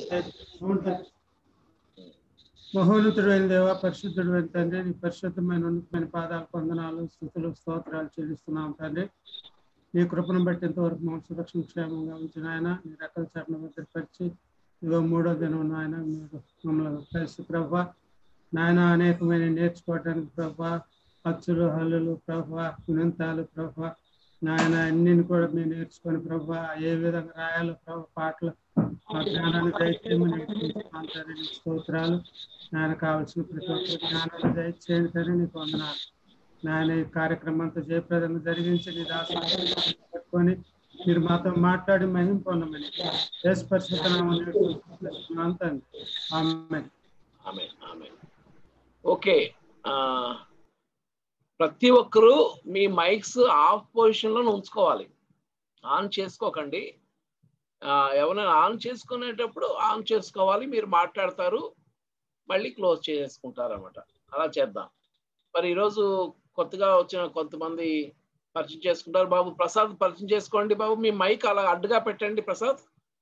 మహోన్నతుడైన దేవ పరిశుద్ధుడైన తండ్రి నీ పరిశుద్ధమైన ఉన్నతమైన పాదాలు పొందనాలు స్థుతులు స్తోత్రాలు చెల్లిస్తున్నాం తండ్రి నీ కృపను బట్టి ఇంతవరకు మా సురక్షణ క్షేమంగా ఉంచిన ఆయన నీ రకాల చరణ భద్రపరిచి ఇదిగో మూడో దినం నాయన మీరు మమ్మల్ని కలిసి ప్రభా నాయన అనేకమైన నేర్చుకోవడానికి ప్రభా అచ్చులు హల్లులు ప్రభా గుణంతాలు ప్రభా నాయన అన్నిని కూడా మేము నేర్చుకొని ప్రభా ఏ విధంగా రాయాలో ప్రభా పాటలు ఆ జ్ఞానాన్ని దయచేయమని నేర్చుకుంటున్నాను తండ్రి నీకు స్తోత్రాలు నాయన కావాల్సిన ప్రతి ఒక్క జ్ఞానాన్ని దయచేయండి తండ్రి నీకు వందనాలు నాయన ఈ కార్యక్రమం అంతా జయప్రదంగా జరిగించి నీ దాసులు పట్టుకొని మీరు మాతో మాట్లాడి మహిం పొందమని దేశ పరిశుద్ధనామం తండ్రి ఆమె ఆమె ఆమె ఓకే ఆ, ప్రతి ఒక్కరూ మీ మైక్స్ ఆఫ్ పొజిషన్ లో ఉంచుకోవాలి ఆన్ చేసుకోకండి ఆ, ఎవరైనా ఆన్ చేసుకునేటప్పుడు ఆన్ చేసుకోవాలి మీరు మాట్లాడతారు మళ్ళీ క్లోజ్ చేసుకుంటారు అనమాట అలా చేద్దాం మరి ఈరోజు కొత్తగా వచ్చిన కొంతమంది పరిచయం చేసుకుంటారు బాబు ప్రసాద్ పరిచయం చేసుకోండి బాబు మీ మైక్ అలా అడ్డుగా పెట్టండి ప్రసాద్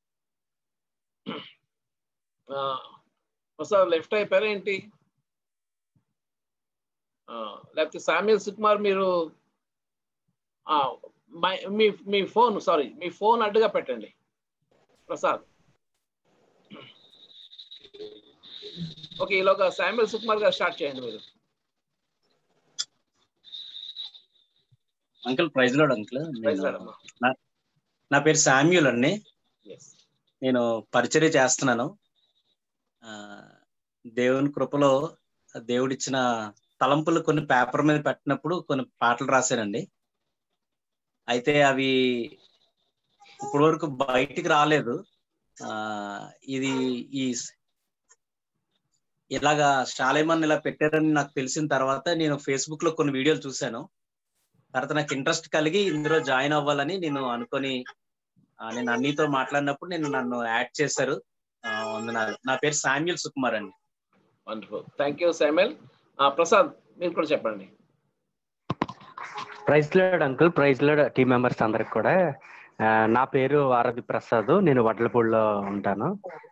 ఆ, ప్రసాద్ లెఫ్ట్ అయిపోయారా ఏంటి ఆ, లేకపోతే సామ్యుల్ సుకుమార్ మీరు ఆ, మై- మీ మీ ఫోన్ సారీ మీ ఫోన్ అడ్డుగా పెట్టండి ప్రసాద్ ఓకే ఈలోగా శామ్యుల్ సుకుమార్ గారు స్టార్ట్ చేయండి మీరు uncle praise lord uncle praise నేను- లార్డ్ అమ్మా. నా- నా పేరు శామ్యూల్ అండి Yes. నేను పరిచర్య చేస్తున్నాను ఆ, దేవుని కృపలో దేవుడిచ్చిన తలంపులు కొన్ని పేపర్ మీద పెట్టినప్పుడు కొన్ని పాటలు రాశానండి అయితే అవి ఇప్పటి వరకు బయటికి రాలేదు ఆ ఇది ఈ ఇలాగా శాలేమన్ ఇలా పెట్టారని నాకు తెలిసిన తర్వాత నేను ఫేస్బుక్ లో కొన్ని వీడియోలు చూశాను తర్వాత నాకు ఇంట్రెస్ట్ కలిగి ఇందులో జాయిన్ అవ్వాలని నేను అనుకొని ఆ, నేను అన్నితో మాట్లాడినప్పుడు నేను నన్ను యాడ్ చేశారు ఆ, వందనాలు నా పేరు శామ్యుల్ సుకుమార్ అండి wonderful thank you Samuel Prasad మీరు కూడా చెప్పండి praise lord uncle praise lord team members అందరికి కూడా ఆ, నా పేరు వారధి ప్రసాద్ నేను వడ్లపూడిలో ఉంటాను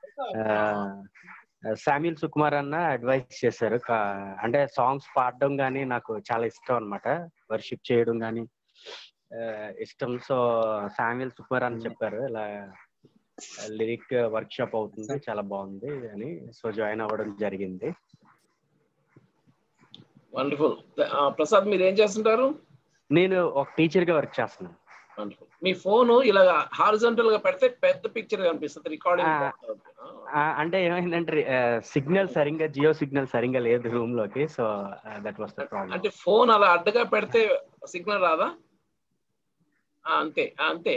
శామ్యుల్ సుకుమార్ అన్న అడ్వైస్ చేశారు కా- అంటే సాంగ్స్ పాడడం కానీ నాకు చాలా ఇష్టం అన్నమాట వర్షిప్ చేయడం కానీ ఇష్టం సో శామ్యుల్ సుకుమార్ అని చెప్పారు ఇలా లిరిక్ వర్క్ షాప్ అవుతుంది చాలా బాగుంది అని సో జాయిన్ అవ్వడం జరిగింది వండర్ఫుల్ ప్రసాద్ మీరు ఏం చేస్తుంటారు నేను ఒక టీచర్ గా వర్క్ చేస్తున్నాను వండర్ఫుల్ మీ ఫోన్ ఇలా హారిజంటల్ గా పెడితే పెద్ద పిక్చర్ కనిపిస్తుంది రికార్డింగ్ ఆ, అంటే ఏమైందంటే సిగ్నల్ సరిగ్గా జియో సిగ్నల్ సరిగ్గా లేదు రూమ్ లోకి so that was the problem అంటే ఫోన్ అలా అడ్డగా పెడితే సిగ్నల్ రాదా ఆ, అంతే ఆ, అంతే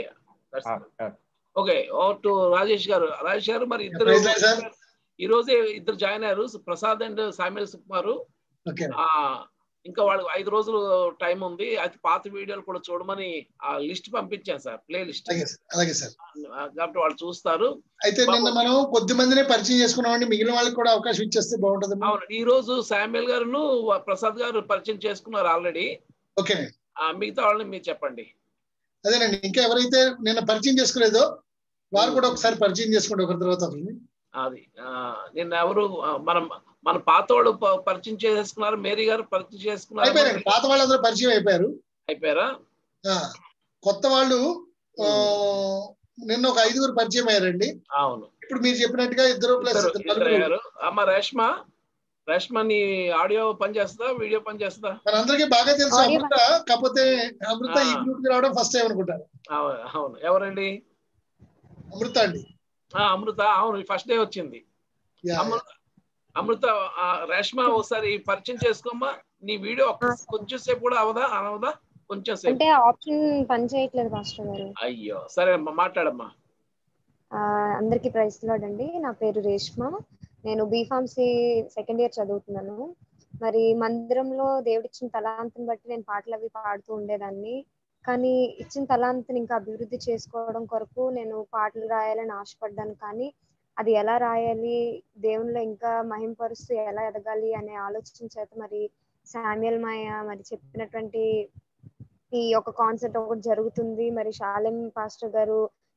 ఓకే ఓ టు రాజేష్ గారు రాజేష్ గారు మరి ఇద్దరు Praise Lord, sir. ఈ రోజే ఇద్దరు జాయిన్ అయ్యారు Prasad and Samuel Sukumar okay ఆ ఇంకా వాళ్ళకి ఐదు రోజులు టైం ఉంది అది పాత వీడియోలు కూడా చూడమని ఆ లిస్ట్ పంపించాను సార్ ప్లే లిస్ట్ అలాగే సార్ అలాగే సార్ కాబట్టి వాళ్ళు చూస్తారు అయితే నిన్న మనం కొద్ది మందినే పరిచయం చేసుకున్నామండి మిగిలిన వాళ్ళకి కూడా అవకాశం ఇచ్చేస్తే బాగుంటుంది అవును ఈ రోజు శామ్యుల్ గారును ప్రసాద్ గారు పరిచయం చేసుకున్నారు ఆల్రెడీ ఓకే మిగతా వాళ్ళని మీరు చెప్పండి అదేనండి ఇంకా ఎవరైతే నిన్న పరిచయం చేసుకోలేదో వారు కూడా ఒకసారి పరిచయం చేసుకోండి ఒకరి తర్వాత ఒకరిని అది ఆ, నిన్న ఎవరు ఆ, మనం మన పాత వాళ్ళు ప- పరిచయం చేసుకున్నారు మేరీ గారు పరిచయం చేసుకున్నారు అయిపోయారండి పాత వాళ్ళందరూ పరిచయం అయిపోయారు అయిపోయారా ఆ, కొత్త వాళ్ళు ఆ, నిన్న ఒక ఐదుగురు పరిచయం అయ్యారండి అవును ఇప్పుడు మీరు చెప్పినట్టుగా ఇద్దరు ప్లస్ ఇద్దరు ఇద్దరు అయ్యారు అమ్మ రేష్మ రేష్మ నీ ఆడియో పని చేస్తుందా వీడియో పని చేస్తుందా మనందరికీ బాగా తెలుసు Audio అమృత కాకపోతే అమృత ఈ ఆ. గ్రూప్ కి రావడం ఫస్ట్ టైం అనుకుంటారు అవును అవును ఎవరండి అమృత అండి ఆ, అమృత అవును ఫస్ట్ డే వచ్చింది యా, అమృత అమృత ఆ, రేష్మ ఒకసారి పరిచయం చేసుకోమ్మా నీ వీడియో ఒక్క కొంచెం సేపు కూడా అవదా అవదా కొంచెం సేపు అంటే ఆప్షన్ పని చేయట్లేదు మాస్టర్ గారు అయ్యో సరే అమ్మా మాట్లాడమ్మా ఆ, అందరికీ ప్రైజ్ లాడ్ అండి నా పేరు రేష్మ నేను బీఫార్మసీ సెకండ్ ఇయర్ చదువుతున్నాను మరి మందిరంలో దేవుడిచ్చిన తలాంతిని బట్టి నేను పాటలు అవి పాడుతూ ఉండేదాన్ని కానీ ఇచ్చిన తలాంతిని ఇంకా అభివృద్ధి చేసుకోవడం కొరకు నేను పాటలు రాయాలని ఆశపడ్డాను కానీ అది ఎలా రాయాలి దేవునిలో ఇంకా మహింపరుస్తూ ఎలా ఎదగాలి అనే ఆలోచన చేత మరి శామ్యుల్ మాయ మరి చెప్పినటువంటి ఈ ఒక కాన్సెప్ట్ ఒకటి జరుగుతుంది మరి షాలెం పాస్టర్ గారు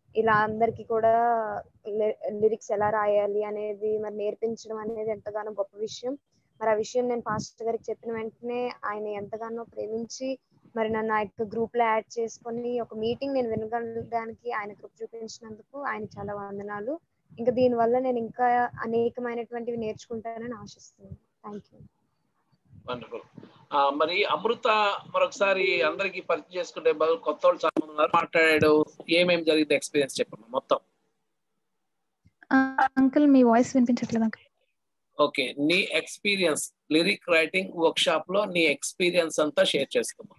ఇలా అందరికి కూడా లిరిక్స్ ఎలా రాయాలి అనేది మరి నేర్పించడం అనేది ఎంతగానో గొప్ప విషయం మరి ఆ విషయం నేను పాస్టర్ గారికి చెప్పిన వెంటనే ఆయన ఎంతగానో ప్రేమించి మరి నన్ను ఆ యొక్క గ్రూప్ లో యాడ్ చేసుకొని ఒక మీటింగ్ నేను వినగలడానికి ఆయన కృప చూపించినందుకు ఆయన చాలా వందనాలు ఇంకా దీని వల్ల నేను ఇంకా అనేకమైనటువంటివి నేర్చుకుంటానని ఆశిస్తున్నాను థ్యాంక్ యూ వండర్ఫుల్ మరి అమృత మరొకసారి అందరికి పరిచయం చేసుకుంటే బదులు కొత్త వాళ్ళు చాలా మంది ఉన్నారు మాట్లాడాడు ఏమేమి జరిగింది ఎక్స్పీరియన్స్ చెప్పండి మొత్తం అంకుల్ మీ వాయిస్ వినిపించట్లేదు అంకుల్ ఓకే నీ experience lyric writing workshop లో నీ ఎక్స్పీరియన్స్ అంతా షేర్ చేసుకుందాం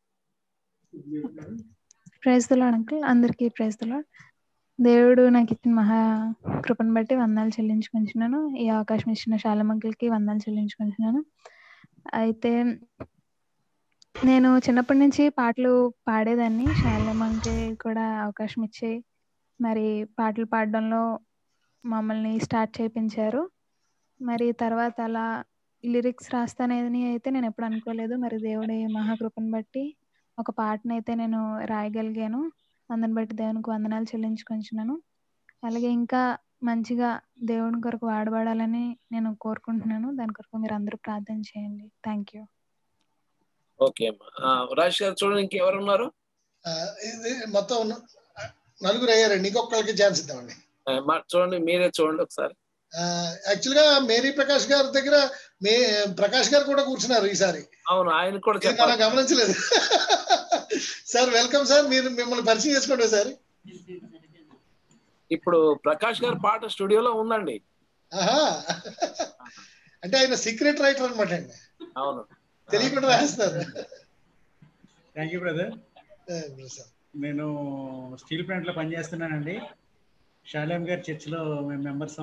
ప్రైజ్ దులాడ్ అంకుల్ అందరికీ ప్రైజ్ దులాడ్ దేవుడు నాకు ఇచ్చిన మహా కృపను బట్టి వందనాలు చెల్లించుకుంటున్నాను ఈ అవకాశం ఇచ్చిన శాలం అంకుల్కి వందనాలు చెల్లించుకుంటున్నాను అయితే నేను చిన్నప్పటి నుంచి పాటలు పాడేదాన్ని శాలం అంకుల్ కూడా అవకాశం ఇచ్చి మరి పాటలు పాడడంలో మమ్మల్ని స్టార్ట్ చేయించారు మరి తర్వాత అలా లిరిక్స్ రాస్తానని అయితే నేను ఎప్పుడు అనుకోలేదు మరి దేవుడి మహాకృపను బట్టి ఒక పాటను అయితే నేను రాయగలిగాను అందుని బట్టి దేవునికి వందనాలు చెల్లించుకుంటున్నాను అలాగే ఇంకా మంచిగా దేవుని కొరకు వాడబడాలని నేను కోరుకుంటున్నాను దాని కొరకు మీరు అందరూ ప్రార్థన చేయండి థ్యాంక్ యూ ఓకే అమ్మా రాజేష్ గారు చూడండి ఇంకెవరు ఉన్నారు ఆ, ఇది మొత్తం ఉన్న- నలుగురు అయ్యారండి ఇంకొకరికి ఛాన్స్ ఇద్దామండి ఆ, మా- చూడండి మీరే చూడండి ఒకసారి యాక్చువల్ గా మేరీ ప్రకాష్ గారి దగ్గర మే ప్రకాష్ గారు కూడా కూర్చున్నారు ఈసారి అవును ఆయన కూడా ఇది మనం చెప్పాలి గమనించలేదు సార్ వెల్కమ్ సార్ మీరు మిమ్మల్ని పరిచయం చేసుకోండి సార్ ఇప్పుడు ప్రకాష్ గారి పాట స్టూడియోలో ఉందండి ఆహా అంటే ఆయన సీక్రెట్ రైటర్ అనమాట అండి అవును తెలియకుండా రాస్తారు థ్యాంక్ యూ బ్రదర్ నేను స్టీల్ ప్లాంట్ లో పనిచేస్తున్నానండి షాలేం గారి చర్చిలో మేము మెంబర్స్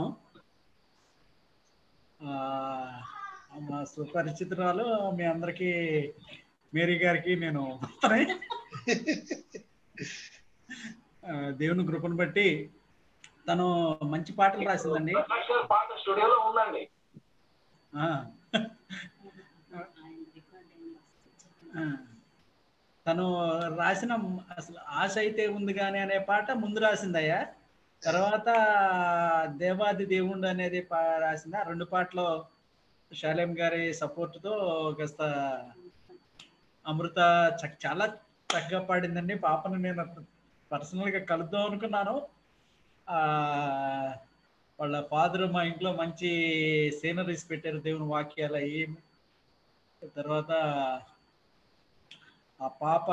మా సుపరిచితురాలు మీ అందరికి మేరీ గారికి నేను ఆ, దేవుని కృపను బట్టి తను మంచి పాటలు రాసిందండి ప్రకాష్ గారి పాట స్టూడియోలో ఉందండి ఆ. ఆ. తను రాసిన అసలు ఆశ అయితే ఉంది కానీ అనే పాట ముందు రాసిందయ్యా తర్వాత దేవాది దేవుడు అనేది పా రాసింది ఆ రెండు పాటలు శాలేం గారి support తో కాస్త అమృత చ- చాలా చక్కగా పాడిందండి పాపను నేను personal గా కలుద్దాం అనుకున్నాను ఆ వాళ్ళ ఫాదర్ మా ఇంట్లో మంచి సీనరీస్ పెట్టారు దేవుని వాక్యాలు ఏం తర్వాత ఆ పాప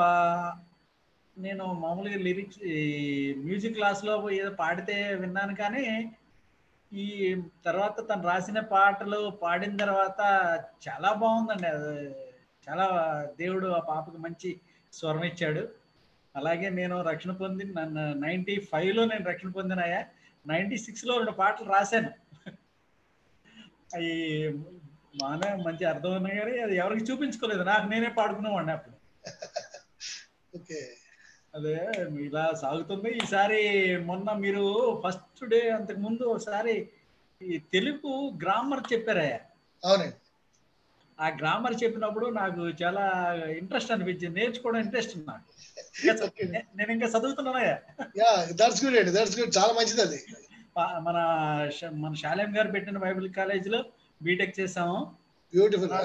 నేను మామూలుగా లిరిక్స్ మ్యూజిక్ క్లాస్లో ఏదో పాడితే విన్నాను కానీ ఈ తర్వాత తను రాసిన పాటలు పాడిన తర్వాత చాలా బాగుందండి అది చాలా దేవుడు ఆ పాపకి మంచి స్వరం ఇచ్చాడు అలాగే నేను రక్షణ పొంది నన్ను నైంటీ ఫైవ్లో నేను రక్షణ పొందినాయా నైంటీ సిక్స్లో రెండు పాటలు రాశాను అవి బాగానే మంచి అర్థం ఉన్నాయి కానీ అది ఎవరికి చూపించుకోలేదు నాకు నేనే పాడుకున్నామండి అప్పుడు ఓకే అదే ఇలా సాగుతుంది ఈసారి మొన్న మీరు ఫస్ట్ డే అంతకు ముందు ఒకసారి ఈ తెలుగు గ్రామర్ చెప్పారయ్యా అవునండి ఆ గ్రామర్ చెప్పినప్పుడు నాకు చాలా ఇంట్రెస్ట్ అనిపించింది నేర్చుకోవడం ఇంట్రెస్ట్ నాకు ఇంకా చ- నే- నేను ఇంకా చదువుతున్నానయ్యా యా దట్స్ గుడ్ అండి దట్స్ గుడ్ చాలా మంచిది అది పా- మన ష- మన శాలేం గారు పెట్టిన బైబిల్ కాలేజీలో బీటెక్ చేసాము బ్యూటిఫుల్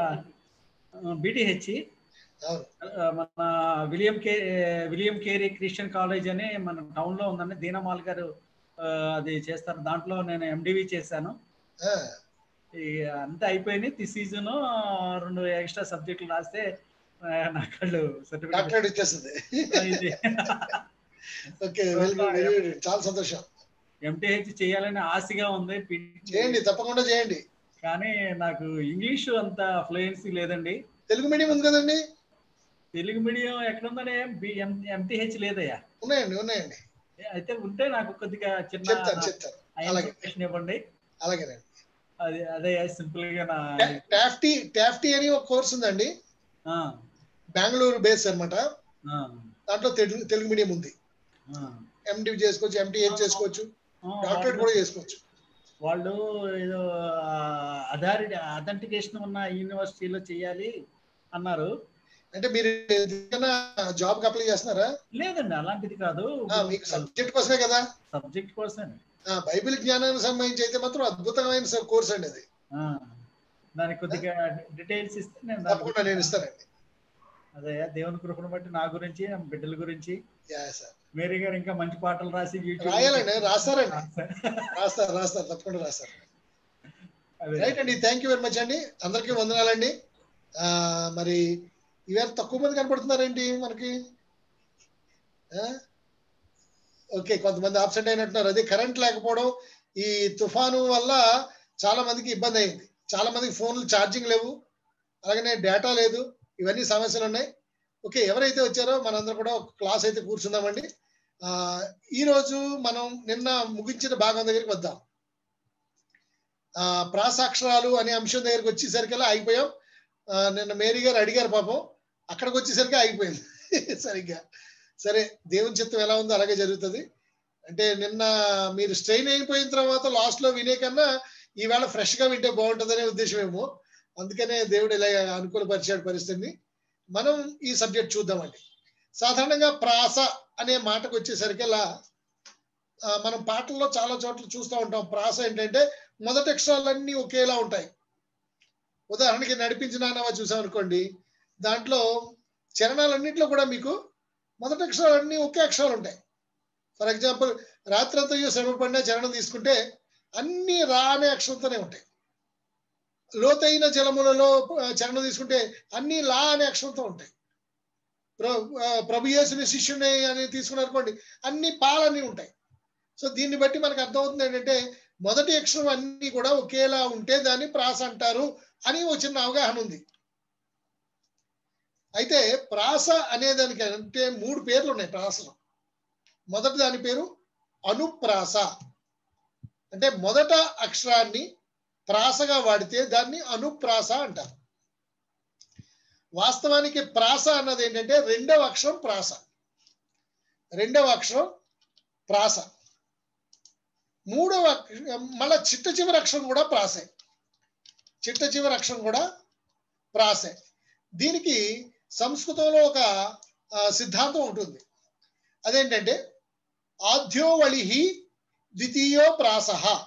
బీటీహెచ్ అవును మన William Carey William Carey Christian college అని మన టౌన్ లో ఉందండి దీనమాల్ గారు ఆ, అది చేస్తారు దాంట్లో నేను ఎండివి చేశాను ఆ, ఈ అంతా అయిపోయింది ఈ సీజన్ రెండు ఎక్స్ట్రా సబ్జెక్టులు రాస్తే ఆ, నాకు వాళ్ళు సర్టిఫికేట్ డాక్టరేట్ వచ్చేస్తుంది ఇది okay very good very good చాలా సంతోషం ఎంటీహెచ్ చేయాలని ఆశగా ఉంది పి- చేయండి తప్పకుండా చేయండి కానీ నాకు ఇంగ్లీష్ అంత ఫ్లూయెన్సీ లేదండి తెలుగు మీడియం ఉంది కదండి తెలుగు మీడియం ఎక్కడుందనే ఎంటీహెచ్ లేదయ్యా ఉన్నాయండి ఉన్నాయండి అయితే ఉంటే నాకు కొద్దిగా చిన్న చెప్తాను చెప్తాను అలాగే. ఇన్ఫర్మేషన్ ఇవ్వండి అలాగేనండి అది అదే సింపుల్ గా నా టాఫ్టీ టాఫ్టీ అని ఒక కోర్స్ ఉందండి ఆ, బెంగళూరు బేస్ అన్నమాట ఆ, దాంట్లో తెలుగు తెలుగు మీడియం ఉంది ఆ. ఎండి చేసుకోవచ్చు ఎంటీహెచ్ చేసుకోవచ్చు ఆ, డాక్టరేట్ వాళ్ళు- కూడా చేసుకోవచ్చు వాళ్ళు ఏదో అథారిటీ అథెంటికేషన్ ఉన్న యూనివర్సిటీలో చేయాలి అన్నారు అంటే మీరు ఏదైనా జాబ్ కి అప్లై చేస్తున్నారా లేదండి అలాంటిది కాదు ఆ, మీకు సబ్జెక్ట్ కోసమే కదా సబ్జెక్ట్ కోసం ఆ, బైబిల్ జ్ఞానానికి సంబంధించి అయితే మాత్రం అద్భుతమైన కోర్స్ అండి అది దానికి కొద్దిగా డీటెయిల్స్ ఇస్తే నేను దాని తప్పకుండా నేను ఇస్తానండి అదే దేవుని కృపను బట్టి నా గురించి నా బిడ్డల గురించి యా సార్ మేరీ గారు ఇంకా మంచి పాటలు రాసి యూట్యూబ్ రాయాలండి రాస్తారండి రాస్తారు రాస్తారు తప్పకుండా రాస్తారు అదే. రైట్ అండి థ్యాంక్ యూ వెరీ మచ్ అండి అందరికీ వందనాలండి ఆ, మరి ఇవాళ తక్కువ మంది కనపడుతున్నారేంటి మనకి ఆ? ఓకే కొంతమంది ఆబ్సెంట్ అయినట్టున్నారు అదే కరెంట్ లేకపోవడం ఈ తుఫాను వల్ల చాలా మందికి ఇబ్బంది అయింది చాలా మందికి ఫోన్లు ఛార్జింగ్ లేవు అలాగనే డేటా లేదు ఇవన్నీ సమస్యలు ఉన్నాయి ఓకే ఎవరైతే వచ్చారో మనందరం కూడా ఒక క్లాస్ అయితే కూర్చుందామండి ఆ, ఈ రోజు మనం నిన్న ముగించిన భాగం దగ్గరికి వద్దాం ఆ, ప్రాసాక్షరాలు అనే అంశం దగ్గరికి వచ్చేసరికల్లా ఆగిపోయాం ఆ, నిన్న మేరీ గారు అడిగారు పాపం అక్కడికి వచ్చేసరికి ఆగిపోయింది సరిగ్గా సరే దేవుని చిత్తం ఎలా ఉందో అలాగే జరుగుతుంది అంటే నిన్న మీరు స్ట్రెయిన్ అయిపోయిన తర్వాత లాస్ట్ లో వినే కన్నా ఈవేళ ఫ్రెష్ గా వింటే బాగుంటుందనే ఉద్దేశం ఏమో అందుకనే దేవుడు ఇలా అనుకూలపరిచాడు పరిస్థితిని మనం ఈ సబ్జెక్ట్ చూద్దామండి సాధారణంగా ప్రాస అనే మాటకు వచ్చేసరికల్లా ఆ, మనం పాటల్లో చాలా చోట్ల చూస్తూ ఉంటాం ప్రాస ఏంటంటే మొదటి అక్షరాలన్నీ ఒకేలా ఉంటాయి ఉదాహరణకి నడిపించినానవా చూసాం అనుకోండి దాంట్లో చరణాలన్నింటిలో కూడా మీకు మొదటి అక్షరాలన్నీ ఒకే అక్షరాలు ఉంటాయి ఫర్ ఎగ్జాంపుల్ రాత్రంతా శ్రమ పడిన చరణం తీసుకుంటే అన్ని రా అనే అక్షరంతోనే ఉంటాయి లోతైన జలములలో ఆ, చరణం తీసుకుంటే అన్ని లా అనే అక్షరంతో ఉంటాయి ప్ర- ఆ, ప్రభు యేసుని శిష్యుని అని తీసుకున్నారనుకోండి అన్ని పాలన్నీ ఉంటాయి సో దీన్ని బట్టి మనకు అర్థమవుతుంది ఏంటంటే మొదటి అక్షరం అన్ని కూడా ఒకేలా ఉంటే దాన్ని ప్రాస అంటారు అని ఒక చిన్న అవగాహన ఉంది అయితే ప్రాస అనే దానికి అంటే మూడు పేర్లు ఉన్నాయి ప్రాసలో మొదటి దాని పేరు అనుప్రాస అంటే మొదట అక్షరాన్ని ప్రాసగా వాడితే దాన్ని అనుప్రాస అంటారు వాస్తవానికి ప్రాస అన్నది ఏంటంటే రెండవ అక్షరం ప్రాస రెండవ అక్షరం ప్రాస మూడవ అక్ష- మళ్ళా చిట్ట చివరి అక్షరం కూడా ప్రాసే చిట్ట చివరి అక్షరం కూడా ప్రాసే దీనికి సంస్కృతంలో ఒక ఆ, సిద్ధాంతం ఉంటుంది అదేంటంటే ఆద్యోవళి ద్వితీయో ప్రాస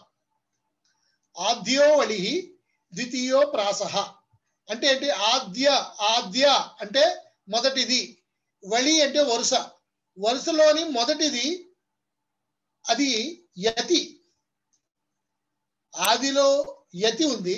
ఆద్యోవళి ద్వితీయో ప్రాస అంటే ఏంటి ఆద్య ఆద్య అంటే మొదటిది వళి అంటే వరుస వరుసలోని మొదటిది అది యతి ఆదిలో యతి ఉంది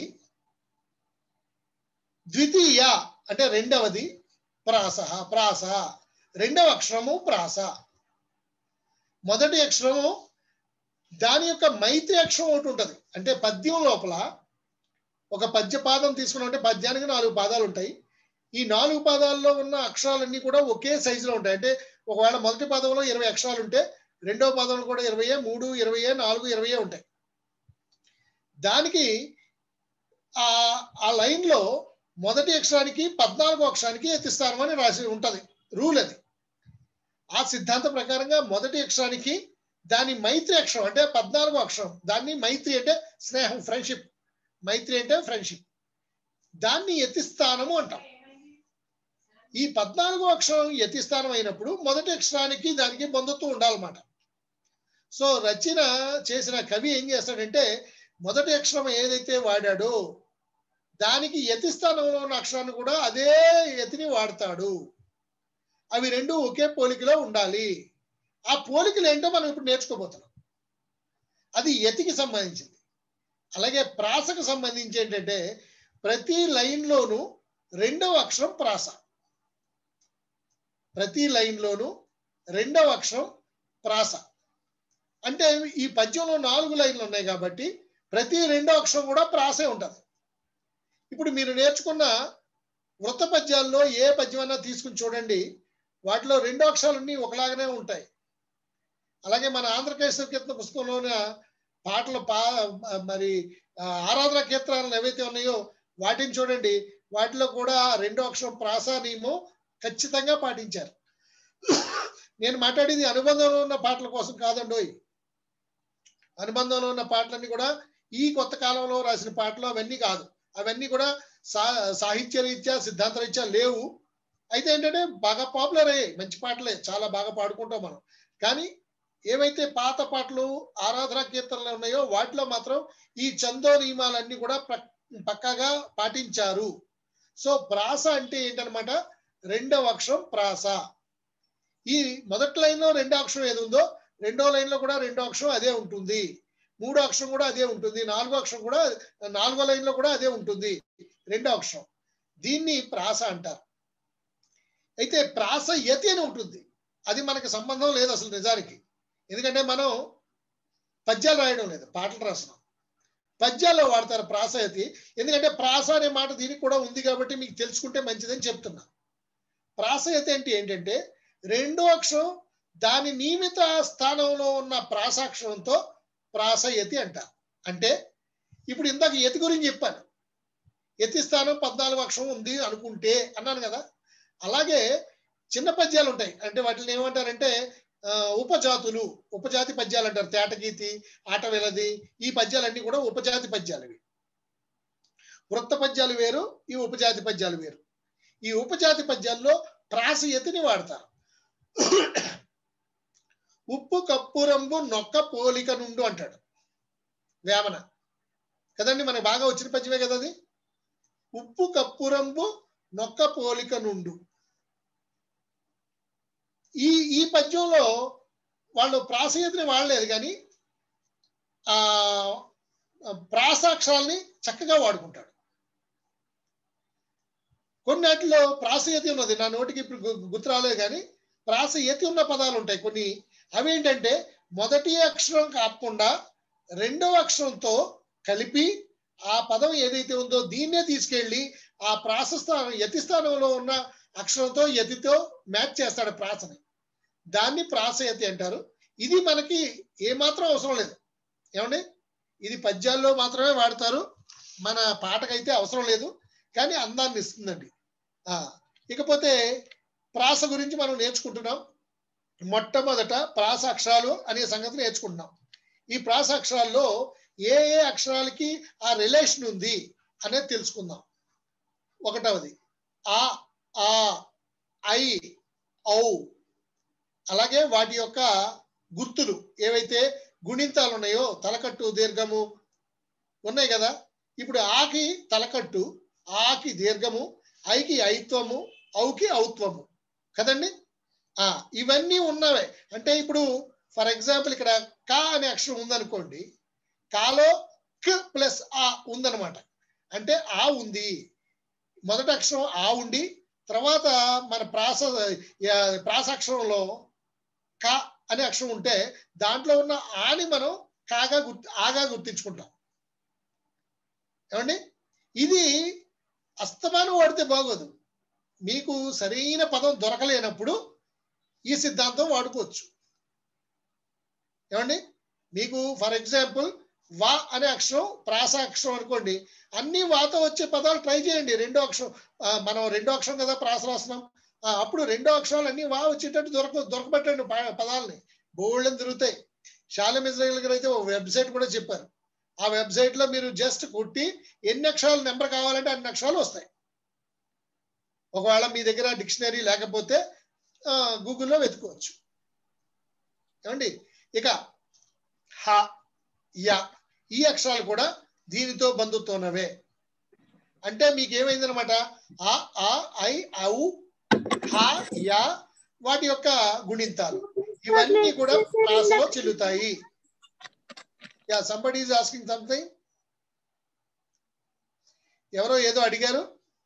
ద్వితీయ అంటే రెండవది ప్రాస ప్రాస రెండవ అక్షరము ప్రాస మొదటి అక్షరము దాని యొక్క మైత్రి అక్షరం ఒకటి ఉంటుంది అంటే పద్యం లోపల ఒక పద్య పాదం తీసుకున్నామంటే పద్యానికి నాలుగు పాదాలు ఉంటాయి ఈ నాలుగు పాదాల్లో ఉన్న అక్షరాలన్నీ కూడా ఒకే సైజులో ఉంటాయి అంటే ఒకవేళ మొదటి పాదంలో ఇరవై అక్షరాలు ఉంటే రెండవ పాదంలో కూడా ఇరవై మూడు ఇరవై నాలుగు ఇరవై ఉంటాయి దానికి ఆ ఆ లైన్ లో మొదటి అక్షరానికి పద్నాలుగో అక్షరానికి ఎత్తిస్తాను అని రాసి ఉంటది రూల్ అది ఆ సిద్ధాంతం ప్రకారంగా మొదటి అక్షరానికి దాని మైత్రి అక్షరం అంటే పద్నాలుగో అక్షరం దాన్ని మైత్రి అంటే స్నేహం ఫ్రెండ్షిప్ మైత్రి అంటే ఫ్రెండ్షిప్ దాన్ని యతిస్థానము అంటాం ఈ పద్నాలుగో అక్షరం యతిస్థానం అయినప్పుడు మొదటి అక్షరానికి దానికి బంధుత్వం ఉండాలన్నమాట సో రచన చేసిన కవి ఏం చేస్తాడంటే మొదటి అక్షరం ఏదైతే వాడాడో దానికి యతి స్థానంలో ఉన్న అక్షరాన్ని కూడా అదే యతిని వాడతాడు అవి రెండు ఒకే పోలికలో ఉండాలి ఆ పోలికలు ఏంటో మనం ఇప్పుడు నేర్చుకోబోతున్నాం అది యతికి సంబంధించింది అలాగే ప్రాసకు సంబంధించి ఏంటంటే ప్రతి లైన్లోనూ రెండవ అక్షరం ప్రాస ప్రతి లైన్లోనూ రెండవ అక్షరం ప్రాస అంటే ఈ పద్యంలో నాలుగు లైన్లు ఉన్నాయి కాబట్టి ప్రతి రెండో అక్షరం కూడా ప్రాసే ఉంటుంది ఇప్పుడు మీరు నేర్చుకున్న వృత్త పద్యాల్లో ఏ పద్యం అన్నా తీసుకుని చూడండి వాటిలో రెండో అక్షరాలన్నీ ఒకలాగానే ఉంటాయి అలాగే మన ఆంధ్రకేశ్వర కీర్తన పుస్తకంలోన పాటలు పా మరి ఆ, ఆరాధన కీర్తనలు ఏవైతే ఉన్నాయో వాటిని చూడండి వాటిలో కూడా రెండో అక్షరం ప్రాస నియమం ఖచ్చితంగా పాటించారు నేను మాట్లాడేది అనుబంధంలో ఉన్న పాటల కోసం కాదండోయ్ అనుబంధంలో ఉన్న పాటలన్నీ కూడా ఈ కొత్త కాలంలో రాసిన పాటలు అవన్నీ కాదు అవన్నీ కూడా సా సాహిత్య రీత్యా సిద్ధాంత రీత్యా లేవు అయితే ఏంటంటే బాగా పాపులర్ అయ్యాయి మంచి పాటలే చాలా బాగా పాడుకుంటాం మనం కానీ ఏవైతే పాత పాటలు ఆరాధన కీర్తనలు ఉన్నాయో వాటిలో మాత్రం ఈ చందో నియమాలన్నీ కూడా ప్ర- పక్కాగా పాటించారు సో ప్రాస అంటే ఏంటనమాట రెండవ అక్షరం ప్రాస ఈ మొదటి లైన్ లో రెండో అక్షరం ఏది ఉందో రెండో లైన్ లో కూడా రెండో అక్షరం అదే ఉంటుంది మూడో అక్షరం కూడా అదే ఉంటుంది నాలుగో అక్షరం కూడా నాలుగో లైన్ లో కూడా అదే ఉంటుంది రెండో అక్షరం దీన్ని ప్రాస అంటారు అయితే ప్రాస యతి అని ఉంటుంది అది మనకి సంబంధం లేదు అసలు నిజానికి ఎందుకంటే మనం పద్యాలు రాయడం లేదు పాటలు రాస్తున్నాం పద్యాల్లో వాడతారు ప్రాసయతి ఎందుకంటే ప్రాస అనే మాట దీనికి కూడా ఉంది కాబట్టి మీకు తెలుసుకుంటే మంచిదని చెప్తున్నా ప్రాసయతి అంటే ఏంటంటే రెండో అక్షరం దాని నియమిత స్థానంలో ఉన్న ప్రాసాక్షరంతో ప్రాసయతి అంటారు అంటే ఇప్పుడు ఇందాక యతి గురించి చెప్పాను యతి స్థానం పద్నాలుగు అక్షరం ఉంది అనుకుంటే అన్నాను కదా అలాగే చిన్న పద్యాలు ఉంటాయి అంటే వాటిని ఏమంటారంటే ఆ, ఉపజాతులు ఉపజాతి పద్యాలు అంటారు తేటగీతి ఆట వెలది ఈ పద్యాలన్నీ కూడా ఉపజాతి పద్యాలు ఇవి వృత్త పద్యాలు వేరు ఈ ఉపజాతి పద్యాలు వేరు ఈ ఉపజాతి పద్యాల్లో ప్రాసయతిని వాడతారు ఉప్పు కప్పురంబు నొక్క పోలిక నుండు అంటాడు వేమన కదండి మనకు బాగా వచ్చిన పద్యమే కదా అది ఉప్పు కప్పురంబు నొక్క పోలిక నుండు ఈ ఈ పద్యంలో వాళ్ళు ప్రాసయతిని వాడలేదు కానీ ఆ ప్రాసాక్షరాల్ని చక్కగా వాడుకుంటాడు కొన్నిటిలో ప్రాసయతి ఉన్నది నా నోటికి ఇప్పుడు గు- గుర్తు రాలేదు కానీ ప్రాసయతి ఉన్న పదాలు ఉంటాయి కొన్ని అవేంటంటే మొదటి అక్షరం కాకుండా రెండవ అక్షరంతో కలిపి ఆ పదం ఏదైతే ఉందో దీన్నే తీసుకెళ్ళి ఆ ప్రాస స్థానం యతి స్థానంలో ఉన్న అక్షరంతో యతితో మ్యాచ్ చేస్తాడు ప్రాసని దాన్ని ప్రాసయతి అంటారు ఇది మనకి ఏమాత్రం అవసరం లేదు ఏమండి ఇది పద్యాల్లో మాత్రమే వాడతారు మన పాటకైతే అవసరం లేదు కానీ అందాన్ని ఇస్తుందండి ఆ, ఇకపోతే ప్రాస గురించి మనం నేర్చుకుంటున్నాం మొట్టమొదట ప్రాస అక్షరాలు అనే సంగతి నేర్చుకుంటున్నాం ఈ ప్రాస అక్షరాల్లో ఏ ఏ అక్షరాలకి ఆ రిలేషన్ ఉంది అనేది తెలుసుకుందాం ఒకటవది ఆ ఆ ఐ ఔ అలాగే వాటి యొక్క గుర్తులు ఏవైతే గుణింతాలు ఉన్నాయో తలకట్టు దీర్ఘము ఉన్నాయి కదా ఇప్పుడు ఆకి తలకట్టు ఆకి దీర్ఘము ఐకి ఐత్వము ఔకి ఔత్వము కదండి ఆ ఇవన్నీ ఉన్నవే అంటే ఇప్పుడు ఫర్ ఎగ్జాంపుల్ ఇక్కడ కా అనే అక్షరం ఉందనుకోండి కాలో క్ ప్లస్ ఆ ఉందన్నమాట అంటే ఆ ఉంది మొదటి అక్షరం ఆ ఉండి తర్వాత మన ప్రాస ఆ, ప్రాసాక్షరంలో క అనే అక్షరం ఉంటే దాంట్లో ఉన్న ఆని మనం కాగా గుర్తు ఆగా గుర్తించుకుంటాం ఏమండి ఇది అస్తమానం వాడితే బాగోదు మీకు సరైన పదం దొరకలేనప్పుడు ఈ సిద్ధాంతం వాడుకోవచ్చు ఏమండి మీకు ఫర్ ఎగ్జాంపుల్ వా అనే అక్షరం ప్రాస అక్షరం అనుకోండి అన్ని వాతో వచ్చే పదాలు ట్రై చేయండి రెండో అక్షరం ఆ, మనం రెండో అక్షరం కదా ప్రాస రాస్తున్నాం ఆ, అప్పుడు రెండో అక్షరాలు అన్ని వా వచ్చేటట్టు దొరక దొరకబెట్టండి ప- పదాలని బోల్డని దొరుకుతాయి శాలం ఇజ్రాయిల్ గారు అయితే ఒక వెబ్సైట్ కూడా చెప్పారు ఆ వెబ్సైట్ లో మీరు జస్ట్ కొట్టి ఎన్ని అక్షరాలు నెంబర్ కావాలంటే అన్ని అక్షరాలు వస్తాయి ఒకవేళ మీ దగ్గర డిక్షనరీ లేకపోతే ఆ, గూగుల్లో వెతుకోవచ్చు ఏమండి ఇక హ య ఈ అక్షరాలు కూడా దీనితో బంధుత్వనవే అంటే మీకు ఏమైందనమాట ఆ ఆ ఐ ఔ హ య వాటి యొక్క గుణింతాలు ఇవన్నీ కూడా ప్రాసలో చెల్లుతాయి yeah somebody is asking something ఎవరో ఏదో అడిగారు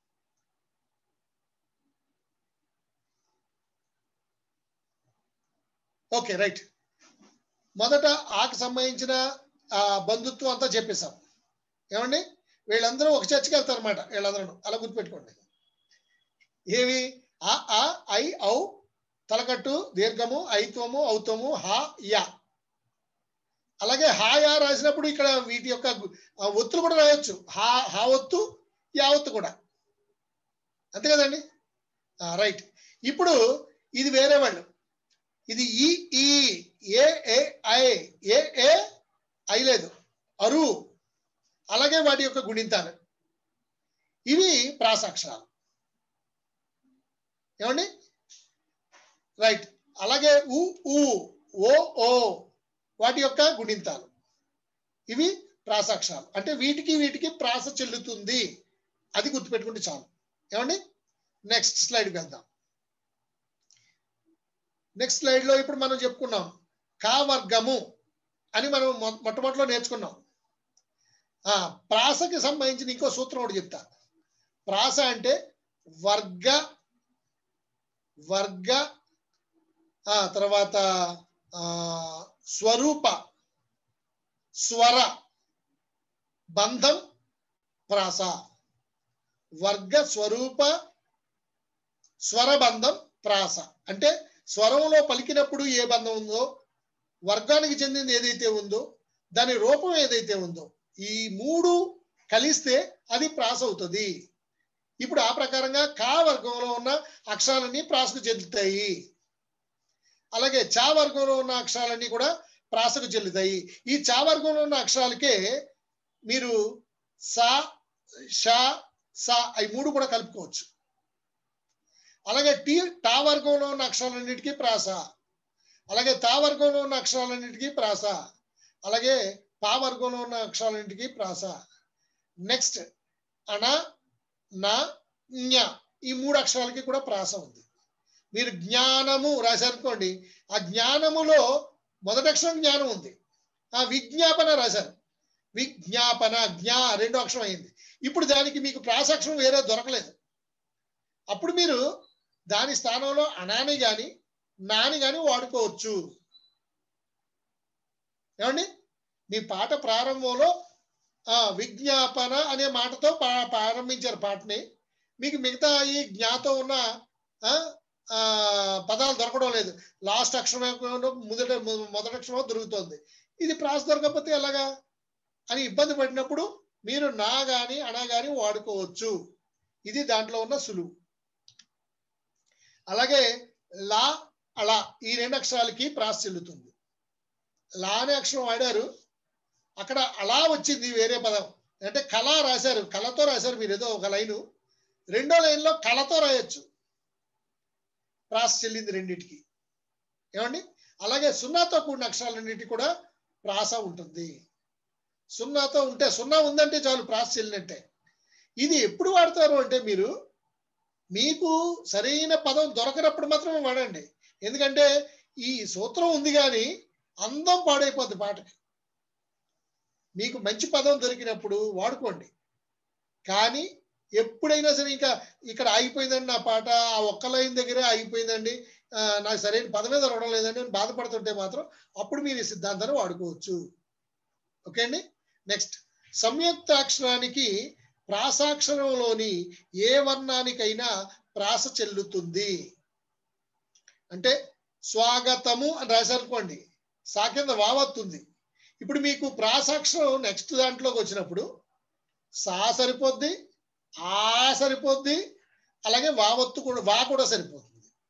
ఓకే రైట్ మొదట ఆకు సంబంధించిన ఆ బంధుత్వం అంతా చెప్పేశాం ఏమండి వీళ్ళందరూ ఒక చర్చకి వెళ్తారు అనమాట వీళ్ళందరూ అలా గుర్తుపెట్టుకోండి ఏవి ఆ ఆ ఐ ఔ తలకట్టు దీర్ఘము ఐత్వము ఔత్వము హా యా అలాగే హా యా రాసినప్పుడు ఇక్కడ వీటి యొక్క గు- ఆ ఒత్తులు కూడా రాయొచ్చు హా హా ఒత్తు యా ఒత్తు కూడా అంతే కదండి రైట్ ఇప్పుడు ఇది వేరే వాళ్ళు ఇది ఈ ఈ ఏ A I A A I లేదు అరు అలాగే వాటి యొక్క గుణింతాలు ఇవి ప్రాసాక్షరాలు ఏమండి రైట్ అలాగే ఉ ఊ ఓ ఓ వాటి యొక్క గుణింతాలు ఇవి ప్రాసాక్షరాలు అంటే వీటికి వీటికి ప్రాస చెల్లుతుంది అది గుర్తుపెట్టుకుంటే చాలు ఏమండి నెక్స్ట్ స్లైడ్కి వెళ్దాం నెక్స్ట్ స్లైడ్ లో ఇప్పుడు మనం చెప్పుకున్నాం కా వర్గము అని మనం మొ- మొట్టమొదటిలో నేర్చుకున్నాం ఆ ప్రాసకి సంబంధించిన ఇంకో సూత్రం ఒకటి చెప్తా ప్రాస అంటే వర్గ వర్గ ఆ తర్వాత ఆ స్వరూప స్వర బంధం ప్రాస వర్గ స్వరూప స్వరబంధం ప్రాస అంటే స్వరంలో పలికినప్పుడు ఏ బంధం ఉందో వర్గానికి చెందింది ఏదైతే ఉందో దాని రూపం ఏదైతే ఉందో ఈ మూడు కలిస్తే అది ప్రాస అవుతుంది ఇప్పుడు ఆ ప్రకారంగా కా వర్గంలో ఉన్న అక్షరాలన్నీ ప్రాసకు చెందుతాయి అలాగే చా వర్గంలో ఉన్న అక్షరాలన్నీ కూడా ప్రాసకు చెల్లుతాయి ఈ చా వర్గంలో ఉన్న అక్షరాలకే మీరు సా షా సా అవి మూడు కూడా కలుపుకోవచ్చు అలాగే టీ టా వర్గంలో ఉన్న అక్షరాలన్నిటికీ ప్రాస అలాగే తా వర్గంలో ఉన్న అక్షరాలన్నిటికీ ప్రాస అలాగే పా వర్గంలో ఉన్న అక్షరాలన్నిటికీ ప్రాస నెక్స్ట్ అణ నా జ్ఞ ఈ మూడు అక్షరాలకి కూడా ప్రాస ఉంది మీరు జ్ఞానము రాశారనుకోండి ఆ జ్ఞానములో మొదటి అక్షరం జ్ఞానం ఉంది ఆ విజ్ఞాపన రాశారు విజ్ఞాపన జ్ఞా రెండో అక్షరం అయింది ఇప్పుడు దానికి మీకు ప్రాసాక్షరం వేరే దొరకలేదు అప్పుడు మీరు దాని స్థానంలో అనాని గాని నాని గాని వాడుకోవచ్చు ఏమండి మీ పాట ప్రారంభంలో ఆ విజ్ఞాపన అనే మాటతో పా- ప్రారంభించారు పాటని మీకు మిగతా ఈ జ్ఞాతో ఉన్న ఆ, ఆ, పదాలు దొరకడం లేదు లాస్ట్ అక్షరం ఏమో మొదట మొదటి అక్షరం దొరుకుతుంది ఇది ప్రాస దొరకకపోతే ఎలాగా అని ఇబ్బంది పడినప్పుడు మీరు నా గాని అనా గాని వాడుకోవచ్చు ఇది దాంట్లో ఉన్న సులువు అలాగే లా అలా ఈ రెండు అక్షరాలకి ప్రాస చెల్లుతుంది లా అనే అక్షరం వాడారు అక్కడ అలా వచ్చింది వేరే పదం అంటే కళ రాశారు కళతో రాశారు మీరు ఏదో ఒక లైను రెండో లైన్లో కళతో రాయొచ్చు ప్రాస చెల్లింది రెండింటికి ఏమండి అలాగే సున్నాతో కూడిన అక్షరాలన్నిటి కూడా ప్రాస ఉంటుంది సున్నాతో ఉంటే సున్నా ఉందంటే చాలు ప్రాస చెల్లినట్టే ఇది ఎప్పుడు వాడతారు అంటే మీరు మీకు సరైన పదం దొరకనప్పుడు మాత్రమే వాడండి ఎందుకంటే ఈ సూత్రం ఉంది కానీ అందం పాడైపోద్ది పాటకి మీకు మంచి పదం దొరికినప్పుడు వాడుకోండి కానీ ఎప్పుడైనా సరే ఇంకా ఇక్కడ ఆగిపోయిందండి నా పాట ఆ ఒక్క లైన్ దగ్గరే ఆగిపోయిందండి ఆ, నాకు సరైన పదమే దొరకడం లేదండి అని బాధపడుతుంటే మాత్రం అప్పుడు మీరు ఈ సిద్ధాంతాన్ని వాడుకోవచ్చు ఓకే అండి నెక్స్ట్ సంయుక్తాక్షరానికి ప్రాసాక్షరంలోని ఏ వర్ణానికైనా ప్రాస చెల్లుతుంది అంటే స్వాగతము అని రాశారనుకోండి సా కింద వావత్తుంది ఇప్పుడు మీకు ప్రాసాక్షరం నెక్స్ట్ దాంట్లోకి వచ్చినప్పుడు సా సరిపోద్ది ఆ సరిపోద్ది అలాగే వావత్తు కూడా వా కూడా సరిపోతుంది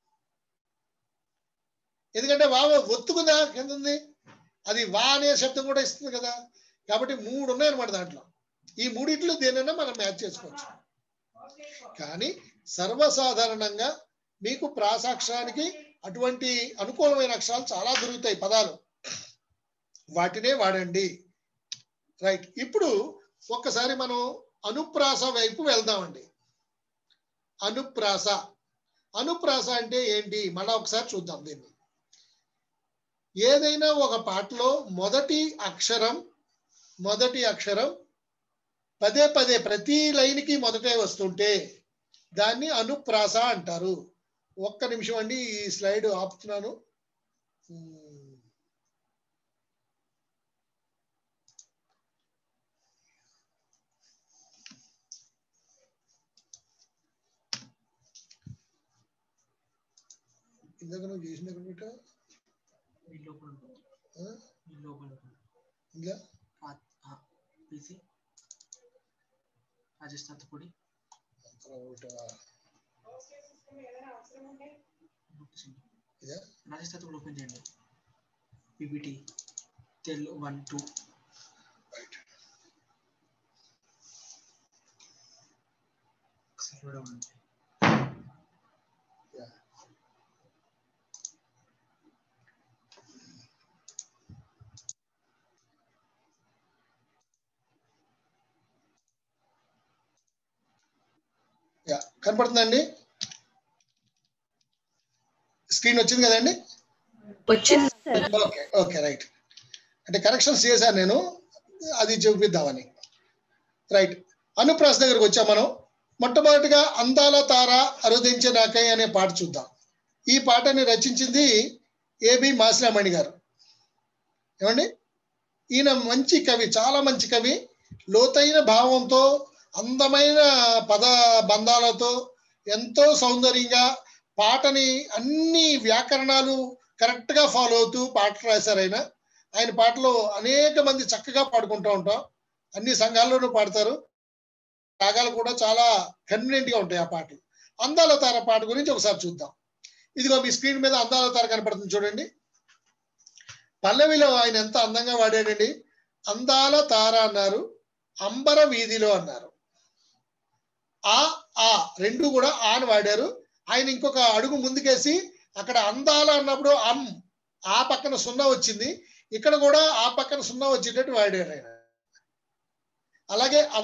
ఎందుకంటే వావ ఒత్తుకుందా కింద ఉంది అది వా అనే శబ్దం కూడా ఇస్తుంది కదా కాబట్టి మూడు ఉన్నాయన్నమాట దాంట్లో ఈ మూడిట్లో దేనైనా మనం మ్యాచ్ చేసుకోవచ్చు కానీ సర్వసాధారణంగా మీకు ప్రాసాక్షరానికి అటువంటి అనుకూలమైన అక్షరాలు చాలా దొరుకుతాయి పదాలు వాటినే వాడండి రైట్ ఇప్పుడు ఒక్కసారి మనం అనుప్రాస వైపు వెళ్దామండి అనుప్రాస అనుప్రాస అంటే ఏంటి మళ్ళా ఒకసారి చూద్దాం దీన్ని ఏదైనా ఒక పాటలో మొదటి అక్షరం మొదటి అక్షరం పదే పదే ప్రతి లైన్కి మొదటే వస్తుంటే దాన్ని అనుప్రాస అంటారు ఒక్క నిమిషం అండి ఈ స్లైడ్ ఆపుతున్నాను ఉమ్. ఇందాక నువ్వు చేసిన ఎక్కడ పెట్టావు? ఆ? ఇలా పీసీ రాజేష్ తత్తపూడి అక్కడ ఒకటా? ఇదా రాజేష్ తత్తపూడి ఓపెన్ చేయండి PPT tell one two right ఒకసారి కూడా ఉండండి యా కనపడుతుందండి స్క్రీన్ వచ్చింది కదండి వచ్చింది సార్ ఓకే ఓకే రైట్ అంటే కరెక్షన్స్ చేశాను నేను అది చూపిద్దామని రైట్ అనుప్రాస్ దగ్గరకు వచ్చాం మనం మొట్టమొదటిగా అందాల తార అరుదించే నాకై అనే పాట చూద్దాం ఈ పాటని రచించింది ఏబి మాసిరామణి గారు ఏమండి ఈయన మంచి కవి చాలా మంచి కవి లోతైన భావంతో అందమైన పద బంధాలతో ఎంతో సౌందర్యంగా పాటని అన్ని వ్యాకరణాలు కరెక్ట్ గా ఫాలో అవుతూ పాట రాశారు ఆయన ఆయన పాటలు అనేక మంది చక్కగా పాడుకుంటూ ఉంటాం అన్ని సంఘాల్లోనూ పాడతారు రాగాలు కూడా చాలా కన్వీనియంట్ గా ఉంటాయి ఆ పాటలు అందాల తార పాట గురించి ఒకసారి చూద్దాం ఇదిగో మీ స్క్రీన్ మీద అందాల తార కనపడుతుంది చూడండి పల్లవిలో ఆయన ఎంత అందంగా వాడాడండి అందాల తార అన్నారు అంబర వీధిలో అన్నారు ఆ ఆ రెండు కూడా ఆని వాడారు ఆయన ఇంకొక అడుగు ముందుకేసి అక్కడ అందాల అన్నప్పుడు అమ్ ఆ పక్కన సున్నా వచ్చింది ఇక్కడ కూడా ఆ పక్కన సున్నా వచ్చేటట్టు వాడారు ఆయన అలాగే అవ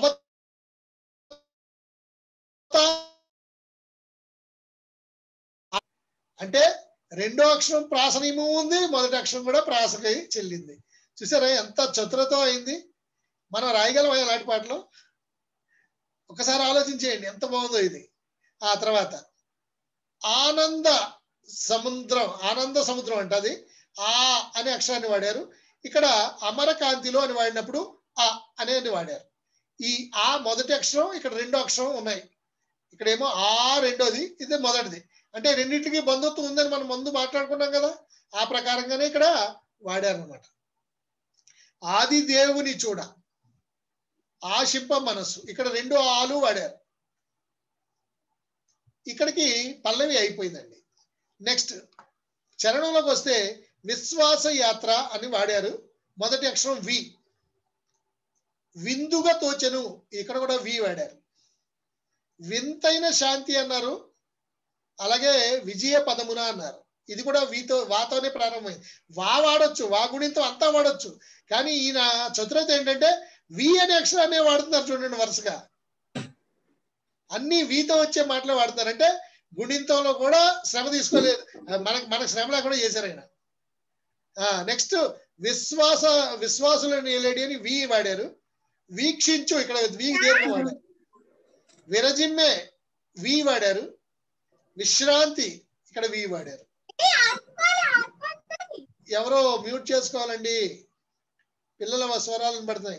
అంటే రెండో అక్షరం ప్రాసనీయము ఉంది మొదటి అక్షరం కూడా ప్రాసకి చెల్లింది చూసారా ఎంత చతురతో అయింది మనం రాయగలం అలాంటి పాటలు ఒకసారి ఆలోచించేయండి ఎంత బాగుందో ఇది ఆ తర్వాత ఆనంద సముద్రం ఆనంద సముద్రం అంట అది ఆ అనే అక్షరాన్ని వాడారు ఇక్కడ అమరకాంతిలో అని వాడినప్పుడు ఆ అనేది వాడారు ఈ ఆ మొదటి అక్షరం ఇక్కడ రెండో అక్షరం ఉన్నాయి ఇక్కడేమో ఆ రెండోది ఇది మొదటిది అంటే రెండింటికి బంధుత్వం ఉందని మనం ముందు మాట్లాడుకున్నాం కదా ఆ ప్రకారంగానే ఇక్కడ వాడారు అనమాట ఆది దేవుని చూడ ఆశింప మనస్సు ఇక్కడ రెండు ఆలు వాడారు ఇక్కడికి పల్లవి అయిపోయిందండి నెక్స్ట్ చరణంలోకి వస్తే విశ్వాస యాత్ర అని వాడారు మొదటి అక్షరం వి విందుగా తోచెను ఇక్కడ కూడా వి వాడారు వింతైన శాంతి అన్నారు అలాగే విజయ పదమున అన్నారు ఇది కూడా వీతో వాతోనే ప్రారంభమైంది వా వాడొచ్చు వా గుణింతో అంతా వాడొచ్చు కానీ ఈయన చతురత ఏంటంటే వి అనే అక్షరాన్ని వాడుతున్నారు చూడండి వరుసగా అన్ని వీతో వచ్చే మాటలు వాడుతున్నారు అంటే గుణింతంలో కూడా శ్రమ తీసుకోలేదు మనకు మనకు శ్రమ లేకుండా చేశారు ఆయన నెక్స్ట్ విశ్వాస విశ్వాసులు నిలేడి అని వి వాడారు వీక్షించు ఇక్కడ వి దీర్ఘం వాడారు విరజిమ్మే వి వాడారు విశ్రాంతి ఇక్కడ వి వాడారు ఎవరో మ్యూట్ చేసుకోవాలండి పిల్లల స్వరాలను పడుతున్నాయి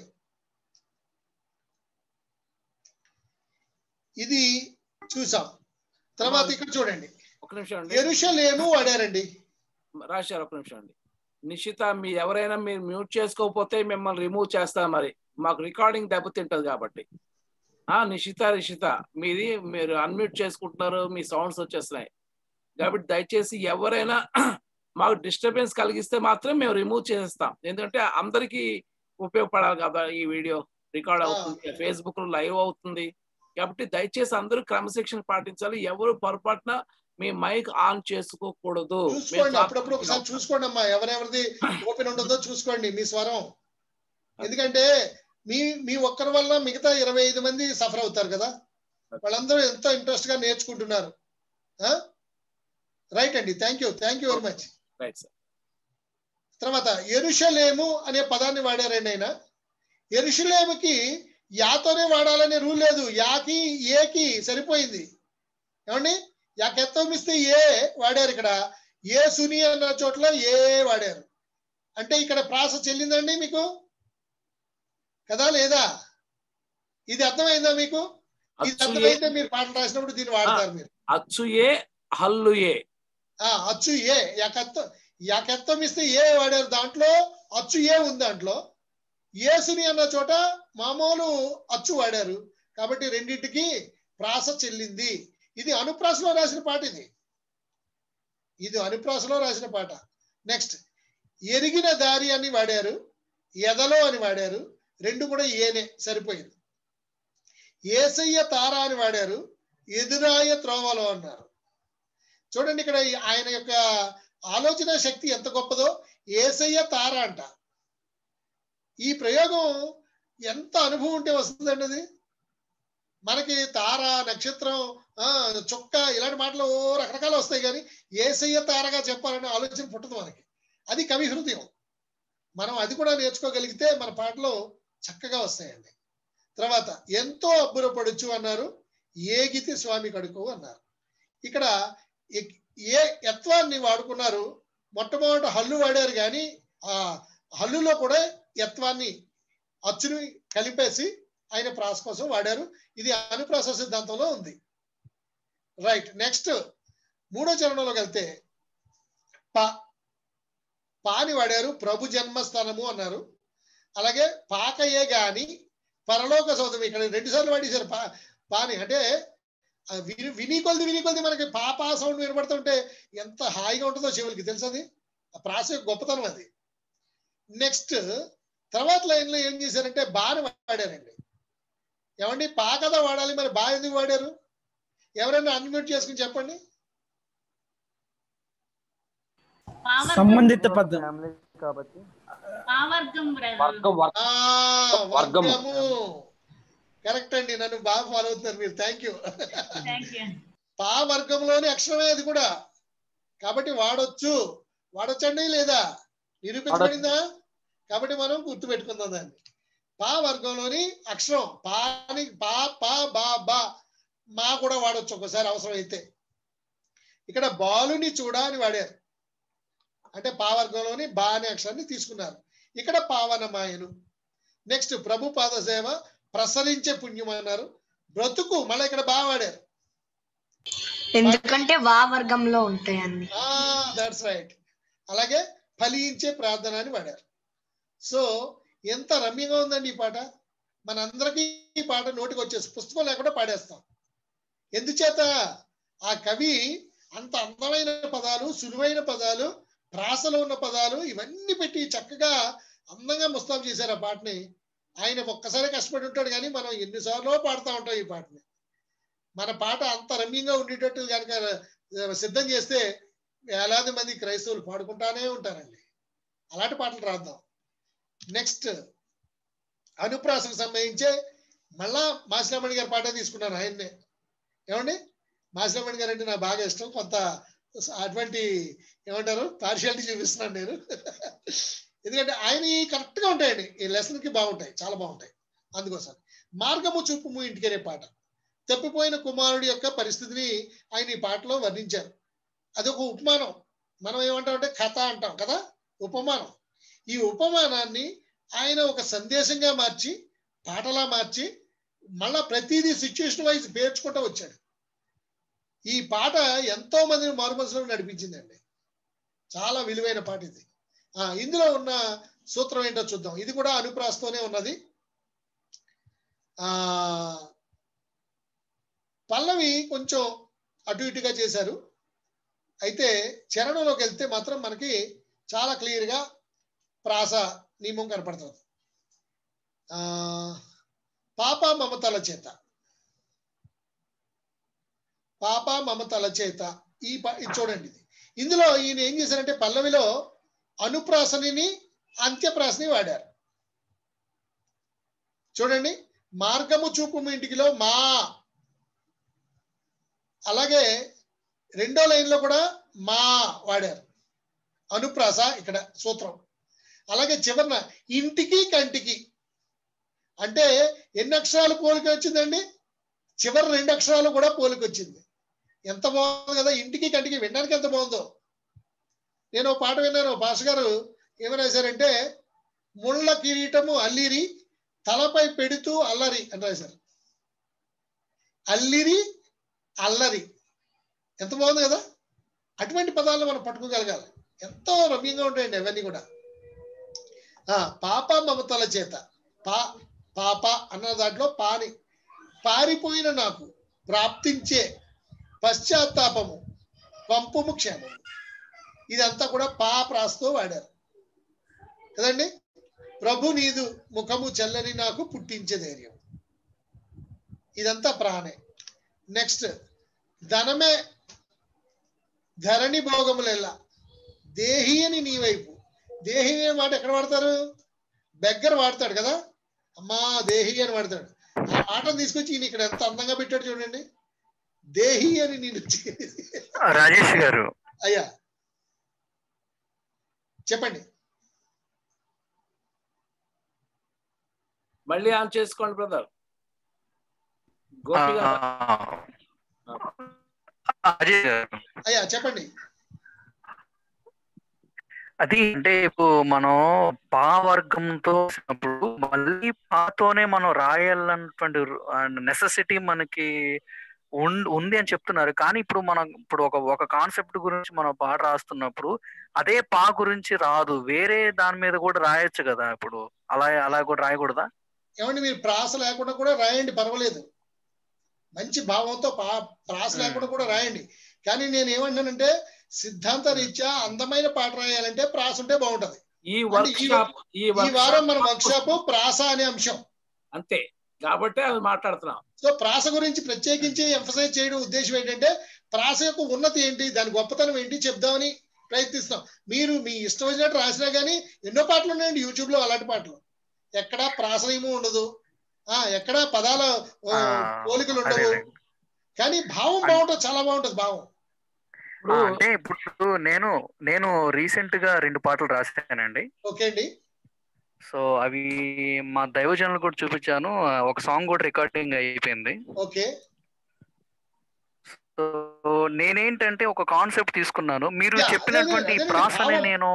ఇది చూసాం తర్వాత ఇక్కడ చూడండి ఒక నిమిషం అండి ఎరుషలేము వాడారండి రాశారు ఒక నిమిషం అండి నిశ్చిత మీ ఎవరైనా మీరు మ్యూట్ చేసుకోకపోతే మిమ్మల్ని రిమూవ్ చేస్తారు మరి మాకు రికార్డింగ్ దెబ్బతింటది కాబట్టి ఆ నిషిత నిషిత మీది మీరు అన్మ్యూట్ చేసుకుంటున్నారు మీ సౌండ్స్ వచ్చేస్తున్నాయి కాబట్టి దయచేసి ఎవరైనా మాకు డిస్టర్బెన్స్ కలిగిస్తే మాత్రం మేము రిమూవ్ చేసేస్తాం ఎందుకంటే అందరికీ ఉపయోగపడాలి కదా ఈ వీడియో రికార్డ్ అవుతుంది ఫేస్బుక్ లో లైవ్ అవుతుంది కాబట్టి దయచేసి అందరూ క్రమశిక్షణ పాటించాలి ఎవరు పొరపాటున మీ మైక్ ఆన్ చేసుకోకూడదు చూసుకోండి అప్పుడప్పుడు ఒకసారి చూసుకోండి అమ్మా ఎవరెవరిది ఓపెన్ ఉంటుందో చూసుకోండి మీ స్వరం ఎందుకంటే మీ మీ ఒక్కరి వల్ల మిగతా ఇరవై ఐదు మంది సఫర్ అవుతారు కదా వాళ్ళందరూ ఎంతో ఇంట్రెస్ట్ గా నేర్చుకుంటున్నారు రైట్ అండి thank you thank you very much right sir తర్వాత ఎరుషలేము అనే పదాన్ని వాడారండి ఆయన ఎరుషలేముకి యాతోనే వాడాలనే రూల్ లేదు యాకి ఏకి సరిపోయింది ఏమండి యాకెత్తమిస్తే ఏ వాడారు ఇక్కడ ఏ సుని అన్న చోట్ల ఏ వాడారు అంటే ఇక్కడ ప్రాస చెల్లిందండి మీకు కదా లేదా ఇది అర్థమైందా మీకు ఇది అర్థమైతే మీరు పాటలు రాసినప్పుడు దీన్ని వాడతారు మీరు అచ్చు ఏ హల్లు ఏ ఆ అచ్చు ఏ యాకెత్త యాకెత్తం ఇస్తే ఏ వాడారు దాంట్లో అచ్చు ఏ ఉంది దాంట్లో ఏసుని అన్న చోట మామూలు అచ్చు వాడారు కాబట్టి రెండింటికి ప్రాస చెల్లింది ఇది అనుప్రాసలో రాసిన పాట ఇది ఇది అనుప్రాసలో రాసిన పాట నెక్స్ట్ ఎరిగిన దారి అని వాడారు ఎదలో అని వాడారు రెండు కూడా ఏనే సరిపోయింది ఏసయ్య తార అని వాడారు ఎదురాయ త్రోవలో అన్నారు చూడండి ఇక్కడ ఆయన యొక్క ఆలోచన శక్తి ఎంత గొప్పదో ఏసయ్య తార అంట ఈ ప్రయోగం ఎంత అనుభవం ఉంటే వస్తుందండి అది మనకి తార నక్షత్రం ఆ చుక్క ఇలాంటి మాటలు ఓ రకరకాలు వస్తాయి కానీ ఏసయ్య తారగా చెప్పాలనే ఆలోచన పుట్టదు మనకి అది కవి హృదయం మనం అది కూడా నేర్చుకోగలిగితే మన పాటలు చక్కగా వస్తాయండి తర్వాత ఎంతో అబ్బురపడచ్చు అన్నారు ఏగితి స్వామి కడుకు అన్నారు ఇక్కడ ఎ- ఏ యత్వాన్ని వాడుకున్నారు మొట్టమొదటి హల్లు వాడారు కానీ ఆ హల్లులో కూడా యత్వాన్ని అచ్చుని కలిపేసి ఆయన ప్రాస కోసం వాడారు ఇది అనుప్రాస సిద్ధాంతంలో ఉంది రైట్ నెక్స్ట్ మూడో చరణంలోకి వెళ్తే పా పాని వాడారు ప్రభు జన్మస్థానము అన్నారు అలాగే పాకయే గాని పరలోక సౌదం ఇక్కడ రెండు సార్లు వాడేశారు పా పాని అంటే ఆ విని విని కొలిది విని కొలిది మనకి పాపా సౌండ్ వినబడుతుంటే ఎంత హాయిగా ఉంటుందో చెవులకి తెలుసది ఆ ప్రాస యొక్క గొప్పతనం అది నెక్స్ట్ తర్వాత లైన్ లో ఏం చేశారంటే బాని వాడారండి ఏమండి పా కదా వాడాలి మరి బా ఎందుకు వాడారు ఎవరైనా అన్మ్యూట్ చేసుకుని చెప్పండి సంబంధిత పదం కాబట్టి పావర్గం బ్రదర్ వర్గం వర్గం ఆ వర్గము. వర్గము కరెక్ట్ అండి నన్ను బాగా ఫాలో అవుతున్నారు మీరు థ్యాంక్ యూ థ్యాంక్ యూ పా వర్గంలోని అక్షరమే అది కూడా కాబట్టి వాడొచ్చు వాడొచ్చండి లేదా నిరూపించబడిందా కాబట్టి మనం గుర్తు పెట్టుకుందాం దాన్ని పా వర్గంలోని అక్షరం పాని పా పా బా బా మా కూడా వాడొచ్చు ఒకసారి అవసరం అయితే ఇక్కడ బాలుని చూడ అని వాడారు అంటే పా వర్గంలోని బా అనే అక్షరాన్ని తీసుకున్నారు ఇక్కడ పావనమాయను నెక్స్ట్ ప్రభు పాద సేవ ప్రసరించే పుణ్యం అన్నారు బ్రతుకు మళ్ళీ ఇక్కడ బాగా వాడారు ఎందుకంటే వా వర్గంలో ఉంటాయి అన్ని దట్స్ రైట్ అలాగే ఫలించే ప్రార్థన అని పాడారు సో ఎంత రమ్యంగా ఉందండి ఈ పాట మనందరికీ ఈ పాట నోటికి వచ్చేసి పుస్తకం లేకుండా పాడేస్తాం ఎందుచేత ఆ కవి అంత అందమైన పదాలు సులువైన పదాలు ప్రాసలో ఉన్న పదాలు ఇవన్నీ పెట్టి చక్కగా అందంగా ముస్తాబు చేశారు ఆ పాటని ఆయన ఒక్కసారి కష్టపడి ఉంటాడు కానీ మనం ఎన్నిసార్లు పాడుతూ ఉంటాం ఈ పాటని మన పాట అంత రమ్యంగా ఉండేటట్టు కనుక సిద్ధం చేస్తే వేలాది మంది క్రైస్తవులు పాడుకుంటానే ఉంటారండి అలాంటి పాటలు రాద్దాం నెక్స్ట్ అనుప్రాసకు సంబంధించే మళ్ళా మాసిలామణి గారి పాట తీసుకున్నాను ఆయన్నే ఏమండి మాసిలామణి గారు అంటే నాకు బాగా ఇష్టం కొంత అటువంటి ఏమంటారు పార్షియాలిటీ చూపిస్తున్నాను నేను ఎందుకంటే ఆయన కరెక్ట్ గా ఉంటాయండి ఈ లెసన్ కి బాగుంటాయి చాలా బాగుంటాయి అందుకోసం మార్గము చూపుము ఇంటికనే పాట తప్పిపోయిన కుమారుడి యొక్క పరిస్థితిని ఆయన ఈ పాటలో వర్ణించారు అదొక ఉపమానం మనం ఏమంటామంటే కథ అంటాం కదా ఉపమానం ఈ ఉపమానాన్ని ఆయన ఒక సందేశంగా మార్చి పాటలా మార్చి మళ్ళా ప్రతిదీ సిచ్యుయేషన్ వైజ్ పేర్చుకుంటూ వచ్చాడు ఈ పాట ఎంతో మందిని మారుమనసులో నడిపించిందండి చాలా విలువైన పాట ఇది ఆ ఇందులో ఉన్న సూత్రం ఏంటో చూద్దాం ఇది కూడా అనుప్రాస్తోనే ఉన్నది ఆ పల్లవి కొంచెం అటు ఇటుగా చేశారు అయితే చరణంలోకి వెళ్తే మాత్రం మనకి చాలా క్లియర్గా ప్రాస నియమం కనపడుతుంది ఆ పాప మమతల చేత పాప మమతల చేత ఈ ప- ఇది చూడండి ఇది ఇందులో ఈయన ఏం చేశారంటే పల్లవిలో అనుప్రాసని అంత్యప్రాసని వాడారు చూడండి మార్గము చూపు మీ ఇంటికిలో మా అలాగే రెండో లైన్ లో కూడా మా వాడారు అనుప్రాస ఇక్కడ సూత్రం అలాగే చివరన ఇంటికి కంటికి అంటే ఎన్ని అక్షరాలు పోలిక వచ్చిందండి చివరి రెండు అక్షరాలు కూడా పోలిక వచ్చింది ఎంత బాగుంది కదా ఇంటికి కంటికి వినడానికి ఎంత బాగుందో నేను ఒక పాట విన్నాను భాష గారు ఏమని రాశారంటే ముళ్ళ కిరీటము అల్లిరి తలపై పెడుతూ అల్లరి అని రాశారు అల్లిరి అల్లరి ఎంత బాగుంది కదా అటువంటి పదాలను మనం పట్టుకోగలగాలి ఎంతో రమ్యంగా ఉంటాయండి అవన్నీ కూడా ఆ పాప మమతల చేత పా పాప అన్న దాంట్లో పాని పారిపోయిన నాకు ప్రాప్తించే పశ్చాత్తాపము పంపుము క్షేమము ఇదంతా కూడా పా ప్రాస్తో వాడారు కదండి ప్రభు నీదు ముఖము చల్లని నాకు పుట్టించే ధైర్యం ఇదంతా ప్రాణే నెక్స్ట్ ధనమే ధరణి భోగములెల్లా దేహి అని నీ వైపు దేహి అనే మాట ఎక్కడ వాడతారు బెగ్గర వాడతాడు కదా అమ్మా దేహి అని వాడతాడు ఆ మాటను తీసుకొచ్చి ఈయన ఇక్కడ ఎంత అందంగా పెట్టాడు చూడండి దేహి అని నేను రాజేష్ గారు అయ్యా చెప్పండి మళ్ళీ ఆన్ చేసుకోండి బ్రదర్ గోపి గారు అజయ్ గారు అయ్యా చెప్పండి అది అంటే ఇప్పుడు మనం పా వర్గంతో వచ్చినప్పుడు మళ్ళీ పాతోనే మనం రాయాలన్నటువంటి నెసెసిటీ మనకి ఉన్- ఉంది అని చెప్తున్నారు కానీ ఇప్పుడు మనం ఇప్పుడు ఒక ఒక కాన్సెప్ట్ గురించి మనం పాట రాస్తున్నప్పుడు అదే పా గురించి రాదు వేరే దాని మీద కూడా రాయొచ్చు కదా ఇప్పుడు అలా అలా కూడా రాయకూడదా ఏమండి మీరు ప్రాస లేకుండా కూడా రాయండి పర్వాలేదు మంచి భావంతో పా- ప్రాస లేకుండా కూడా రాయండి కానీ నేను ఏమంటానంటే సిద్ధాంత రీత్యా అందమైన పాట రాయాలంటే ప్రాస ఉంటే బాగుంటది ఈ అంటే వర్క్ ఈ- షాప్ ఈ ఈ వర్క్ వారం మన షాప్ వర్క్ షాప్ ప్రాస అనే అంశం అంతే కాబట్టి అది మాట్లాడుతున్నాం సో ప్రాస గురించి ప్రత్యేకించి ఎంఫసైజ్ చేయడం ఉద్దేశం ఏంటంటే ప్రాస యొక్క ఉన్నతి ఏంటి దాని గొప్పతనం ఏంటి చెప్దామని ప్రయత్నిస్తాం మీరు మీ ఇష్టం వచ్చినట్టు రాసినా కానీ ఎన్నో పాటలు ఉన్నాయండి యూట్యూబ్ లో అలాంటి పాటలు ఎక్కడా ప్రాసనయము ఉండదు ఆ ఎక్కడా పదాల ఓ, ఆ, పోలికలు అదే ఉండవు అదే. కానీ భావం బాగుంటుంది చాలా బాగుంటుంది భావం ఆ, అంటే ఇప్పుడు నేను నేను రీసెంట్ గా రెండు పాటలు రాశానండి ఓకే అండి సో అవి మా దైవజనులు కూడా చూపించాను ఆ, ఒక సాంగ్ కూడా రికార్డింగ్ అయిపోయింది ఓకే సో నేనేంటంటే ఒక కాన్సెప్ట్ తీసుకున్నాను మీరు యా, అదే, చెప్పినటువంటి అదే, అదే, ప్రాసని భావం. నేను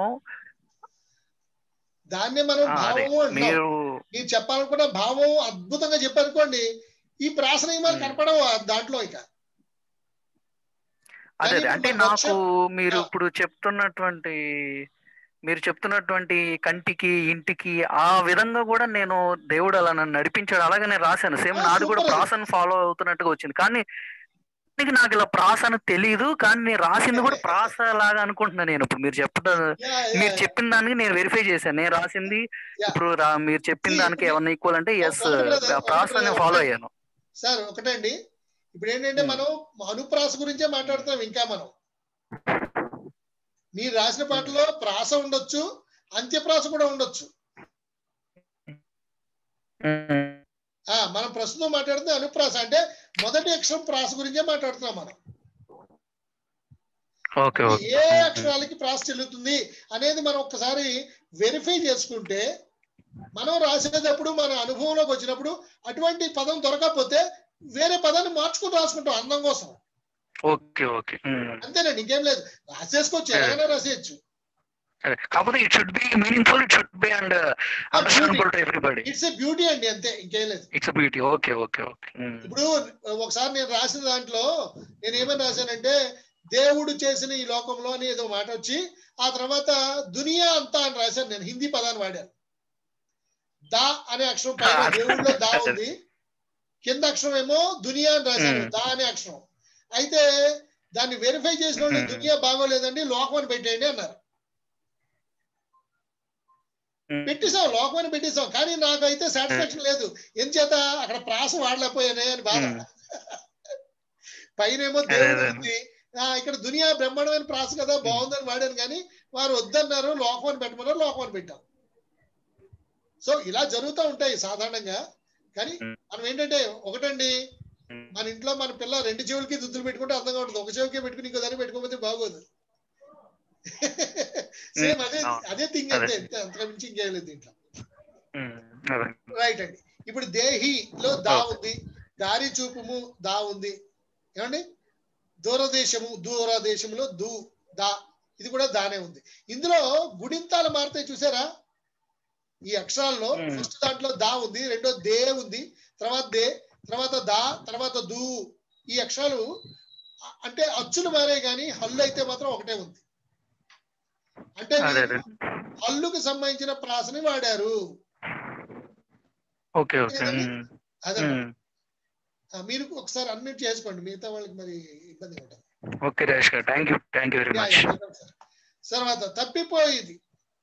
దాన్నే మనం ఆ, అదే భావము అంటున్నాం మీరు మీరు చెప్పాలనుకున్న భావం అద్భుతంగా చెప్పారనుకోండి ఈ ప్రాస నియమాలు కనపడవు ఆ దాంట్లో ఇక అదే కానీ అదే అంటే ఇప్పుడు మన నాకు వర్క్షాప్ మీరు ఇప్పుడు చెప్తున్నటువంటి మీరు చెప్తున్నటువంటి కంటికి ఇంటికి ఆ విధంగా కూడా నేను దేవుడు అలా నన్ను నడిపించాడు అలాగే నేను రాశాను సేమ్ ఆ, నాది కూడా సూపర్ అది. ప్రాసను ఫాలో అవుతున్నట్టుగా వచ్చింది కానీ దీనికి నాకు ఇలా ప్రాస అని తెలియదు కానీ నేను రాసింది కూడా ప్రాస లాగా అనుకుంటున్నాను నేను ఇప్పుడు మీరు చెప్పడం యా, యా, మీరు యా. చెప్పిన దానికి నేను వెరిఫై చేశాను నేను రాసింది యా. ఇప్పుడు రా- మీరు చెప్పిన See, దానికి ఇప్పుడు ఏమన్నా ఈక్వల్ అంటే ఎస్ ఒకటి brother, ఒకటి ప్రాస brother, నేను ఫాలో ఒకటి. అయ్యాను సార్ ఒకటండి ఇప్పుడు ఏంటంటే మనం అనుప్రాస గురించే మాట్లాడుతున్నాం ఇంకా మనం మీరు రాసిన పాటలో ప్రాస ఉండొచ్చు అంత్యప్రాస కూడా ఉండొచ్చు ఆ మనం ప్రస్తుతం మాట్లాడుతున్న అనుప్రాస అంటే మొదటి అక్షరం ప్రాస గురించే మాట్లాడుతున్నాం మనం ఓకే అంటే ఓకే ఏ అక్షరాలకి ప్రాస చెల్లుతుంది అనేది మనం ఒక్కసారి వెరిఫై చేసుకుంటే మనం రాసేటప్పుడు మన అనుభవంలోకి వచ్చినప్పుడు అటువంటి పదం దొరకకపోతే వేరే పదాన్ని మార్చుకుని రాసుకుంటాం అందం కోసం ఓకే ఓకే ఉమ్. అంతేనండి ఇంకేం లేదు రాసేసుకోవచ్చు ఎలాగైనా రాసేయచ్చు అదే. కాకపోతే it should be meaningful it should be and understandable to everybody it's a beauty అండి అంతే ఇంకేం లేదు it's beauty okay okay okay ఇప్పుడు ఒకసారి నేను రాసిన దాంట్లో నేను ఏమని రాశానంటే దేవుడు చేసిన ఈ లోకంలో అని ఏదో మాట వచ్చి ఆ తర్వాత దునియా అంతా అని రాశాను నేను హిందీ పదాన్ని వాడాను దా అనే అక్షరం పైన దేవుడిలో దా ఉంది కింద అక్షరం ఏమో దునియా అని రాశాను దా అనే అక్షరం అయితే దాన్ని వెరిఫై చేసిన వాళ్ళు దునియా బాగోలేదండి లోకం అని పెట్టేయండి అన్నారు పెట్టేసాం లోకం అని పెట్టేసాం కానీ నాకైతే సాటిస్ఫాక్షన్ లేదు ఎందుచేత అక్కడ ప్రాస వాడలేకపోయానే అని బాధ పైన ఏమో దేవుడు ఉంది ఆ, ఇక్కడ దునియా బ్రహ్మాండమైన ప్రాస కదా బాగుందని వాడాను కానీ వారు వద్దన్నారు లోకం అని పెట్టమన్నారు లోకం అని పెట్టాం సో ఇలా జరుగుతూ ఉంటాయి సాధారణంగా కానీ మనం ఏంటంటే ఒకటండి మన ఇంట్లో మన పిల్ల రెండు చెవులకి దుద్దులు పెట్టుకుంటే అందంగా ఉంటుంది ఒక చెవికి పెట్టుకుని ఇంకో దాన్ని పెట్టుకోకపోతే బాగోదు సేమ్ అదే అదే థింగ్ అంతే అంతే అంతకు మించి ఇంకేం లేదు దీంట్లో రైట్ అండి ఇప్పుడు దేహిలో దా ఉంది దారి చూపుము దా ఉంది ఏమండి దూరదేశము దూరదేశములో దూ దా ఇది కూడా దానే ఉంది ఇందులో గుడింతాలు మారుతాయి చూసారా ఈ అక్షరాల్లో ఫస్ట్ దాంట్లో దా ఉంది రెండో దే ఉంది తర్వాత దే తర్వాత దా తర్వాత దూ ఈ అక్షరాలు అ- అంటే అచ్చులు మారాయి కానీ హల్లు అయితే మాత్రం ఒకటే ఉంది అంటే అదే వీరు అదే హల్లుకు సంబంధించిన ప్రాసని వాడారు ఓకే ఓకే అదే మీరు ఒకసారి అన్మ్యూట్ చేసుకోండి మిగతా వాళ్ళకి మరి ఇబ్బంది ఉంటుంది okay Rajesh garu thank you thank you very yeah, much yeah, welcome sir. తర్వాత తప్పిపోయేది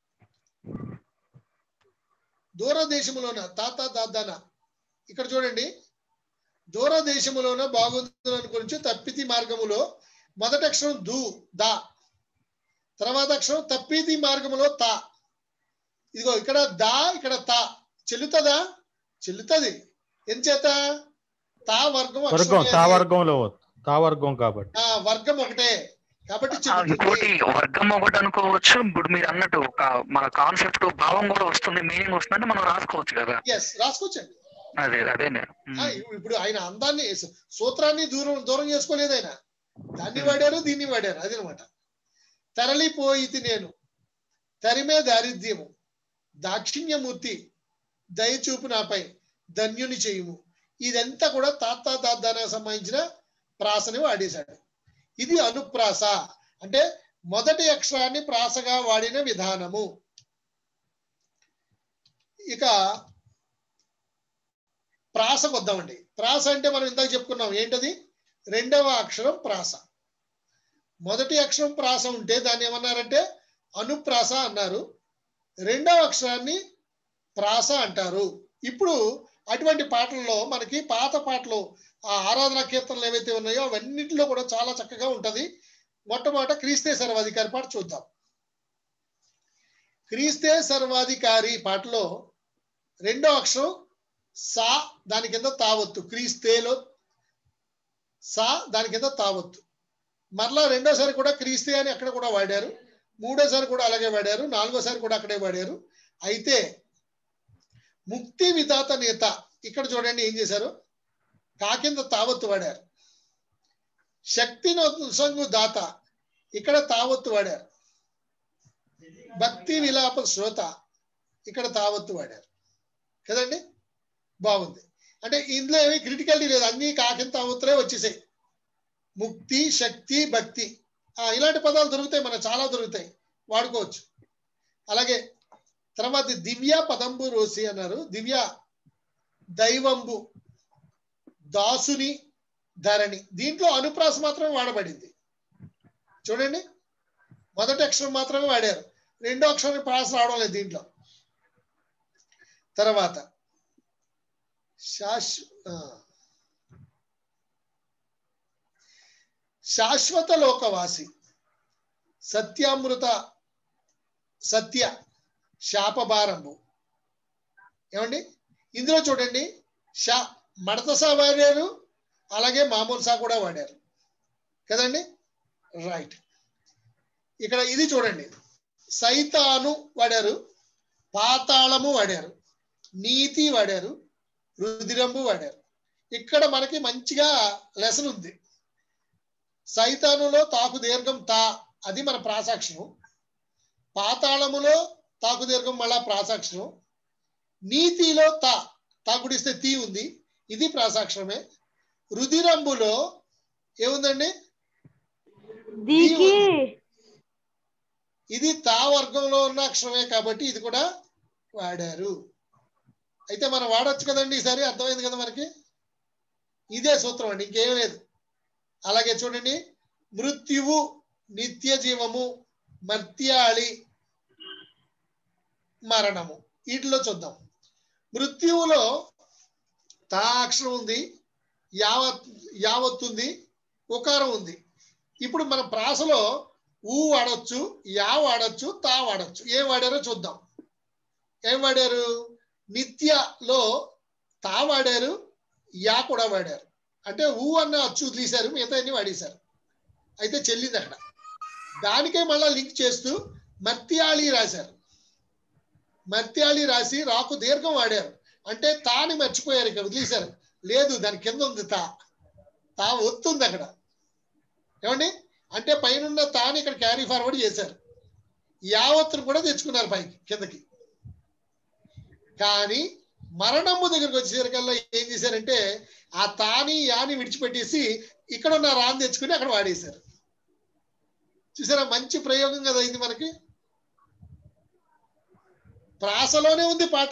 దూరదేశములోన తాత దాదాన ఇక్కడ చూడండి దూరదేశములోన బాగుందని గురించి తప్పితి మార్గములో మొదటి అక్షరం దు దా తర్వాత అక్షరం తప్పితి మార్గములో తా ఇదిగో ఇక్కడ దా ఇక్కడ తా చెల్లుతుందా చెల్లుతుంది ఎంచేత తా వర్గం వర్గం అక్షరమే తా అది. వర్గంలో తా వర్గం కాబట్టి ఆ వర్గం ఒకటే కాబట్టి ఆ, చెబుతుంది ఇంకోటి వర్గం ఒకటి అనుకోవచ్చు ఇప్పుడు మీరు అన్నట్టు ఒక మన కాన్సెప్ట్ భావం కూడా వస్తుంది మీనింగ్ వస్తుందంటే మనం రాసుకోవచ్చు కదా ఎస్ రాసుకోవచ్చండి అదే అదే నేను ఆ, ఇప్పుడు ఆయన అందాన్ని సూత్రాన్ని దూరం దూరం చేసుకోలేదు ఆయన దాన్ని వాడారు దీన్ని వాడారు అదనమాట తరలిపోయితి నేను తరిమే దారిద్ర్యము దాక్షిణ్యమూర్తి దయచూపు నాపై ధన్యుని చేయుము ఇదంతా కూడా తాత తాతానికి సంబంధించిన ప్రాసని వాడేశాడు ఇది అనుప్రాస అంటే మొదటి అక్షరాన్ని ప్రాసగా వాడిన విధానము ఇక ప్రాసకు వద్దామండి ప్రాస అంటే మనం ఇందాక చెప్పుకున్నాం ఏంటది రెండవ అక్షరం ప్రాస మొదటి అక్షరం ప్రాస ఉంటే దాన్ని ఏమన్నారంటే అనుప్రాస అన్నారు రెండవ అక్షరాన్ని ప్రాస అంటారు ఇప్పుడు అటువంటి పాటల్లో మనకి పాత పాటలు ఆ ఆరాధన కీర్తనలు ఏవైతే ఉన్నాయో అవన్నింటిలో కూడా చాలా చక్కగా ఉంటది మొట్టమొదట క్రీస్తే సర్వాధికారి పాట చూద్దాం క్రీస్తే సర్వాధికారి పాటలో రెండో అక్షరం సా దాని కింద తావత్తు క్రీస్తేలో సా దాని కింద తావత్తు మరలా రెండోసారి కూడా క్రీస్తే అని అక్కడ కూడా వాడారు మూడోసారి కూడా అలాగే వాడారు నాలుగోసారి కూడా అక్కడే వాడారు అయితే ముక్తి విధాత నేత ఇక్కడ చూడండి ఏం చేశారు కా కింద తావత్తు వాడారు శక్తి సంగు దాత ఇక్కడ తావత్తు వాడారు భక్తి విలాప శ్రోత ఇక్కడ తావత్తు వాడారు కదండి బాగుంది అంటే ఇందులో ఏమి క్రిటికాలిటీ లేదు అన్ని కాకింత తావత్తులే వచ్చేసాయి ముక్తి శక్తి భక్తి ఆ, ఇలాంటి పదాలు దొరుకుతాయి మనకు చాలా దొరుకుతాయి వాడుకోవచ్చు అలాగే తర్వాత దివ్య పదంబు రోసి అన్నారు దివ్య దైవంబు దాసుని ధరణి దీంట్లో అనుప్రాస మాత్రమే వాడబడింది చూడండి మొదటి అక్షరం మాత్రమే వాడారు రెండో అక్షరం ప్రాస రావడం లేదు దీంట్లో తర్వాత శాశ్వ ఆ. శాశ్వత లోకవాసి సత్యామృత సత్య శాపభారంభు ఏమండి ఇందులో చూడండి షా మడత సా వాడారు అలాగే మామూలు సా కూడా వాడారు కదండి రైట్ ఇక్కడ ఇది చూడండి సైతాను వాడారు పాతాళము వాడారు నీతి వాడారు రుధిరంబు వాడారు ఇక్కడ మనకి మంచిగా లెసన్ ఉంది సైతానులో తాకు దీర్ఘం తా అది మన ప్రాసాక్షరం పాతాళములో తాకు దీర్ఘం మళ్ళా ప్రాసాక్షరం నీతిలో తా తాకుడిస్తే తీ ఉంది ఇది ప్రాసాక్షరమే రుధిరంబులో ఏముందండి తీ ఉంది. ఇది తా వర్గంలో ఉన్న అక్షరమే కాబట్టి ఇది కూడా వాడారు అయితే మనం వాడొచ్చు కదండి ఈసారి అర్థమైంది కదా మనకి ఇదే సూత్రం అండి ఇంకేం లేదు అలాగే చూడండి మృత్యువు నిత్య జీవము మర్త్యాళి మరణము వీటిలో చూద్దాం మృత్యువులో తా అక్షరం ఉంది యావత్ యావత్ ఉంది ఉకారం ఉంది ఇప్పుడు మన ప్రాసలో ఊ వాడచ్చు యా వాడచ్చు తా వాడచ్చు ఏం వాడారో చూద్దాం ఏం వాడారు నిత్యలో తా వాడారు యా కూడా వాడారు అంటే ఊ అన్న అచ్చు తీశారు మిగతా అన్ని వాడేశారు అయితే చెల్లింది అక్కడ దానికే మళ్ళా లింక్ చేస్తూ మర్త్యాళి రాశారు మర్త్యాళి రాసి రాకు దీర్ఘం వాడారు అంటే తాని మర్చిపోయారు ఇక్కడ వదిలేశారు లేదు దాని కింద ఉంది తా తా ఒత్తుంది అక్కడ ఏమండి అంటే పైన తాని ఇక్కడ క్యారీ ఫార్వర్డ్ చేశారు యావత్తును కూడా తెచ్చుకున్నారు పైకి కిందకి కానీ మరణము దగ్గరికి వచ్చేసరికల్లా ఏం చేశారంటే ఆ తాని యాని విడిచిపెట్టేసి ఇక్కడ ఉన్న రాని తెచ్చుకుని అక్కడ వాడేశారు చూసారా మంచి ప్రయోగం కదా ఇది మనకి ప్రాసలోనే ఉంది పాట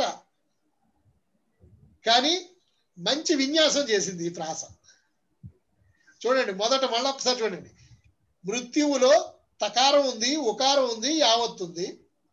కానీ మంచి విన్యాసం చేసింది ఈ ప్రాస చూడండి మొదట మళ్ళీ ఒకసారి చూడండి మృత్యువులో తకారం ఉంది ఉకారం ఉంది యావత్తు ఉంది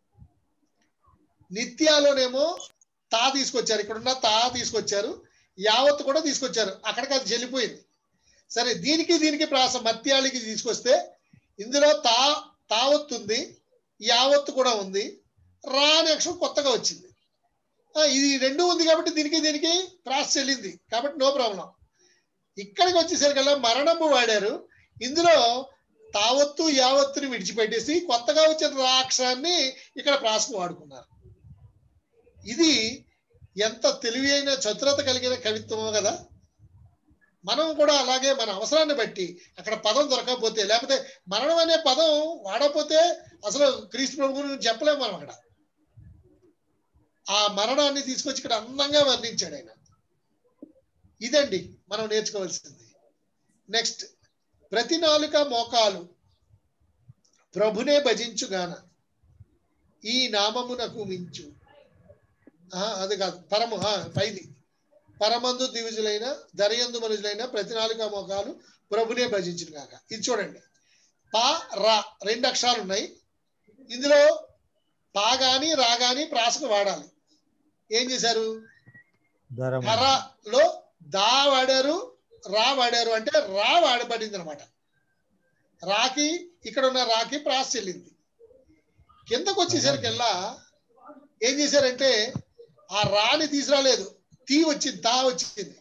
నిత్యాలోనేమో తా తీసుకొచ్చారు ఇక్కడున్న తా తీసుకొచ్చారు యావత్తు కూడా తీసుకొచ్చారు అక్కడికి అది చెల్లిపోయింది సరే దీనికి దీనికి ప్రాస మత్యాళికి తీసుకొస్తే ఇందులో తా తావత్తు ఉంది యావత్తు కూడా ఉంది రా అనే అక్షరం కొత్తగా వచ్చింది ఆ, ఇది రెండు ఉంది కాబట్టి దీనికి దీనికి క్రాస్ చెల్లింది కాబట్టి నో ప్రాబ్లం ఇక్కడికి వచ్చేసరికల్లా మరణము వాడారు ఇందులో తావత్తు యావత్తుని విడిచిపెట్టేసి కొత్తగా వచ్చిన రాక్షాన్ని ఇక్కడ ప్రాసను వాడుకున్నారు ఇది ఎంత తెలివైన చతురత కలిగిన కవిత్వమో కదా మనం కూడా అలాగే మన అవసరాన్ని బట్టి అక్కడ పదం దొరకకపోతే లేకపోతే మరణం అనే పదం వాడకపోతే అసలు క్రీస్తు ప్రభు గురించి చెప్పలేము మనం అక్కడ ఆ మరణాన్ని తీసుకొచ్చి ఇక్కడ అందంగా వర్ణించాడు ఆయన ఇదండి మనం నేర్చుకోవాల్సింది నెక్స్ట్ ప్రతి నాలుక మోకాలు ప్రభునే భజించుగాన ఈ నామమునకు మించు ఆహా, అది కాదు పరము ఆ, పైది పరమందు దివిజులైన దరయందు మనుజులైన ప్రతి నాలుక మోకాలు ప్రభునే భజించును కాక ఇది చూడండి పా రా రెండు అక్షరాలు ఉన్నాయి ఇందులో పా గాని రా గాని ప్రాసను వాడాలి ఏం చేశారు ధరము హరలో దా వాడారు రా వాడారు అంటే రా వాడబడింది అనమాట రాకి ఇక్కడ ఉన్న రాకి ప్రాస చెల్లింది కిందకు వచ్చేసరికల్లా ఏం చేశారంటే ఆ రాని తీసుకురాలేదు తీ వచ్చింది దా వచ్చింది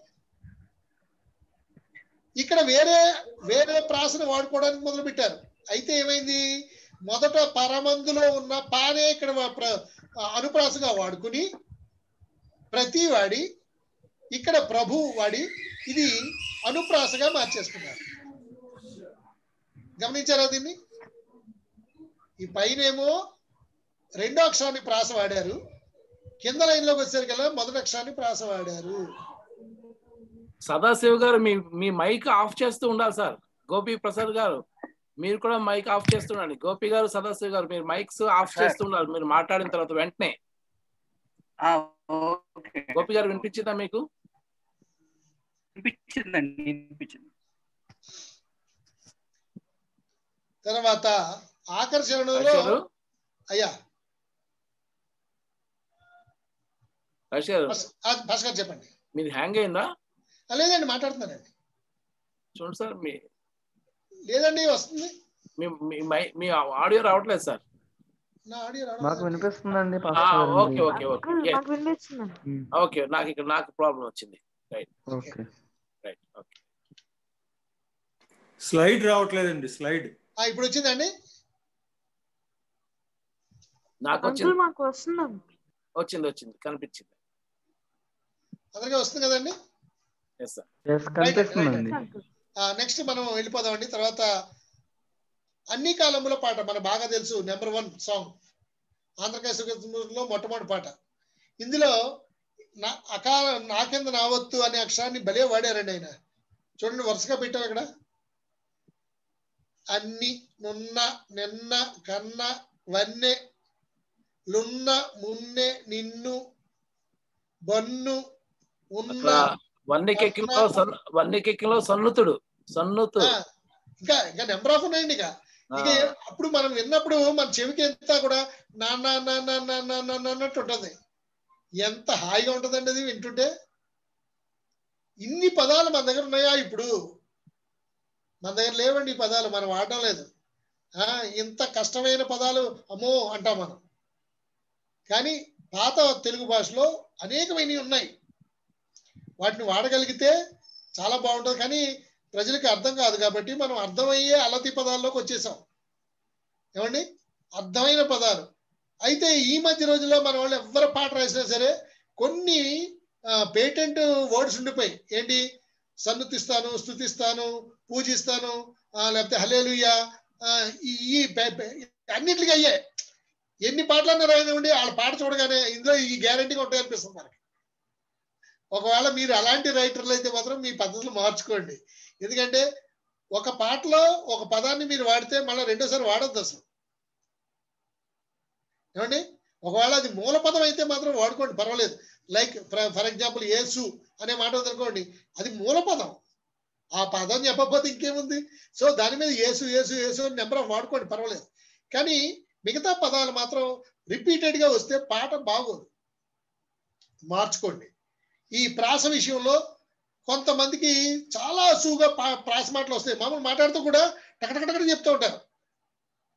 ఇక్కడ వేరే వేరే ప్రాసను వాడుకోవడానికి మొదలు పెట్టారు అయితే ఏమైంది మొదట పరమందులో ఉన్న పానే ఇక్కడ వా- ప్ర- అనుప్రాసగా వాడుకుని ప్రతి వాడి ఇక్కడ ప్రభు వాడి ఇది అనుప్రాసగా మార్చేసుకున్నారు గమనించారా దీన్ని ఈ పైనేమో రెండో అక్షరాన్ని ప్రాస వాడారు కింద లైన్లోకి వచ్చేసరికల్లా మొదటి అక్షరాన్ని ప్రాస వాడారు సదాశివ్ గారు మీ మీ మైక్ ఆఫ్ చేస్తూ ఉండాలి సార్ గోపి ప్రసాద్ గారు మీరు కూడా మైక్ ఆఫ్ చేస్తుండండి గోపి గారు సదాశివ్ గారు మీరు మైక్స్ ఆఫ్ చేస్తూ ఉండాలి మీరు మాట్లాడిన తర్వాత వెంటనే గోపి గారు వినిపించిందా మీకు వినిపించిందండి వినిపించింది తర్వాత ఆకర్షణలో రాశారు? అయ్యా రాశారు ఆ, భాస్కర్ చెప్పండి మీది హ్యాంగ్ అయిందా ఆ, లేదండి మాట్లాడుతున్నానండి చూడండి సార్ మీ లేదండి వస్తుంది మీ మీ మై- మీ ఆడియో రావట్లేదు సార్ నా ఆడియో రావడం మాకు వినిపిస్తుందండి ఆ, పాస్టర్ గారు ఓకే ఓకే ఓకే Yes. మాకు వినిపిస్తుందండి ఉమ్, ఓకే నాకు ఇక్కడ నాకు ప్రాబ్లం వచ్చింది right okay right okay slide రావట్లేదండి స్లైడ్ ఆ, ఇప్పుడు వచ్చిందండి నాకు అంకుల్ వచ్చింది మాకు వస్తుందండి వచ్చింది వచ్చింది కనిపించింది అందరికీ వస్తుంది కదండి ఎస్ సార్ ఎస్ కనిపిస్తుందండి నెక్స్ట్ మనం వెళ్ళిపోదామండి తర్వాత అన్ని కాలముల పాట మన బాగా తెలుసు నెంబర్ వన్ సాంగ్ ఆంధ్రప్రదేశ్లో మొట్టమొదటి పాట ఇందులో నా అకాల నాకెంద నావత్తు అనే అక్షరాన్ని భలే వాడారండి ఆయన చూడండి వరుసగా పెట్టాం ఇక్కడ అన్ని నున్న నిన్న కన్న వన్నె లున్న మున్నె నిన్ను బన్ను ఉన్న అక్కడ వన్నెకెక్కిలో సన్ వన్నెకెక్కిలో సన్నుతుడు సన్నుతు ఆ, ఇంకా ఇంకా నెంబర్ ఆఫ్ ఉన్నాయండి ఇక ఇక అప్పుడు మనం విన్నప్పుడు మన చెవికి ఎంత కూడా నాన్న నాన్న నాన్న నాన్న అన్నట్టు ఉంటుంది ఎంత హాయిగా ఉంటుందండి అది వింటుంటే ఇన్ని పదాలు మన దగ్గర ఉన్నాయా ఇప్పుడు మన దగ్గర లేవండి ఈ పదాలు మనం వాడడం లేదు ఆ ఇంత కష్టమైన పదాలు అమ్మో అంటాం మనం కానీ పాత తెలుగు భాషలో అనేకమైనవి ఉన్నాయి వాటిని వాడగలిగితే చాలా బాగుంటుంది కానీ ప్రజలకు అర్థం కాదు కాబట్టి మనం అర్థమయ్యే అలతి పదాల్లోకి వచ్చేసాం ఏమండి అర్థమైన పదాలు అయితే ఈ మధ్య రోజుల్లో మన వాళ్ళు ఎవరు పాట రాసినా సరే కొన్ని పేటెంట్ వర్డ్స్ ఉండిపోయి ఏంటి సన్నుతిస్తాను స్థుతిస్తాను పూజిస్తాను ఆ, లేకపోతే హలేలుయ్యా ఆ, ఈ ఈ పే- పే- అన్నిటికీ అయ్యాయి ఎన్ని పాటలన్నా రాయనివ్వండి వాళ్ళ పాట చూడగానే ఇందులో ఈ గ్యారంటీగా ఉంటాయి అనిపిస్తుంది మనకి ఒకవేళ మీరు అలాంటి రైటర్లు అయితే మాత్రం మీ పద్ధతులు మార్చుకోండి ఎందుకంటే ఒక పాటలో ఒక పదాన్ని మీరు వాడితే మళ్ళీ రెండోసారి వాడొద్దు అసలు ఏమండి ఒకవేళ అది మూల పదం అయితే మాత్రం వాడుకోండి పర్వాలేదు లైక్ ఫర్ ఎగ్జాంపుల్ యేసు అనే మాట ఉందనుకోండి అది మూల పదం ఆ పదం చెప్పకపోతే ఇంకేముంది సో దాని మీద యేసు యేసు యేసు అని నెంబర్ ఆఫ్ వాడుకోండి పర్వాలేదు కానీ మిగతా పదాలు మాత్రం రిపీటెడ్ గా వస్తే పాట బాగోదు మార్చుకోండి ఈ ప్రాస విషయంలో కొంతమందికి చాలా అసువుగా పా- ప్రాస మాటలు వస్తాయి మామూలు మాట్లాడుతూ కూడా టకటకటకట చెప్తూ ఉంటారు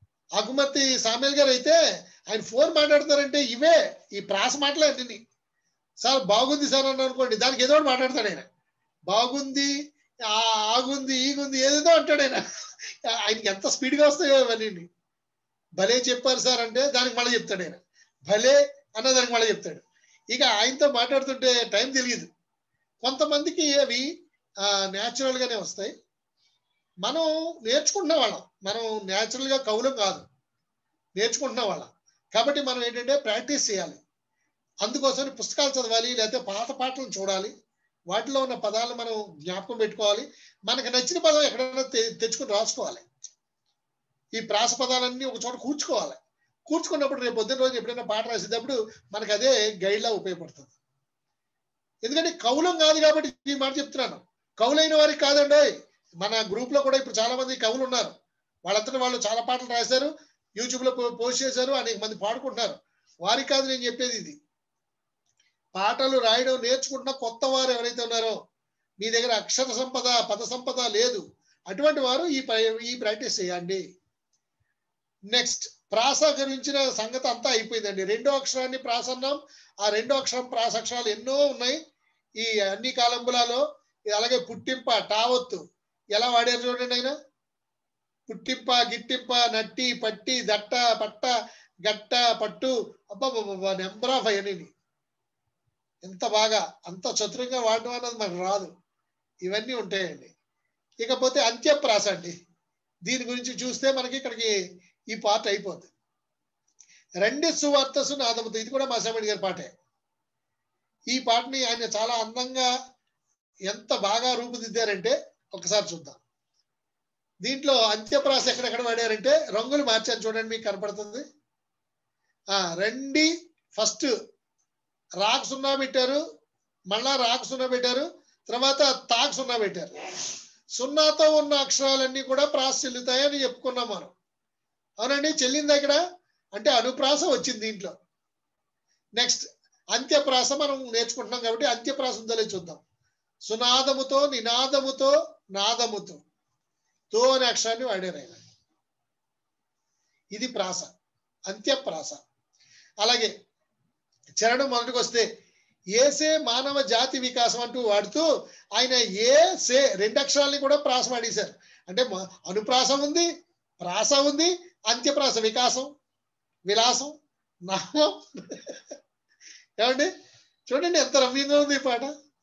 అగుమతి సామేల్ గారు అయితే ఆయన ఫోన్ మాట్లాడతారంటే ఇవే ఈ ప్రాస మాటలే అన్ని సార్ బాగుంది సార్ అని అనుకోండి దానికి ఏదో ఒకటి మాట్లాడతాడు ఆయన బాగుంది ఆ ఆగుంది ఈగుంది ఏదేదో అంటాడు ఆయన ఆయనకి ఎంత స్పీడ్గా వస్తాయో ఇవన్నీ భలే చెప్పారు సార్ అంటే దానికి మళ్ళీ చెప్తాడు ఆయన భలే అన్న దానికి మళ్ళీ చెప్తాడు ఇక ఆయనతో మాట్లాడుతుంటే టైం తెలియదు కొంతమందికి అవి న్యాచురల్ గానే వస్తాయి మనం నేర్చుకుంటున్న వాళ్ళం మనం న్యాచురల్ గా కవులం కాదు నేర్చుకుంటున్న వాళ్ళం కాబట్టి మనం ఏంటంటే ప్రాక్టీస్ చేయాలి అందుకోసం పుస్తకాలు చదవాలి లేకపోతే పాత పాటలను చూడాలి వాటిలో ఉన్న పదాలు మనం జ్ఞాపకం పెట్టుకోవాలి మనకు నచ్చిన పదం ఎక్కడైనా తె- తెచ్చుకొని రాసుకోవాలి ఈ ప్రాస పదాలన్నీ ఒక చోట కూర్చుకోవాలి కూర్చుకున్నప్పుడు రేపు పొద్దున్న రోజు ఎప్పుడైనా పాట రాసేటప్పుడు మనకు అదే గైడ్ లా ఉపయోగపడుతుంది ఎందుకంటే కవులం కాదు కాబట్టి ఈ మాట చెప్తున్నాను కవులైన వారికి కాదండి మన గ్రూప్ లో కూడా ఇప్పుడు చాలా మంది కవులు ఉన్నారు వాళ్ళంతటా వాళ్ళు చాలా పాటలు రాశారు యూట్యూబ్ లో పో- పోస్ట్ చేశారు అనేక మంది పాడుకుంటున్నారు వారికి కాదు నేను చెప్పేది ఇది పాటలు రాయడం నేర్చుకుంటున్న కొత్త వారు ఎవరైతే ఉన్నారో మీ దగ్గర అక్షర సంపద పద సంపద లేదు అటువంటి వారు ఈ ప్ర- ఈ ప్రాక్టీస్ చేయండి నెక్స్ట్ ప్రాస గురించిన సంగతి అంతా అయిపోయిందండి రెండో అక్షరాన్ని ప్రాస అన్నాం ఆ రెండో అక్షరం ప్రాస అక్షరాలు ఎన్నో ఉన్నాయి ఈ అన్ని కాలంబులాలో అలాగే పుట్టింప టావత్తు ఎలా వాడారు చూడండి ఆయన పుట్టింప గిట్టింప నట్టి పట్టి దట్ట పట్ట గట్ట పట్టు అబ్బా నెంబర్ ఆఫ్ అవన్నీ ఎంత బాగా అంత చతురంగా వాడడం అన్నది మనకు రాదు ఇవన్నీ ఉంటాయండి ఇకపోతే అంత్యప్రాస అండి దీని గురించి చూస్తే మనకి ఇక్కడికి ఈ పార్ట్ అయిపోతుంది రెండు సువార్తసు నాదముతో ఇది కూడా మా సమడి గారి పాటే ఈ పాటని ఆయన చాలా అందంగా ఎంత బాగా రూపుదిద్దారంటే ఒకసారి చూద్దాం దీంట్లో అంత్యప్రాస ఎక్కడెక్కడ వాడారంటే రంగులు మార్చాను చూడండి మీకు కనపడుతుంది ఆ రెండి ఫస్ట్ రాకు సున్నా పెట్టారు మళ్ళా రాకు సున్నా పెట్టారు తర్వాత తాకు సున్నా పెట్టారు సున్నాతో ఉన్న అక్షరాలన్నీ కూడా ప్రాస చెల్లుతాయని చెప్పుకున్నాం మనం అవునండి చెల్లింది ఇక్కడ అంటే అనుప్రాస వచ్చింది దీంట్లో నెక్స్ట్ అంత్యప్రాస మనం నేర్చుకుంటున్నాం కాబట్టి అంత్యప్రాస ఉందో లేదో చూద్దాం సునాదముతో నినాదముతో నాదముతో తో అనే అక్షరాన్ని వాడారు ఆయన ఇది ప్రాస అంత్యప్రాస అలాగే చరణం మొదటికి వస్తే ఏసే మానవ జాతి వికాసం అంటూ వాడుతూ ఆయన ఏ సే రెండు అక్షరాలని కూడా ప్రాస వాడేశారు అంటే మ- అనుప్రాస ఉంది ప్రాస ఉంది అంత్యప్రాస వికాసం విలాసం నామం ఏమండి చూడండి ఎంత రమ్యంగా ఉంది ఈ పాట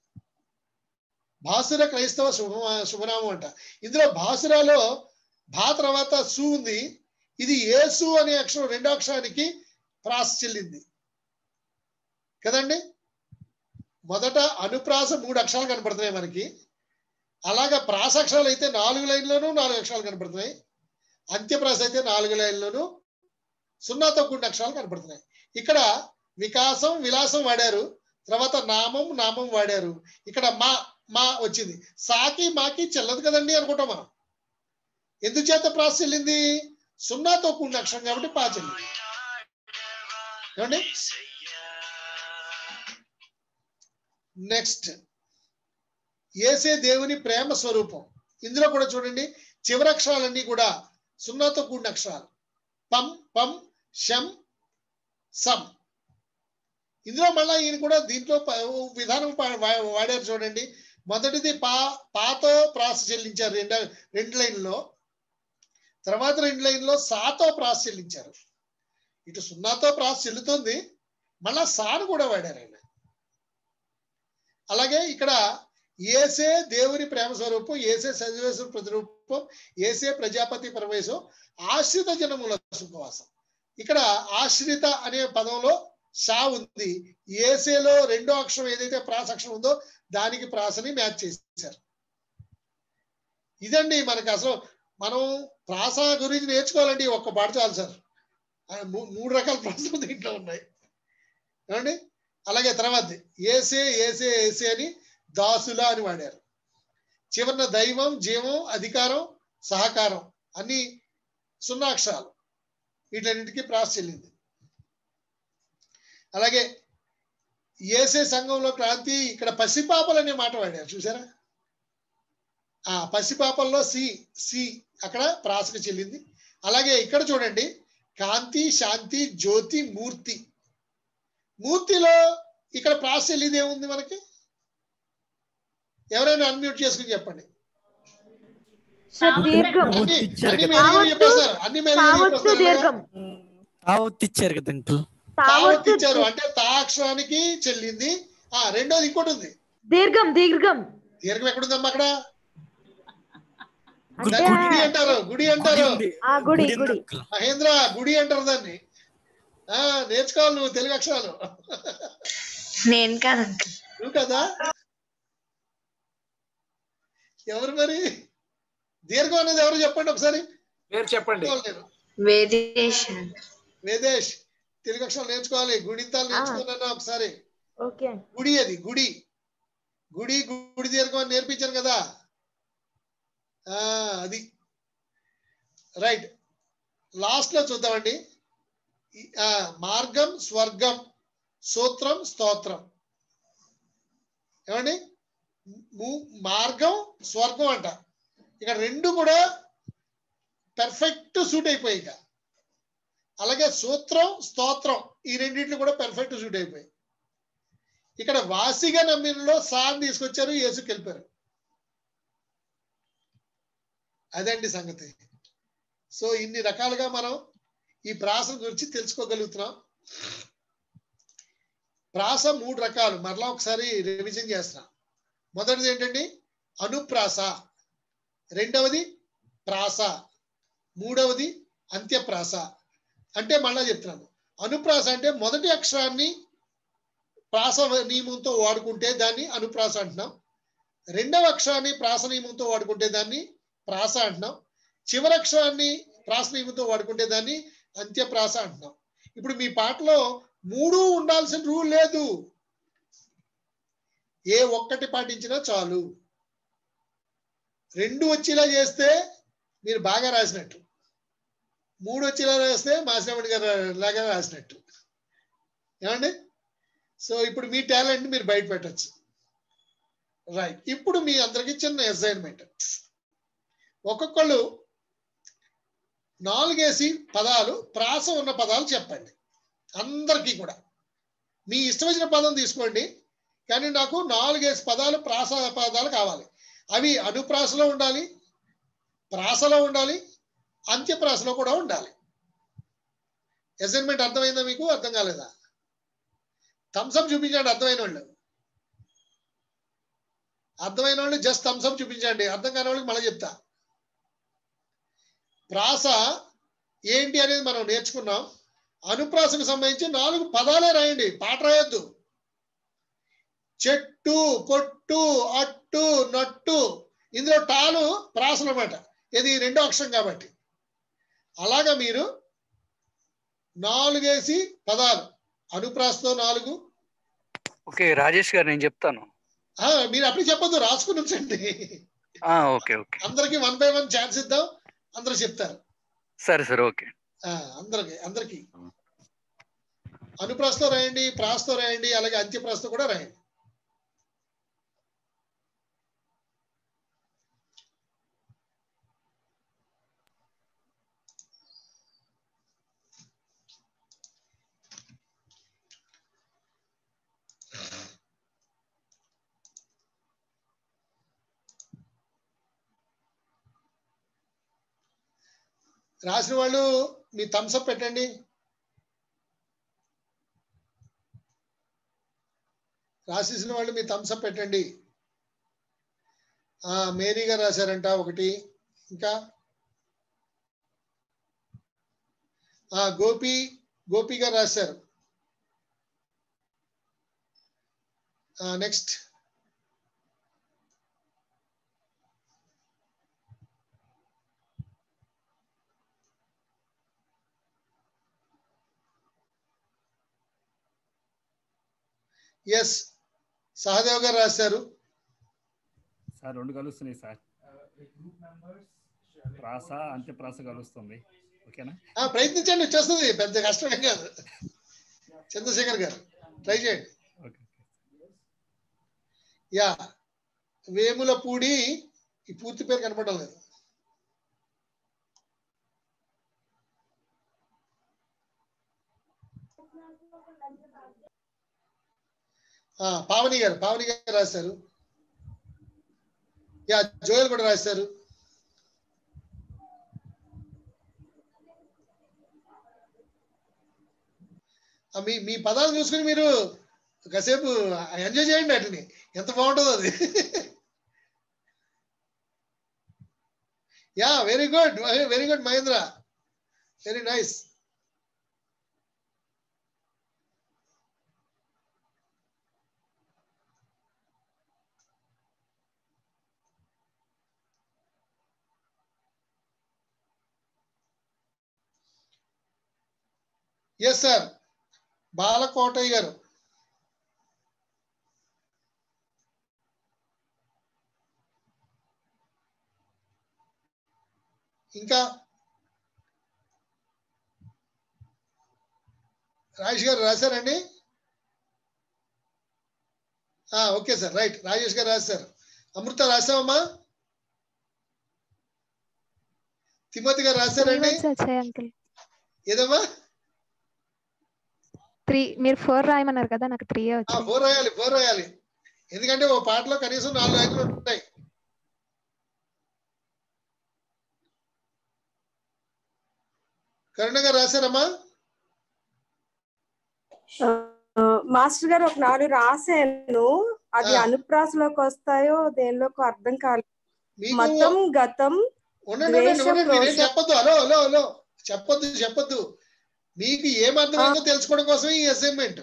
భాసుర క్రైస్తవ శుభ శుభనామం అంట ఇందులో భాసురాలో భా తర్వాత సు ఉంది ఇది ఏసు అనే అక్షరం రెండో అక్షరానికి ప్రాస చెల్లింది కదండి మొదట అనుప్రాస మూడు అక్షరాలు కనపడుతున్నాయి మనకి అలాగా ప్రాస అక్షరాలు అయితే నాలుగు లైన్లోనూ నాలుగు అక్షరాలు కనపడుతున్నాయి అంత్యప్రాస అయితే నాలుగు లైన్లోనూ సున్నాతో కూడిన అక్షరాలు కనపడుతున్నాయి ఇక్కడ వికాసం విలాసం వాడారు తర్వాత నామం నామం వాడారు ఇక్కడ మా మా వచ్చింది సాకి మాకి చెల్లదు కదండి అనుకుంటాం మనం ఎందుచేత ప్రాస చెల్లింది సున్నాతో కూడిన అక్షరం కాబట్టి పా చెల్లింది ఏమండి నెక్స్ట్ ఏసే దేవుని ప్రేమ స్వరూపం ఇందులో కూడా చూడండి చివరి అక్షరాలన్నీ కూడా సున్నాతో కూడిన అక్షరాలు పం పం షం సం ఇందులో మళ్ళా ఈయన కూడా దీంట్లో ప- ఓ విధానం పా- వా- వాడారు చూడండి మొదటిది పా పాతో ప్రాస చెల్లించారు రెండు రెండు లైన్లో తర్వాత రెండు లైన్లో సాతో ప్రాస చెల్లించారు ఇటు సున్నాతో ప్రాస చెల్లుతుంది మళ్ళా సాను కూడా వాడారు ఆయన అలాగే ఇక్కడ ఏసే దేవుని ప్రేమ స్వరూపం ఏసే సజీవేశ్వర ప్రతిరూపం ఏసే ప్రజాపతి పరమేశం ఆశ్రిత జనముల సుఖవాసం ఇక్కడ ఆశ్రిత అనే పదంలో షా ఉంది ఏసేలో రెండో అక్షరం ఏదైతే ప్రాస అక్షరం ఉందో దానికి ప్రాసని మ్యాచ్ చేశారు ఇదండి మనకి అసలు మనం ప్రాస గురించి నేర్చుకోవాలండి ఒక్క పాట చాలు సార్ ఆ మూ- మూడు రకాల ప్రాసలు దీంట్లో ఉన్నాయి ఏమండి అలాగే తర్వాత ఏసే ఏసే ఏసే అని దాసుల అని వాడారు చివరిన దైవం జీవం అధికారం సహకారం అన్ని సున్నా అక్షరాలు వీటన్నిటికీ ప్రాస చెల్లింది అలాగే ఏసే సంఘంలో క్రాంతి ఇక్కడ పసిపాపలు అనే మాట వాడారు చూసారా ఆ పసిపాపల్లో సి సి అక్కడ ప్రాసకు చెల్లింది అలాగే ఇక్కడ చూడండి కాంతి శాంతి జ్యోతి మూర్తి మూర్తిలో ఇక్కడ ప్రాస చెల్లిది ఏముంది మనకి ఎవరైనా అన్మ్యూట్ చేసుకుని చెప్పండి సార్ దీర్ఘం అన్ని అన్ని మేనేజర్ చెప్పేస్తారు అన్ని మేనేజర్ తావత్తు చెప్పేస్తారు దీర్ఘం తావత్తు ఇచ్చారు కదా అంకుల్ తావత్తు ఇచ్చారు అంటే తా అక్షరానికి చెల్లింది ఆ రెండోది ఇంకోటి ఉంది దీర్ఘం దీర్ఘం దీర్ఘం ఎక్కడుందమ్మా అక్కడ అంటే దాన్ని గుడి అంటారు గుడి అంటారు ఆ గుడి గుడి మహేంద్ర గుడి అంటారు దాన్ని ఆ నేర్చుకోవాలి నువ్వు తెలుగు అక్షరాలు నేను కాదు అంకుల్ నువ్వు కదా ఎవరు మరి దీర్ఘం అనేది ఎవరు చెప్పండి ఒకసారి పేరు చెప్పండి నేను వేదేశ్ వేదేశ్ తెలుగు అక్షరాలు నేర్చుకోవాలి గుణితాలు నేర్చుకున్నా ఒకసారి ఓకే గుడి అది గుడి గుడి గుడి దీర్ఘం అని నేర్పించాను కదా ఆ అది రైట్ లాస్ట్ లో చూద్దామండి ఈ, ఆ, మార్గం స్వర్గం సూత్రం స్తోత్రం ఏమండి ము- మార్గం స్వర్గం అంట ఇక్కడ రెండు కూడా పెర్ఫెక్ట్ సూట్ అయిపోయాయి ఇక అలాగే సూత్రం స్తోత్రం ఈ రెండింటిలో కూడా పెర్ఫెక్ట్ సూట్ అయిపోయాయి ఇక్కడ వాసిగా నమ్మినలో సాన్ తీసుకొచ్చారు యేసుకి వెళ్ళిపోయారు అదండి సంగతి సో ఇన్ని రకాలుగా మనం ఈ ప్రాస గురించి తెలుసుకోగలుగుతున్నాం ప్రాస మూడు రకాలు మరలా ఒకసారి రివిజన్ చేస్తున్నాం మొదటిది ఏంటండి అనుప్రాస రెండవది ప్రాస మూడవది అంత్యప్రాస అంటే మళ్ళా చెప్తున్నాను అనుప్రాస అంటే మొదటి అక్షరాన్ని ప్రాస నియమంతో వాడుకుంటే దాన్ని అనుప్రాస అంటున్నాం రెండవ అక్షరాన్ని ప్రాస నియమంతో వాడుకుంటే దాన్ని ప్రాస అంటున్నాం చివరి అక్షరాన్ని ప్రాస నియమంతో వాడుకుంటే దాన్ని అంత్యప్రాస అంటున్నాం ఇప్పుడు మీ పాటలో మూడు ఉండాల్సిన రూల్ లేదు ఏ ఒక్కటి పాటించినా చాలు రెండు వచ్చేలా చేస్తే మీరు బాగా రాసినట్టు మూడు వచ్చేలా రాస్తే మాసినమణి గారు లాగా రాసినట్టు ఏమండి సో ఇప్పుడు మీ టాలెంట్ మీరు బయట పెట్టచ్చు రైట్ ఇప్పుడు మీ అందరికి చిన్న అసైన్మెంట్ ఒక్కొక్కళ్ళు నాలుగేసి పదాలు ప్రాస ఉన్న పదాలు చెప్పండి అందరికీ కూడా మీ ఇష్టం వచ్చిన పదం తీసుకోండి కానీ నాకు నాలుగేసి పదాలు ప్రాస పదాలు కావాలి అవి అనుప్రాసలో ఉండాలి ప్రాసలో ఉండాలి అంత్యప్రాసలో కూడా ఉండాలి అసైన్మెంట్ అర్థమైందా మీకు అర్థం కాలేదా థమ్స్అప్ చూపించండి అర్థమైన వాళ్ళు అర్థమైన వాళ్ళు జస్ట్ థమ్స్అప్ చూపించండి అర్థం కాని వాళ్ళకి మళ్ళీ చెప్తా ప్రాస ఏంటి అనేది మనం నేర్చుకున్నాం అనుప్రాసకు సంబంధించి నాలుగు పదాలే రాయండి పాట రాయొద్దు చెట్టు పొట్టు అట్టు నట్టు ఇందులో టాలు ప్రాసలు అన్నమాట ఇది రెండో అక్షరం కాబట్టి అలాగా మీరు నాలుగేసి పదాలు అనుప్రాసతో నాలుగు ఓకే రాజేష్ గారు నేను చెప్తాను ఆ, మీరు అప్పుడు చెప్పొద్దు రాసుకుని ఉంచండి ఆ, ఓకే ఓకే అందరికి వన్ బై వన్ ఛాన్స్ ఇద్దాం అందరూ చెప్తారు సరే సరే ఓకే ఆ, అందరికి అందరికి అనుప్రాసతో రాయండి ప్రాసతో రాయండి అలాగే అంత్యప్రాసతో కూడా రాయండి రాసిన వాళ్ళు మీ థమ్స్అప్ పెట్టండి రాసేసిన వాళ్ళు మీ థమ్స్అప్ పెట్టండి ఆ, మేరీ గారు రాశారంట ఒకటి ఇంకా ఆ, గోపి గోపి గారు రాశారు నెక్స్ట్ ఎస్ సహదేవ్ గారు రాశారు సార్ రెండు కలుస్తున్నాయి సార్ ప్రాస అంత్యప్రాస కలుస్తుంది ఓకేనా ఆ, ప్రయత్నించండి వచ్చేస్తుంది పెద్ద కష్టమేం కాదు చంద్రశేఖర్ గారు ట్రై చేయండి యా వేముల పూడి ఈ పూర్తి పేరు కనపడడం లేదు ఆ, పావని గారు పావని గారు రాశారు యా జోయల్ కూడా రాశారు ఆ, మీ మీ పదాలు చూసుకుని మీరు కాసేపు ఎంజాయ్ చేయండి వాటిని ఎంత బాగుంటుందో అది yeah very good very good Mahendra very nice yes sir Balakotaiah garu ఇంకా రాజేష్ గారు రాశారండి ఆ, okay sir right Rajesh garu రాశారు అమృత రాసావమ్మా తిమ్మతి గారు త్రీ రాశారండి వర్డ్స్ వచ్చాయి అంకుల్ ఏదమ్మా త్రీ మీరు ఫోర్ రాయమన్నారు కదా నాకు త్రీ వచ్చాయి ఫోర్ రాయాలి ఫోర్ రాయాలి ఎందుకంటే ఓ పాటలో కనీసం నాలుగు లైన్లు ఉంటాయి కరుణ గారు రాశారమ్మా ఆ, మాస్టర్ గారు ఒక నాలుగు రాశాను అది ఆ. అనుప్రాసలోకి వస్తాయో దేనిలోకి అర్థం కాలేదు మీకు- మతం గతం ఉండండి ఉండండి, ద్వేషం ఉండండి మీరేం రోషం చెప్పొద్దు హలో హలో హలో చెప్పొద్దు చెప్పొద్దు మీకు ఏం అర్థమైందో తెలుసుకోవడం కోసం ఈ అసైన్మెంట్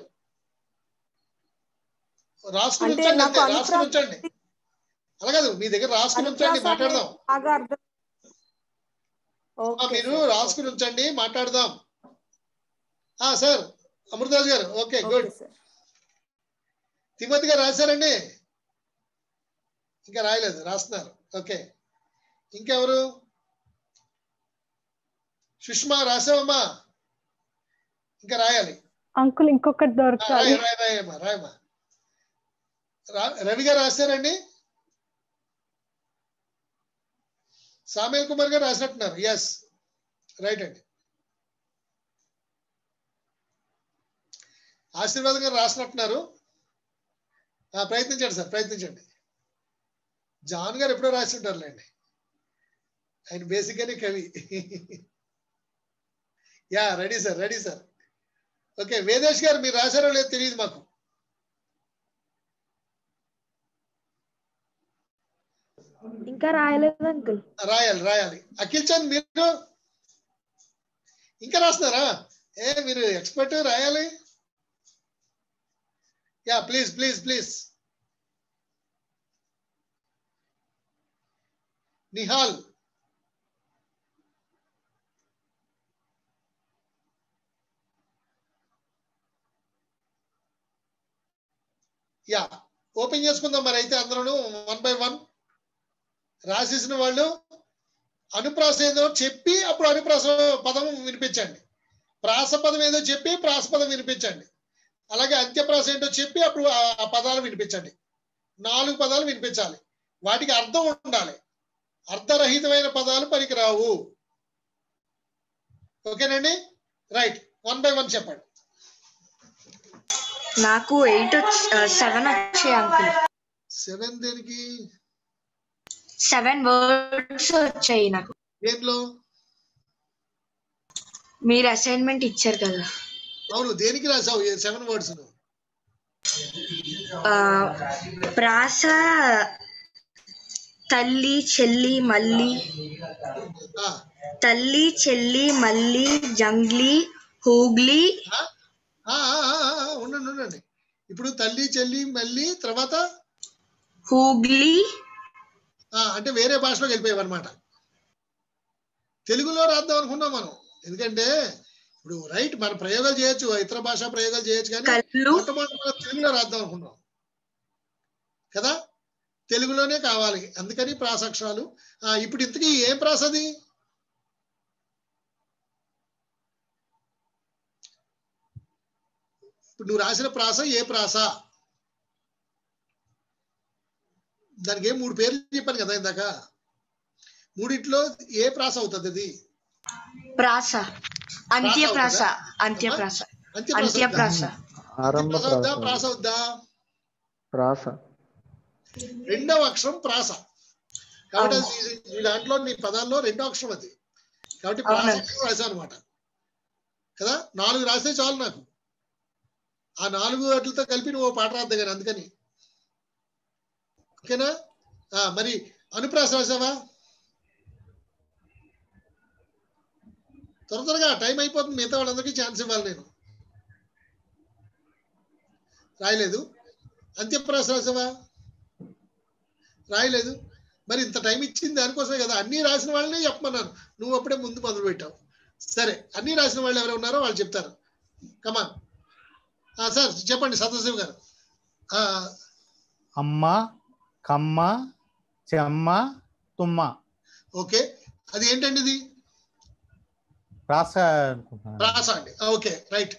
రాసుకుని అంటే ఉంచండి నాకు అంతే రాసుకుని అనుప్రా- ఉంచండి అలా కాదు మీ దగ్గర రాసుకుని ఉంచండి అనుప్రాస మాట్లాడదాం అనేది బాగా అర్థం ఆ, ఓకే మీరు సార్ రాసుకుని ఉంచండి మాట్లాడదాం ఆ sir Amritaraju garu okay okay good sir Timothy garu రాశారండి ఇంకా రాయలేదు రాస్తున్నారు ఓకే ఇంకెవరు సుష్మా రాసావమ్మా ఇంకా రాయాలి అంకుల్ ఇంకొకటి ఆ, దొరకాలి రాయ రాయ రాయమ్మా రాయమ్మా రా- రవి గారు రాశారండి సామేల్ కుమార్ గారు రాసినట్టున్నారు ఎస్ రైట్ అండి ఆశీర్వాదం గారు రాసినట్టున్నారు ఆ, ప్రయత్నించండి సార్ ప్రయత్నించండి జాన్ గారు ఎప్పుడో రాసి ఉంటారులేండి ఆయన బేసిక్గానే కవి yeah ready sir ready sir okay Vedesh garu మీరు రాశారో లేదో తెలియదు మాకు ఇంకా రాయలేదు అంకుల్ రాయాలి రాయాలి అఖిల్ చంద్ మీరు ఇంకా రాస్తున్నారా ఏ మీరు ఎక్స్పర్ట్ రాయాలి yeah please please please Nihal yeah open చేసుకుందాం మరి అయితే అందరూ వన్ బై వన్ రాసేసిన వాళ్ళు అనుప్రాస ఏదో చెప్పి అప్పుడు అనుప్రాస పదం వినిపించండి ప్రాస పదం ఏదో చెప్పి ప్రాస పదం వినిపించండి అలాగే అంత్యప్రాస ఏంటో చెప్పి అప్పుడు ఆ- ఆ పదాలు వినిపించండి నాలుగు పదాలు వినిపించాలి వాటికి అర్థం ఉండాలి అర్థరహితమైన పదాలు పనికిరావు ఓకేనండి రైట్ వన్ బై వన్ చెప్పండి నాకు ఎయిట్ సెవెన్ వచ్చాయి అంకుల్ సెవెన్ దేనికి సెవెన్ వర్డ్స్ వచ్చాయి నాకు దేంట్లో మీరు అసైన్మెంట్ ఇచ్చారు కదా అవును దేనికి రాసావు సెవెన్ వర్డ్స్ ఆ, ప్రాస తల్లి చెల్లి మల్లి తల్లి చెల్లి మల్లి జంగ్లీ హూగ్లీ ఉండండి ఉండండి ఇప్పుడు తల్లి చెల్లి మళ్ళీ తర్వాత హూగ్లీ ఆ, అంటే వేరే భాషలోకి వెళ్ళిపోయావు అనమాట తెలుగులో రాద్దాం అనుకున్నాం మనం ఎందుకంటే ఇప్పుడు రైట్ మన ప్రయోగాలు చేయొచ్చు ఇతర భాషా ప్రయోగాలు చేయొచ్చు కానీ మొట్టమొదటి మనం తెలుగులో రాద్దాం అనుకున్నాం కదా తెలుగులోనే కావాలి అందుకని ప్రాసక్షరాలు ఆ, ఇప్పుడు ఇంతకీ ఏం ప్రాస అది ఇప్పుడు నువ్వు రాసిన ప్రాస ఏ ప్రాస దానికి ఏ మూడు పేర్లు చెప్పాను కదా ఇందాక మూడిట్లో ఏ ప్రాస అవుతుంది అది ప్రాస అంత్యప్రాస అవుతుందా? అంత్యప్రాస అంత్యప్రాస అంత్యప్రాస అంత్యప్రాస అవుద్దా ప్రాస అవుద్దా ప్రాస రెండవ అక్షరం ప్రాస కాబట్టి అది ఈ- ఈ దాంట్లో నీ పదాల్లో రెండో అక్షరం అది కాబట్టి ప్రాస అవునండి. అక్షరం రాశాను అనమాట కదా నాలుగు రాస్తే చాలు నాకు ఆ నాలుగు వాటితో కలిపి నువ్వు ఓ పాట రాద్దా కానీ అందుకని ఓకేనా ఆ, మరి అనుప్రాస రాసావా త్వర త్వరగా టైం అయిపోతుంది మిగతా వాళ్ళందరికీ ఛాన్స్ ఇవ్వాలి నేను రాయలేదు అంత్యప్రాస రాసావా రాయలేదు మరి ఇంత టైం ఇచ్చింది దానికోసమే కదా అన్ని రాసిన వాళ్ళనే చెప్పమన్నాను నువ్వు అప్పుడే ముందు మొదలు పెట్టావు సరే అన్ని రాసిన వాళ్ళు ఎవరు ఉన్నారో వాళ్ళు చెప్తారు కమాన్ సార్ చెప్పండి సదాశివ్ గారు ఆ, అమ్మ కమ్మ చెమ్మ తుమ్మ ఓకే అది ఏంటండి ఇది ప్రాస అనుకుంటున్నాను ప్రాస అండి ఓకే రైట్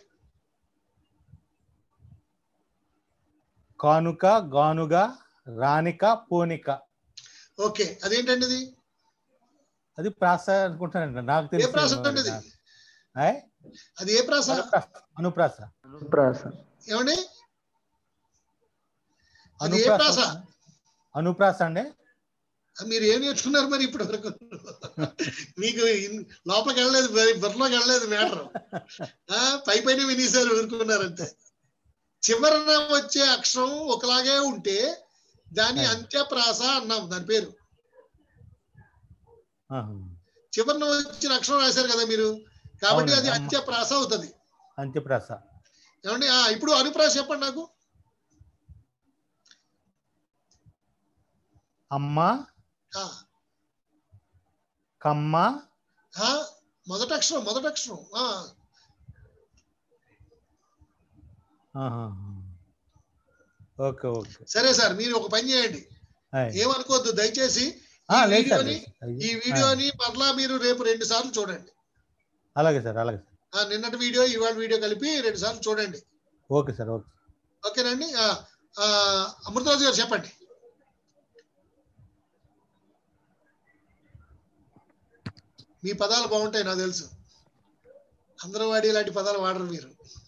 కానుక గానుగ రానిక పూనిక ఓకే అదేంటండి ఇది అది ప్రాస అనుకుంటానండి నాకు ఏ ప్రాస తెలిసి అండి ఇది ఆయ్? అది ఏ ప్రాస అనుప్రాస ప్రాస ఏమండి అది ఏ అనుప్రాస ప్రాస అనుప్రాస అండి మీరు ఏం నేర్చుకున్నారు మరి ఇప్పటి వరకు మీకు ఇన్- లోపలికి వెళ్ళలేదు బరి- బుర్రలోకి వెళ్ళలేదు మ్యాటర్ పై పైన వినేశారు ఊరుకున్నారంతే చివరన వచ్చే అక్షరం ఒకలాగే ఉంటే దాని అంత్యప్రాస అన్నాం దాని పేరు ఆహా. చివరన వచ్చిన అక్షరం రాశారు కదా మీరు కాబట్టి అవునండి, అది అమ్మ. అంత్యప్రాస అవుతుంది అంత్యప్రాస ఏమండి ఆ, ఇప్పుడు అనుప్రాస చెప్పండి నాకు అమ్మ ఆ, కమ్మ ఆ, మొదటి అక్షరం మొదటి అక్షరం ఆ, ఆహా. ఓకే ఓకే సరే సార్ మీరు ఒక పని చేయండి ఆయ్. ఏమనుకోవద్దు దయచేసి ఆ, ఈ లేదు సార్ వీడియోని లేదు. అయ్యి. ఈ వీడియోని మరలా మీరు రేపు రెండు సార్లు చూడండి అలాగే సార్ అలాగే సార్ ఆ నిన్నటి వీడియో ఇవాళ వీడియో కలిపి రెండు సార్లు చూడండి ఓకే సార్ ఓకే ఓకేనండి ఆ, ఆ, అమృతరాజు గారు చెప్పండి మీ పదాలు బాగుంటాయి నాకు తెలుసు అందరూ వాడి ఇలాంటి పదాలు వాడరు మీరు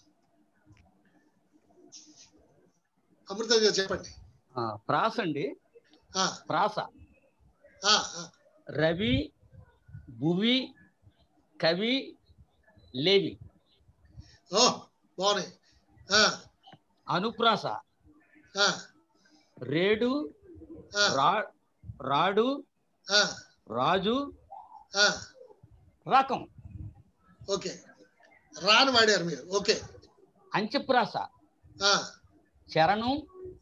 అమృతరాజు గారు చెప్పండి ఆ, ప్రాస అండి ఆ, ప్రాస ఆ, ఆ, రవి భువి కవి లేవి ఓ బాగున్నాయి ఆ, అనుప్రాస ఆ, రేడు రా రాడు ఆ, రాజు ఆ, రకం ఓకే రాని వాడారు మీరు ఓకే అంత్యప్రాస ఆ, చరణం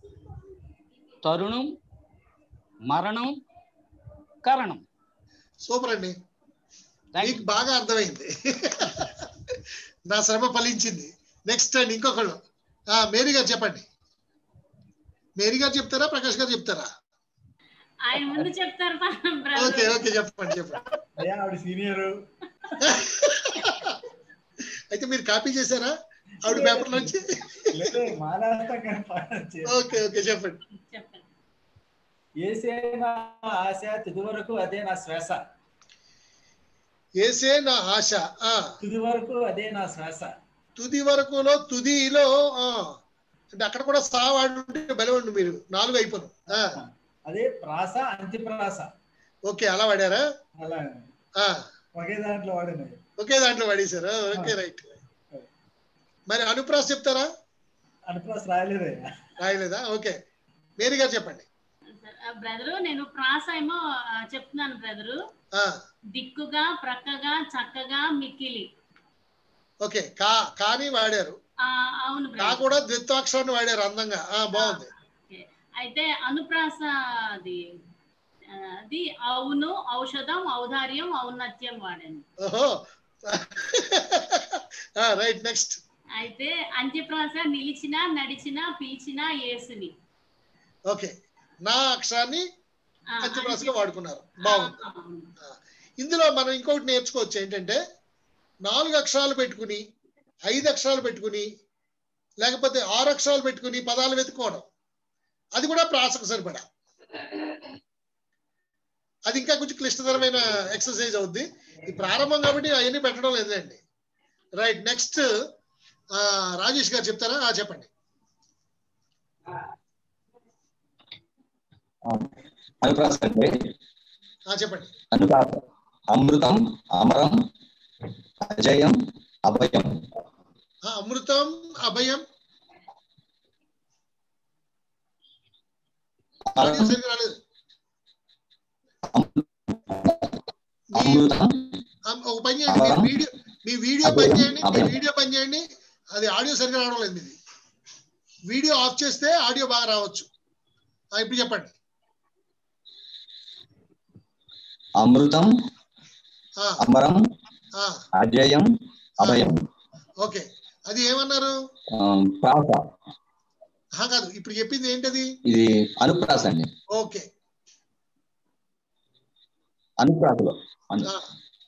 తరుణం మరణం కరణం సూపర్ అండి మీకు బాగా అర్థమైంది నా శ్రమ ఫలించింది నెక్స్ట్ అండి ఇంకొకళ్ళు ఆ, మేరీ గారు చెప్పండి మేరీ గారు చెప్తారా ప్రకాష్ గారు చెప్తారా ఆయన ముందు చెప్తారు ఓకే ఓకే చెప్పండి చెప్పండి అయ్యా ఆవిడ సీనియర్ అయితే మీరు కాపీ చేశారా ఆవిడ పేపర్ నుంచి మానేస్తాం కానీ పాడించే. ఓకే ఓకే చెప్పండి ఏసే నా ఆశ తుది వరకు అదే నా శ్వాస ఏసే నా ఆశ ఆ తుది వరకు అదే నా శ్వాస తుది వరకులో తుదిలో ఆ అంటే అక్కడ కూడా సా వాడుంటే బలవండి మీరు నాలుగు అయిపోను ఆ, అదే ప్రాస అంత్యప్రాస ఓకే అలా వాడారా అలా ఆ, ఒకే దాంట్లో వాడినాయి ఒకే దాంట్లో వాడేశారు ఓకే రైట్ మరి అనుప్రాస్ చెప్తారా అనుప్రాస రాయలేదయ్యా రాయలేదా ఓకే మేరీ గారు చెప్పండి బ్రదరు నేను ప్రాస ఏమో ఆ, చెప్తున్నాను బ్రదరు ఆ, దిక్కుగా ప్రక్కగా చక్కగా మిక్కిలి ఓకే కా కానీ వాడారు ఆ, అవును కా బ్రదర్ కూడా ద్విత్వాక్షరాన్ని వాడారు అందంగా ఆ బాగుంది అయితే అనుప్రాస అది ఆ, అది అవును ఔషధం ఔదార్యం ఔన్నత్యం వాడాను ఓహో రైట్ నెక్స్ట్ అయితే అంత్యప్రాస నిలిచిన నడిచిన పిలిచిన యేసుని ఓకే నా అక్షరాన్ని ఆ, అంత్యప్రాసగా వాడుకున్నారు బాగుంది అవును. ఇందులో మనం ఇంకొకటి నేర్చుకోవచ్చు ఏంటంటే నాలుగు అక్షరాలు పెట్టుకుని ఐదు అక్షరాలు పెట్టుకుని లేకపోతే ఆరు అక్షరాలు పెట్టుకుని పదాలు వెతుక్కోవడం అది కూడా ప్రాసకు సరిపడా అది ఇంకా కొంచెం క్లిష్టతరమైన ఎక్సర్సైజ్ అవుద్ది ఈ ప్రారంభం కాబట్టి అవన్నీ పెట్టడం లేదులేండి రైట్ నెక్స్ట్ రాజేష్ గారు చెప్తారా ఆ, చెప్పండి అనుప్రాస అంటే ఆ, చెప్పండి అనుప్రాస అమృతం అమరం అజయం అభయం ఆ, అమృతం అభయం ఆడియో సరిగ్గా రాలేదు అమృతం ఆ, ఒక పని చేయండి మీ వీడియో మీ వీడియో పని చేయండి మీ వీడియో పని చేయండి అది ఆడియో సరిగ్గా రావడం లేదు మీది వీడియో ఆఫ్ చేస్తే ఆడియో బాగా రావచ్చు ఆ, ఇప్పుడు చెప్పండి అమృతం ఆ, అమరం ఆ, అజయం అభయం ఓకే అది ఏమన్నారు ఆ, ప్రాస ఆ, కాదు ఇప్పుడు చెప్పింది ఏంటది ఇది అనుప్రాస అండి ఓకే అనుప్రాసలో అను- ఆ,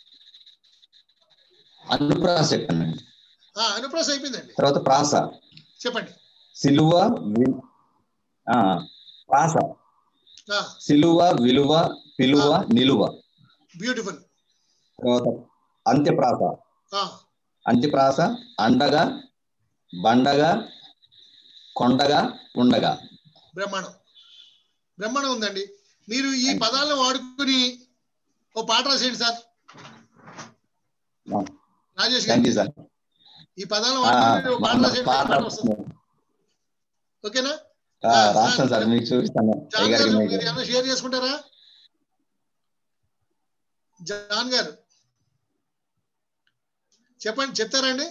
అనుప్రాస చెప్పానండి ఆ, అనుప్రాస అయిపోయిందండి తర్వాత ప్రాస చెప్పండి సిలువ వి- ఆ, ప్రాస ఆ, సిలువ విలువ పిలువ నిలువ బ్యూటిఫుల్ తర్వాత అంత్యప్రాస ఆ, అంత్యప్రాస అండగా బండగా కొండగా ఉండగా బ్రహ్మాండం బ్రహ్మాండం ఉందండి మీరు ఈ పదాలను వాడుకుని ఓ పాట రాసేయండి sir Rajesh thank garu you sir ఈ పదాలను వాడుకుని ఓ పాట రాసేయండి పాట పాట వస్తుంది ఓకేనా ఆ, రాస్తాను సార్ మీకు చూపిస్తాను జాన్ అయ్య గారు గారికి మీరు మీకు. ఏమైనా షేర్ చేసుకుంటారా జాన్ గారు చెప్పండి చెప్తారండి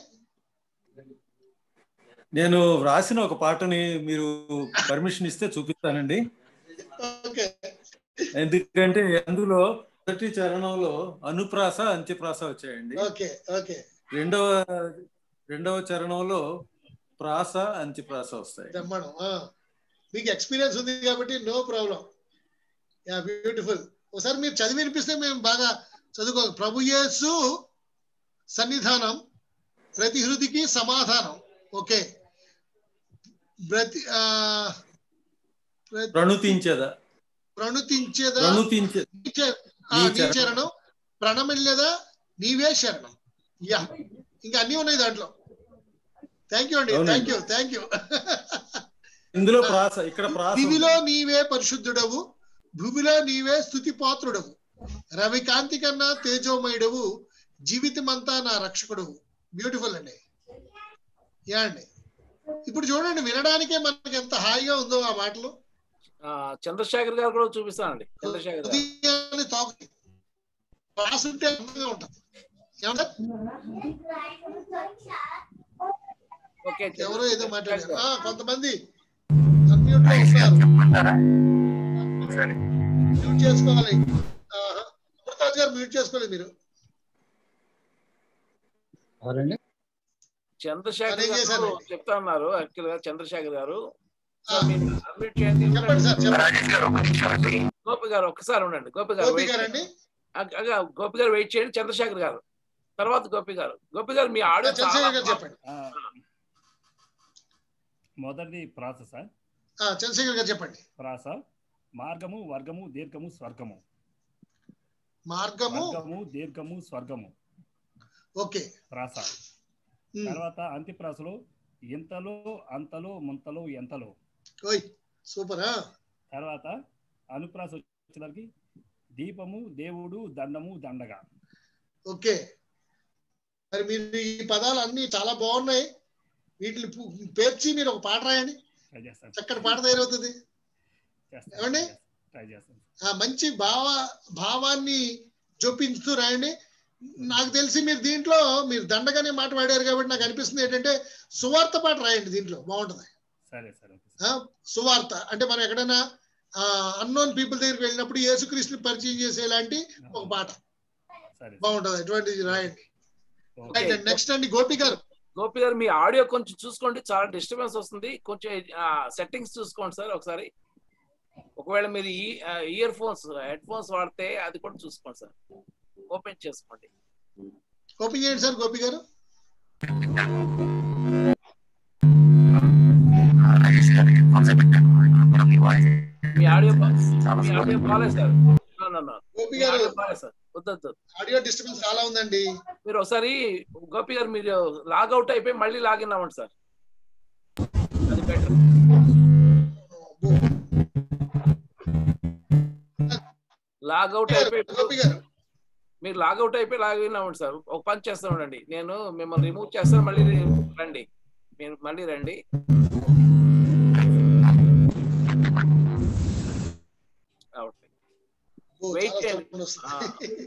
నేను రాసిన ఒక పాటని మీరు పర్మిషన్ ఇస్తే చూపిస్తానండి ఓకే ఎందుకంటే అందులో మొదటి చరణంలో అనుప్రాస అంత్యప్రాస వచ్చాయండి ఓకే ఓకే రెండవ రెండవ చరణంలో ప్రాస అంత్యప్రాస వస్తాయి బ్రహ్మాండం ఆ. మీకు ఎక్స్పీరియన్స్ ఉంది కాబట్టి నో ప్రాబ్లం యా బ్యూటిఫుల్ ఒకసారి మీరు చదివి వినిపిస్తే మేము బాగా చదువుకో ప్రభు యేసు సన్నిధానం ప్రతి హృదికి సమాధానం ఓకే ప్రతి ఆ, ప్రతి- ప్రణుతించదా ప్రణుతించేదా ప్రణుతించే నీ చే- ఆ, నీ నీ చరణం. చరణం ప్రణమిల్లేదా నీవే శరణం యా ఇంకా అన్ని ఉన్నాయి దాంట్లో థ్యాంక్ యూ అండి అవునండి. థ్యాంక్ యూ థ్యాంక్ యూ ఇందులో ప్రాస ఇక్కడ ప్రాస ఉంది. దివిలో నీవే పరిశుద్ధుడవు భూమిలో నీవే స్థుతి పాత్రుడవు రవికాంతి కన్నా తేజోమయుడవు జీవితమంతా నా రక్షకుడవు బ్యూటిఫుల్ అండి యా అండి ఇప్పుడు చూడండి వినడానికే మనకి ఎంత హాయిగా ఉందో ఆ మాటలు ఆ, చంద్రశేఖర్ గారు కూడా చూపిస్తానండి చంద్రశేఖర్ గారు ఉదయాన్నే తాకు రాసుంటే అందంగా ఉంటుంది ఏమంటారు? ఓకే ఎవరో ఏదో మాట్లాడారు ఆ, కొంతమంది అన్మ్యూట్ లో ఉన్నారు మ్యూట్ చేసుకోవాలి ఆహా. అమృతాజ్ గారు మ్యూట్ చేసుకోవాలి మీరు ఎవరండి చంద్రశేఖర్ అదేం గారు చేశారండి? చెప్తా ఉన్నారు యాక్చువల్ గా చంద్రశేఖర్ గారు సార్ మీరు unmute చేయండి. చెప్పండి సార్ చెప్పండి గోపి గారు ఒక్కసారి ఉండండి గోపి గారు గోపి wait గారండి? చేయండి. అగ్గ- అగ్గ, గోపి గారు వెయిట్ చేయండి చంద్రశేఖర్ గారు తర్వాత గోపి గారు గోపి గారు మీ ఆడియో చంద్రశేఖర్ గారు చెప్పండి ఆ, మొదటిది ప్రాస సార్ ఆ, చంద్రశేఖర్ గారు చెప్పండి ప్రాస మార్గము వర్గము దీర్ఘము స్వర్గము మార్గము వర్గము దీర్ఘము స్వర్గము ఓకే ప్రాస ఉమ్. తర్వాత అంత్యప్రాసలో ఇంతలో అంతలో ముంతలో ఎంతలో ఓయ్ సూపరా తర్వాత అనుప్రాస వచ్చేసరికి దీపము దేవుడు దండము దండగా ఓకే మరి మీరు ఈ పదాలు అన్ని చాలా బాగున్నాయి వీటిని పు- పేర్చి మీరు ఒక పాట రాయండి ట్రై చేస్తాను చక్కటి పాట తయారవుతుంది చేస్తాను ఏమండి ట్రై చేస్తాను ఆ మంచి భావ భావాన్ని జొప్పించుతూ రాయండి నాకు తెలిసి మీరు దీంట్లో మీరు దండగానే మాట వాడారు కాబట్టి నాకు అనిపిస్తుంది ఏంటంటే సువార్త పాట రాయండి దీంట్లో బాగుంటుంది సరే సరే ఆ, సువార్త అంటే మనం ఎక్కడైనా అన్నోన్ పీపుల్ దగ్గరికి వెళ్ళినప్పుడు యేసుక్రీస్తుని పరిచయం చేసేలాంటి ఒక పాట సరే బాగుంటుంది అటువంటిది రాయండి ఓకే. నెక్స్ట్ అండి గోపి గారు గోపి గారు మీ ఆడియో కొంచెం చూసుకోండి చాలా డిస్టర్బెన్స్ వస్తుంది కొంచెం సెట్టింగ్స్ చూసుకోండి సార్ ఒకసారి ఒకవేళ మీరు ఈ ఇయర్ ఫోన్స్ హెడ్ ఫోన్స్ వాడితే అది కూడా చూసుకోండి సార్ ఓపెన్ చేసుకోండి ఓపెన్ చేయండి సార్ గోపి గారు మీ ఆడియో మీ ఆడియో కాలేదు sir No, no, no. Gopi మీ గారు ఆడియో కాలేదు సార్ వద్దొద్దు ఆడియో డిస్టర్బెన్స్ చాలా ఉందండి మీరు ఒకసారి గోపి గారు మీరు లాగౌట్ అయిపోయి మళ్ళీ లాగిన్ అవ్వండి సార్ అది బెటర్ లాగౌట్ అయిపోయి గోపి గారు మీరు లాగౌట్ అయిపోయి లాగిన్ అవ్వండి సార్ ఒక పని చేస్తాను ఉండండి నేను మిమ్మల్ని రిమూవ్ చేస్తాను మళ్ళీ రండి మీరు మళ్ళీ రండి అవుట్ ఓ, వెయిట్ చాలా చేయండి సౌండ్ వస్తుంది.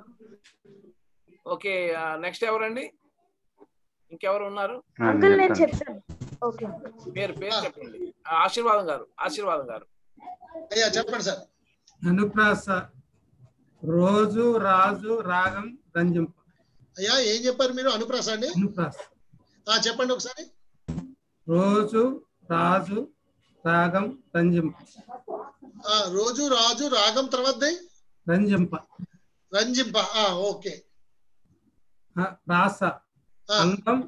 ఓకే నెక్స్ట్ ఎవరండి ఇంకెవరు ఉన్నారు అంకుల్ నేను చెప్తాను ఓకే పేరు పేరు చెప్పండి ఆ, ఆశీర్వాదం గారు ఆశీర్వాదం గారు అయ్యా చెప్పండి సార్ అనుప్రాస రోజు రాజు రాగం రంజింప అయ్యా ఏం చెప్పారు మీరు అనుప్రాస అండి అనుప్రాస ఆ, చెప్పండి ఒకసారి రోజు రాజు రాగం రంజింప ఆ, రోజు రాజు రాగం తర్వాత రంజింప రంజింప ఆ, ఓకే ఆ, రాస అంగం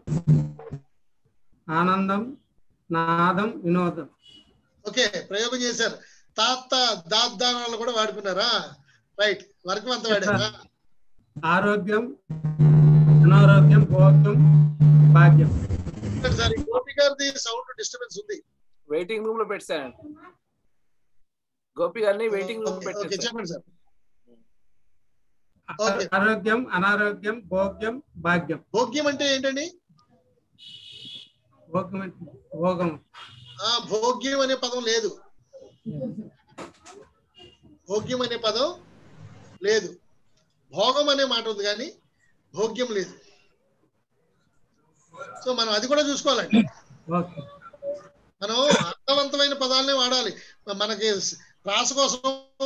ఆనందం నాదం వినోదం ఓకే ప్రయోగం చేశారు తాత దాద్దానాలు కూడా వాడుకున్నారా రైట్ వర్గం అంతా వాడారా ఆరోగ్యం అనారోగ్యం భోగ్యం భాగ్యం సార్ ఈ గోపి గారిది సౌండ్ డిస్టర్బెన్స్ ఉంది వెయిటింగ్ రూమ్ లో పెట్టాను గోపి గారిని వెయిటింగ్ రూమ్ ఓకే పెట్టాను చెప్పండి సార్ ఆరోగ్యం అనారోగ్యం భోగ్యం భాగ్యం భోగ్యం అంటే ఏంటండి భోగ్యం అంటే భోగం ఆ భోగ్యం అనే పదం లేదు భోగ్యం అనే పదం లేదు భోగం అనే మాట ఉంది కానీ భోగ్యం లేదు సో మనం అది కూడా చూసుకోవాలండి ఓకే మనం అర్థవంతమైన పదాలనే వాడాలి మనకి ప్రాస కోసం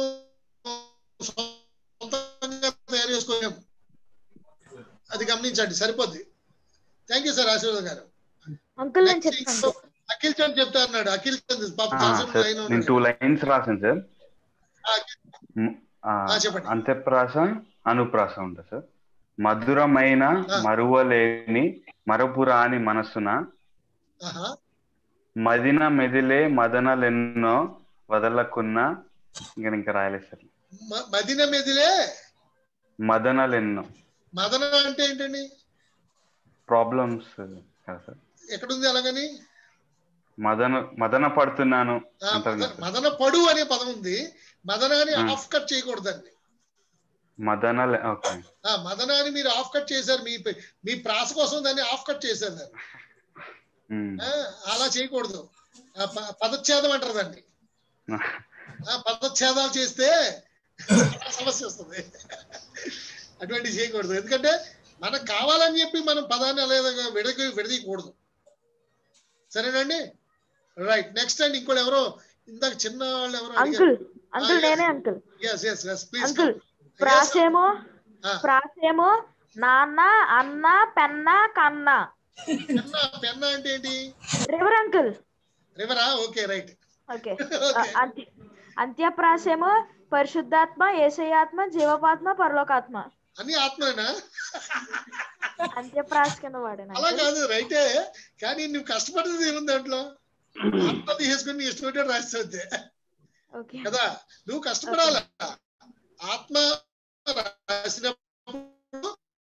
సొంతంగా తయారు చేసుకోలేము అది గమనించండి సరిపోద్ది థ్యాంక్ యూ సార్ ఆశీర్వాద్ గారు అంకుల్ నేను చెప్తాను అఖిల్ చంద్ చెప్తా అన్నాడు అఖిల్ చంద్ పాప ఆ, చాలాసేపు సార్ లైన్ నేను ఉన్నాడు టూ లైన్స్ రాసాను సార్ ఆ, మ్, ఆ, ఆ, చెప్పండి. అంత్యప్రాస అనుప్రాస ఉంటుంది సార్ మధురమైన మరువలేని మరపురాని మనసున ఆహా. మదిన మెదిలే మదనలెన్నో వదలకున్న ఇంకా ఇంకా రాయలేదు సార్ మ- మదిన మెదిలే మదనలెన్నో మదన అంటే ఏంటండి ప్రాబ్లమ్స్ కదా సార్ ఎక్కడుంది అలాగని మదన మదన పడుతున్నాను ఆ, అంటారు మద- కదా సార్. మదన పడు అనే పదం ఉంది మదన అని ఆ. ఆఫ్ కట్ చేయకూడదండి మదన ఓకే ఆ మదన అని మీరు ఆఫ్ కట్ చేశారు మీ మీ ప్రాస కోసం దాన్ని ఆఫ్ కట్ చేశారు దాన్ని మ్. ఆ, అలా చేయకూడదు ఆ, ప- పదచ్ఛేదం అంటారు దాన్ని ఆ, పదచ్ఛేదాలు చేస్తే సమస్య వస్తుంది అటువంటివి చేయకూడదు ఎందుకంటే మనకు కావాలని చెప్పి మనం పదాన్ని అలాగే విడగ విడదీయకూడదు సరేనండి రైట్ నెక్స్ట్ అండి ఇంకోటి ఎవరో ఇందాక చిన్న వాళ్ళు ఎవరో అంకుల్ అంకుల్ నేనే uncle yes yes yes please uncle ప్రాసేమో ప్రాసేమో నాన్న అన్న పెన్న కన్న పెన్న పెన్న అంటే ఏంటి రివర్ అంకుల్ రివరా ఓకే రైట్ ఓకే అంత్య అంత్యప్రాసేమో పరిశుద్ధాత్మ ఏసయాత్మ జీవపాత్మ పరలోకాత్మ అన్ని ఆత్మనేనా అంత్యప్రాస కింద వాడాను అలా uncle. కాదు రైటే కానీ నువ్వు కష్టపడేది ఏముంది దాంట్లో ఆత్మ తీసేసుకుని నీ ఇష్టం వచ్చేది రాస్తుంది ఓకే కదా నువ్వు కష్టపడాల ఆత్మ రాసినప్పుడు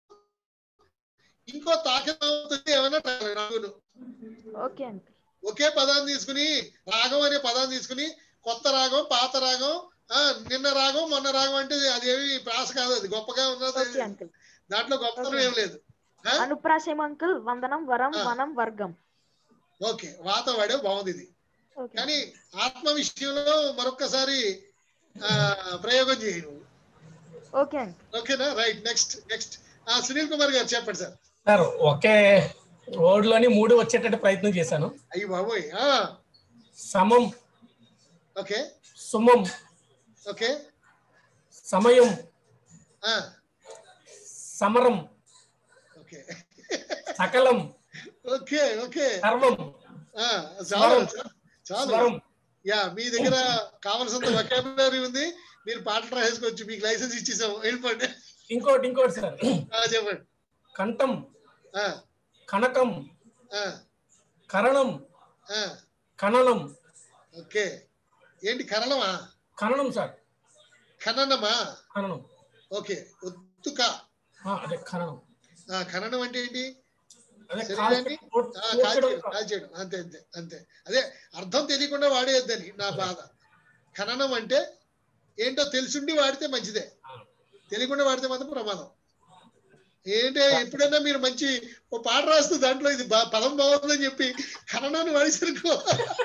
ఇంకో తాకితం అవుతుంది ఏమైనా ట్రై- రాగును ఓకే అంకుల్ ఒకే పదాన్ని తీసుకుని రాగం అనే పదాన్ని తీసుకుని కొత్త రాగం పాత రాగం ఆ నిన్న రాగం మొన్న రాగం అంటే అదేమి ప్రాస కాదు అది గొప్పగా ఉన్నది ఓకే అంకుల్ దాంట్లో గొప్పతనం ఏం లేదు ఆ? అనుప్రాసేమో అంకుల్ వందనం వరం ఆ. వనం వర్గం ఓకే వాత వాడే బాగుంది ఇది ఓకే కానీ ఆత్మ విషయంలో మరొక్కసారి ఆ, ప్రయోగం చేయి నువ్వు ఓకే అంకుల్ ఓకేనా right next next Sunil Kumar garu చెప్పండి సార్ సార్ ఒకే లోని మూడు వచ్చేటట్టు ప్రయత్నం చేశాను అయ్యి బాబోయ్ ఆ, సమం ఓకే సుమం ఓకే సమయం ఆ, సమరం ఓకే సకలం ఓకే ఓకే సర్వం ఆ, చాలు స్వరం. చాలు స్వరం. యా మీ దగ్గర కావలసినంత వొకాబులరీ ఉంది మీరు పాటలు రాసేసుకోవచ్చు మీకు లైసెన్స్ ఇచ్చేసాము వెళ్ళిపోండి ఇంకోటి ఇంకోటి సార్ ఆ, చెప్పండి కంఠం ఆ, కనకం ఆ, కరణం ఆ, కననం ఓకే ఏంటి కరణమా కననం సార్ ఖననమా కననం ఓకే ఒత్తుక ఆ, అదే కననం ఆ, ఖననం అంటే ఏంటి అదే శరీరాన్ని కాల్చడం, కోట్- ఆ, కోర్చడం కాల్చేయడం కాల్చేయడం అంతే అంతే అంతే అదే అర్థం తెలియకుండా వాడేయద్దని నా బాధ ఖననం అంటే ఏంటో తెలిసిండి వాడితే మంచిదే తెలియకుండా వాడితే మాత్రం ప్రమాదం ఏంటి ఎప్పుడైనా మీరు మంచి ఓ పాట రాస్తూ దాంట్లో ఇది బా- పదం బాగుందని చెప్పి కన్నడాన్ని వాడేసరికి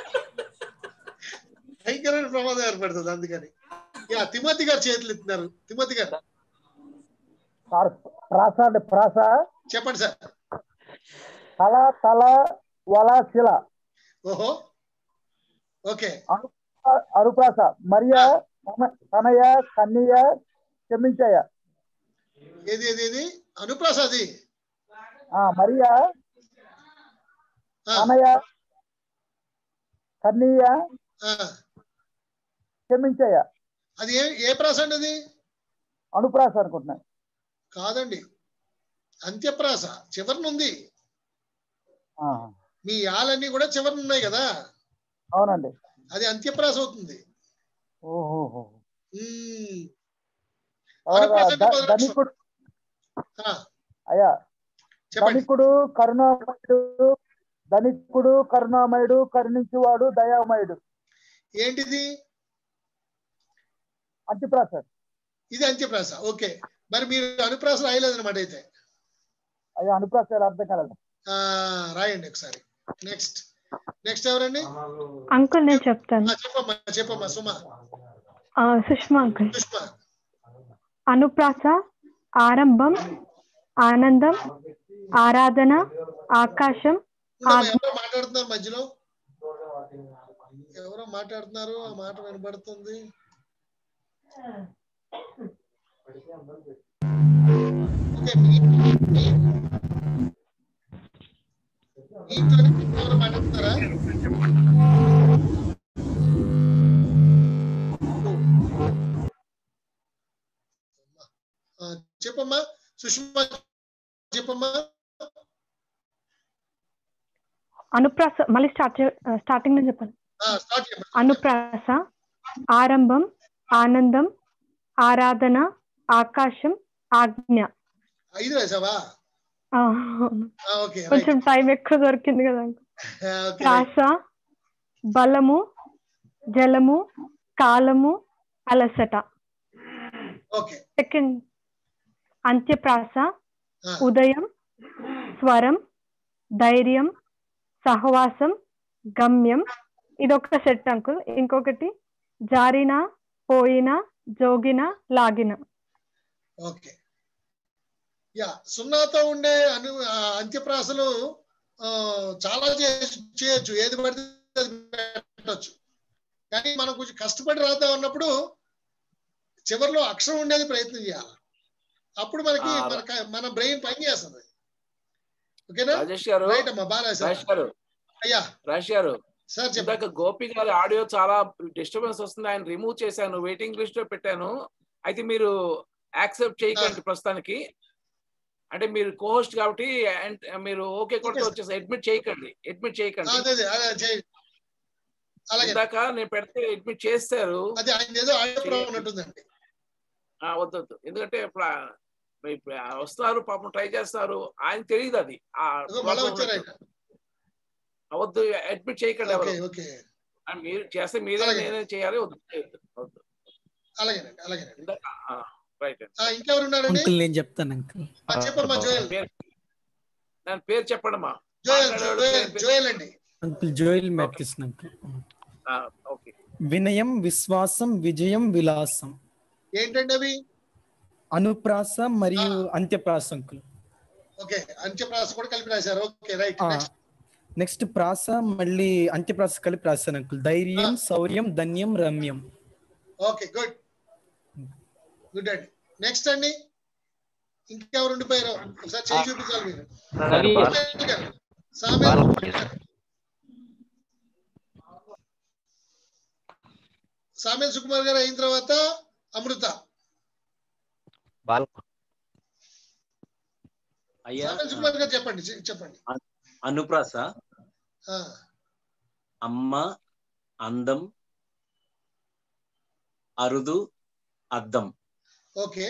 భయంకరమైన ప్రమాదం ఏర్పడుతుంది అందుకని యా తిమోతి గారు చేతులు ఎత్తున్నారు తిమోతి గారు సార్ ప్రాస అంటే ప్రాస చెప్పండి సార్ తల తల వల శిల ఓహో ఓకే అను అనుప్రాస మరియా తన- తనయ కన్నయ్య క్షమించయ్య ఏది ఏది ఏది అనుప్రసాది ఆ మరియా తనయ కన్నయ్య క్షమించయ్య అది ఏ ఏ ప్రాస అండి అది అనుప్రాస అనుకుంటున్నా కాదండి అంత్యప్రాస చివరిన ఉంది ఆ, మీ యాలన్నీ కూడా చివరిన ఉన్నాయి కదా అవునండి అది అంత్యప్రాస అవుతుంది ఓహో ఉమ్. ఆ, అనుప్రాస అంటే ద- మొదటి అక్షరం. ధనికుడు ఆ, అయ్యా చెప్పండి ధనికుడు కరుణామయుడు ధనికుడు కరుణామయుడు కరుణించువాడు దయామయుడు ఏంటిది అంత్యప్రాస ఇది అంత్యప్రాస ఓకే మరి మీరు అనుప్రాస రాయలేదన్నమాట అయితే అయ్యా అనుప్రాస ఎలా అర్థం కాలేదు ఆ, రాయండి ఒకసారి నెక్స్ట్ నెక్స్ట్ ఎవరండి అంకుల్ నేను చెప్తాను ఆ, చెప్పమ్మా చెప్పమ్మా సుమా ఆ, సుష్మా అంకుల్ సుష్మా అనుప్రాస ఆరంభం ఆనందం ఆరాధన ఆకాశం ఉండమ్మా, ఆజ్ఞ ఎవరో మాట్లాడుతున్నారు మధ్యలో ఎవరో మాట్లాడుతున్నారు ఆ మాట వినబడుతుంది ఓకే మీ- మీ- మీ ఇంట్లోనే ఎవరో మాట్లాడుతున్నారా ఆ, చెప్పమ్మా సుష్మా చెప్పమ్మా అనుప్రాస మళ్ళీ స్టార్ట్ స్టార్టింగ్ నుంచి చెప్పాలి ఆ, స్టార్ట్ చెప్పండి అనుప్రాస ఆరంభం ఆనందం ఆరాధన ఆకాశం ఆజ్ఞ ఐదు వేసావా ఆ, ఆ, ఓకే రైట్ కొంచెం టైం ఎక్కువ దొరికింది కదా uncle. ఆ, ఓకే రైట్ ప్రాస బలము జలము కాలము అలసట ఓకే సెకండ్ అంత్యప్రాస ఆ. ఉదయం స్వరం ధైర్యం సహవాసం గమ్యం ఇదొక సెట్ అంకుల్ ఇంకొకటి జారిన పోయిన జోగిన లాగిన ఓకే యా సున్నాతో ఉండే అను ఆ, అంత్యప్రాసలు ఆ, చాలా చే- చేయొచ్చు ఏది పడితే అది పెట్టచ్చు కానీ మనం కొంచెం కష్టపడి రాద్దాం అన్నప్పుడు చివరిలో అక్షరం ఉండేది ప్రయత్నం చేయాలి అప్పుడు మనకి ఆ, మన క- మన బ్రెయిన్ పని చేస్తుంది ఓకేనా రాజేష్ గారు రైట్ అమ్మా బాగా రాశారు. రాజేష్ గారు అయ్యా రాజేష్ గారు సార్ ఇందాక గోపి గారి ఆడియో చాలా డిస్టర్బెన్స్ వస్తుంది ఆయన రిమూవ్ చేశాను వెయిటింగ్ లిస్ట్ లో పెట్టాను అయితే మీరు యాక్సెప్ట్ చేయకండి ప్రస్తుతానికి అంటే మీరు కోహోస్ట్ కాబట్టి and మీరు ఓకే కొడితే వచ్చేసి అడ్మిట్ చేయకండి అడ్మిట్ చేయకండి అదే అదే అదే చేయండి అలాగే ఇందాక నేను పెడితే అడ్మిట్ చేస్తారు అది ఆయన ఏదో ఆడియో ప్రాబ్లం ఉన్నట్టుందండి ఆ, వద్దు వద్దు ఎందుకంటే ఇప్పుడు ఆ- ఇప్పుడు ఆ వస్తున్నారు పాపం ట్రై చేస్తారు ఆయన తెలియదు అది ఆ ఏదో మళ్ళా problem వచ్చారు ఉన్నట్టు. ఆ, వద్దు అడ్మిట్ చేయకండి ఓకే ఎవరు ఓకే ఆ, మీరు చేస్తే మీరే అలాగే. నేనే చేయాలి వద్దు చేయొద్దు. వద్దు అలాగేనండి అలాగేనండి ఇందాక రైట్ ఆ, ఇంకెవరు ఉన్నారండి అంకుల్ నేను చెప్తాను అంకుల్ ఆ, చెప్పమ్మా జోయల్ దాని పేరు చెప్పండమ్మా జోయల్ మాట్లాడేవాడు జోయల్ పేరు- జోయల్ అండి అంకుల్ జోయిల్ మ్యాథ్కిస్ అంకుల్ ఆ, ఓకే వినయం విశ్వాసం విజయం విలాసం ఏంటండి అవి అనుప్రాస మరియు అంత్యప్రాస అంకుల్ ఓకే అంత్యప్రాస కూడా కలిపి రాశారు ఓకే రైట్ ఆ, నెక్స్ట్ నెక్స్ట్ ప్రాస మళ్ళీ అంత్యప్రాస కలిపి రాశాను అంకుల్ ధైర్యం శౌర్యం ధన్యం రమ్యం ఓకే గుడ్ గుడ్ అండి నెక్స్ట్ అండి ఇంకెవరు ఉండిపోయారు ఒకసారి చేయి చూపించాలి మీరు రవి. సామేల్ గారు. సామేల్ గారు. సామేల్ సుకుమార్ గారు అయిన తర్వాత అమృత బాల అయ్యా సామేల్ సుకుమార్ గారు చెప్పండి చె- చెప్పండి అనుప్రాస ఆ, అమ్మ అందం అరుదు అద్దం ఓకే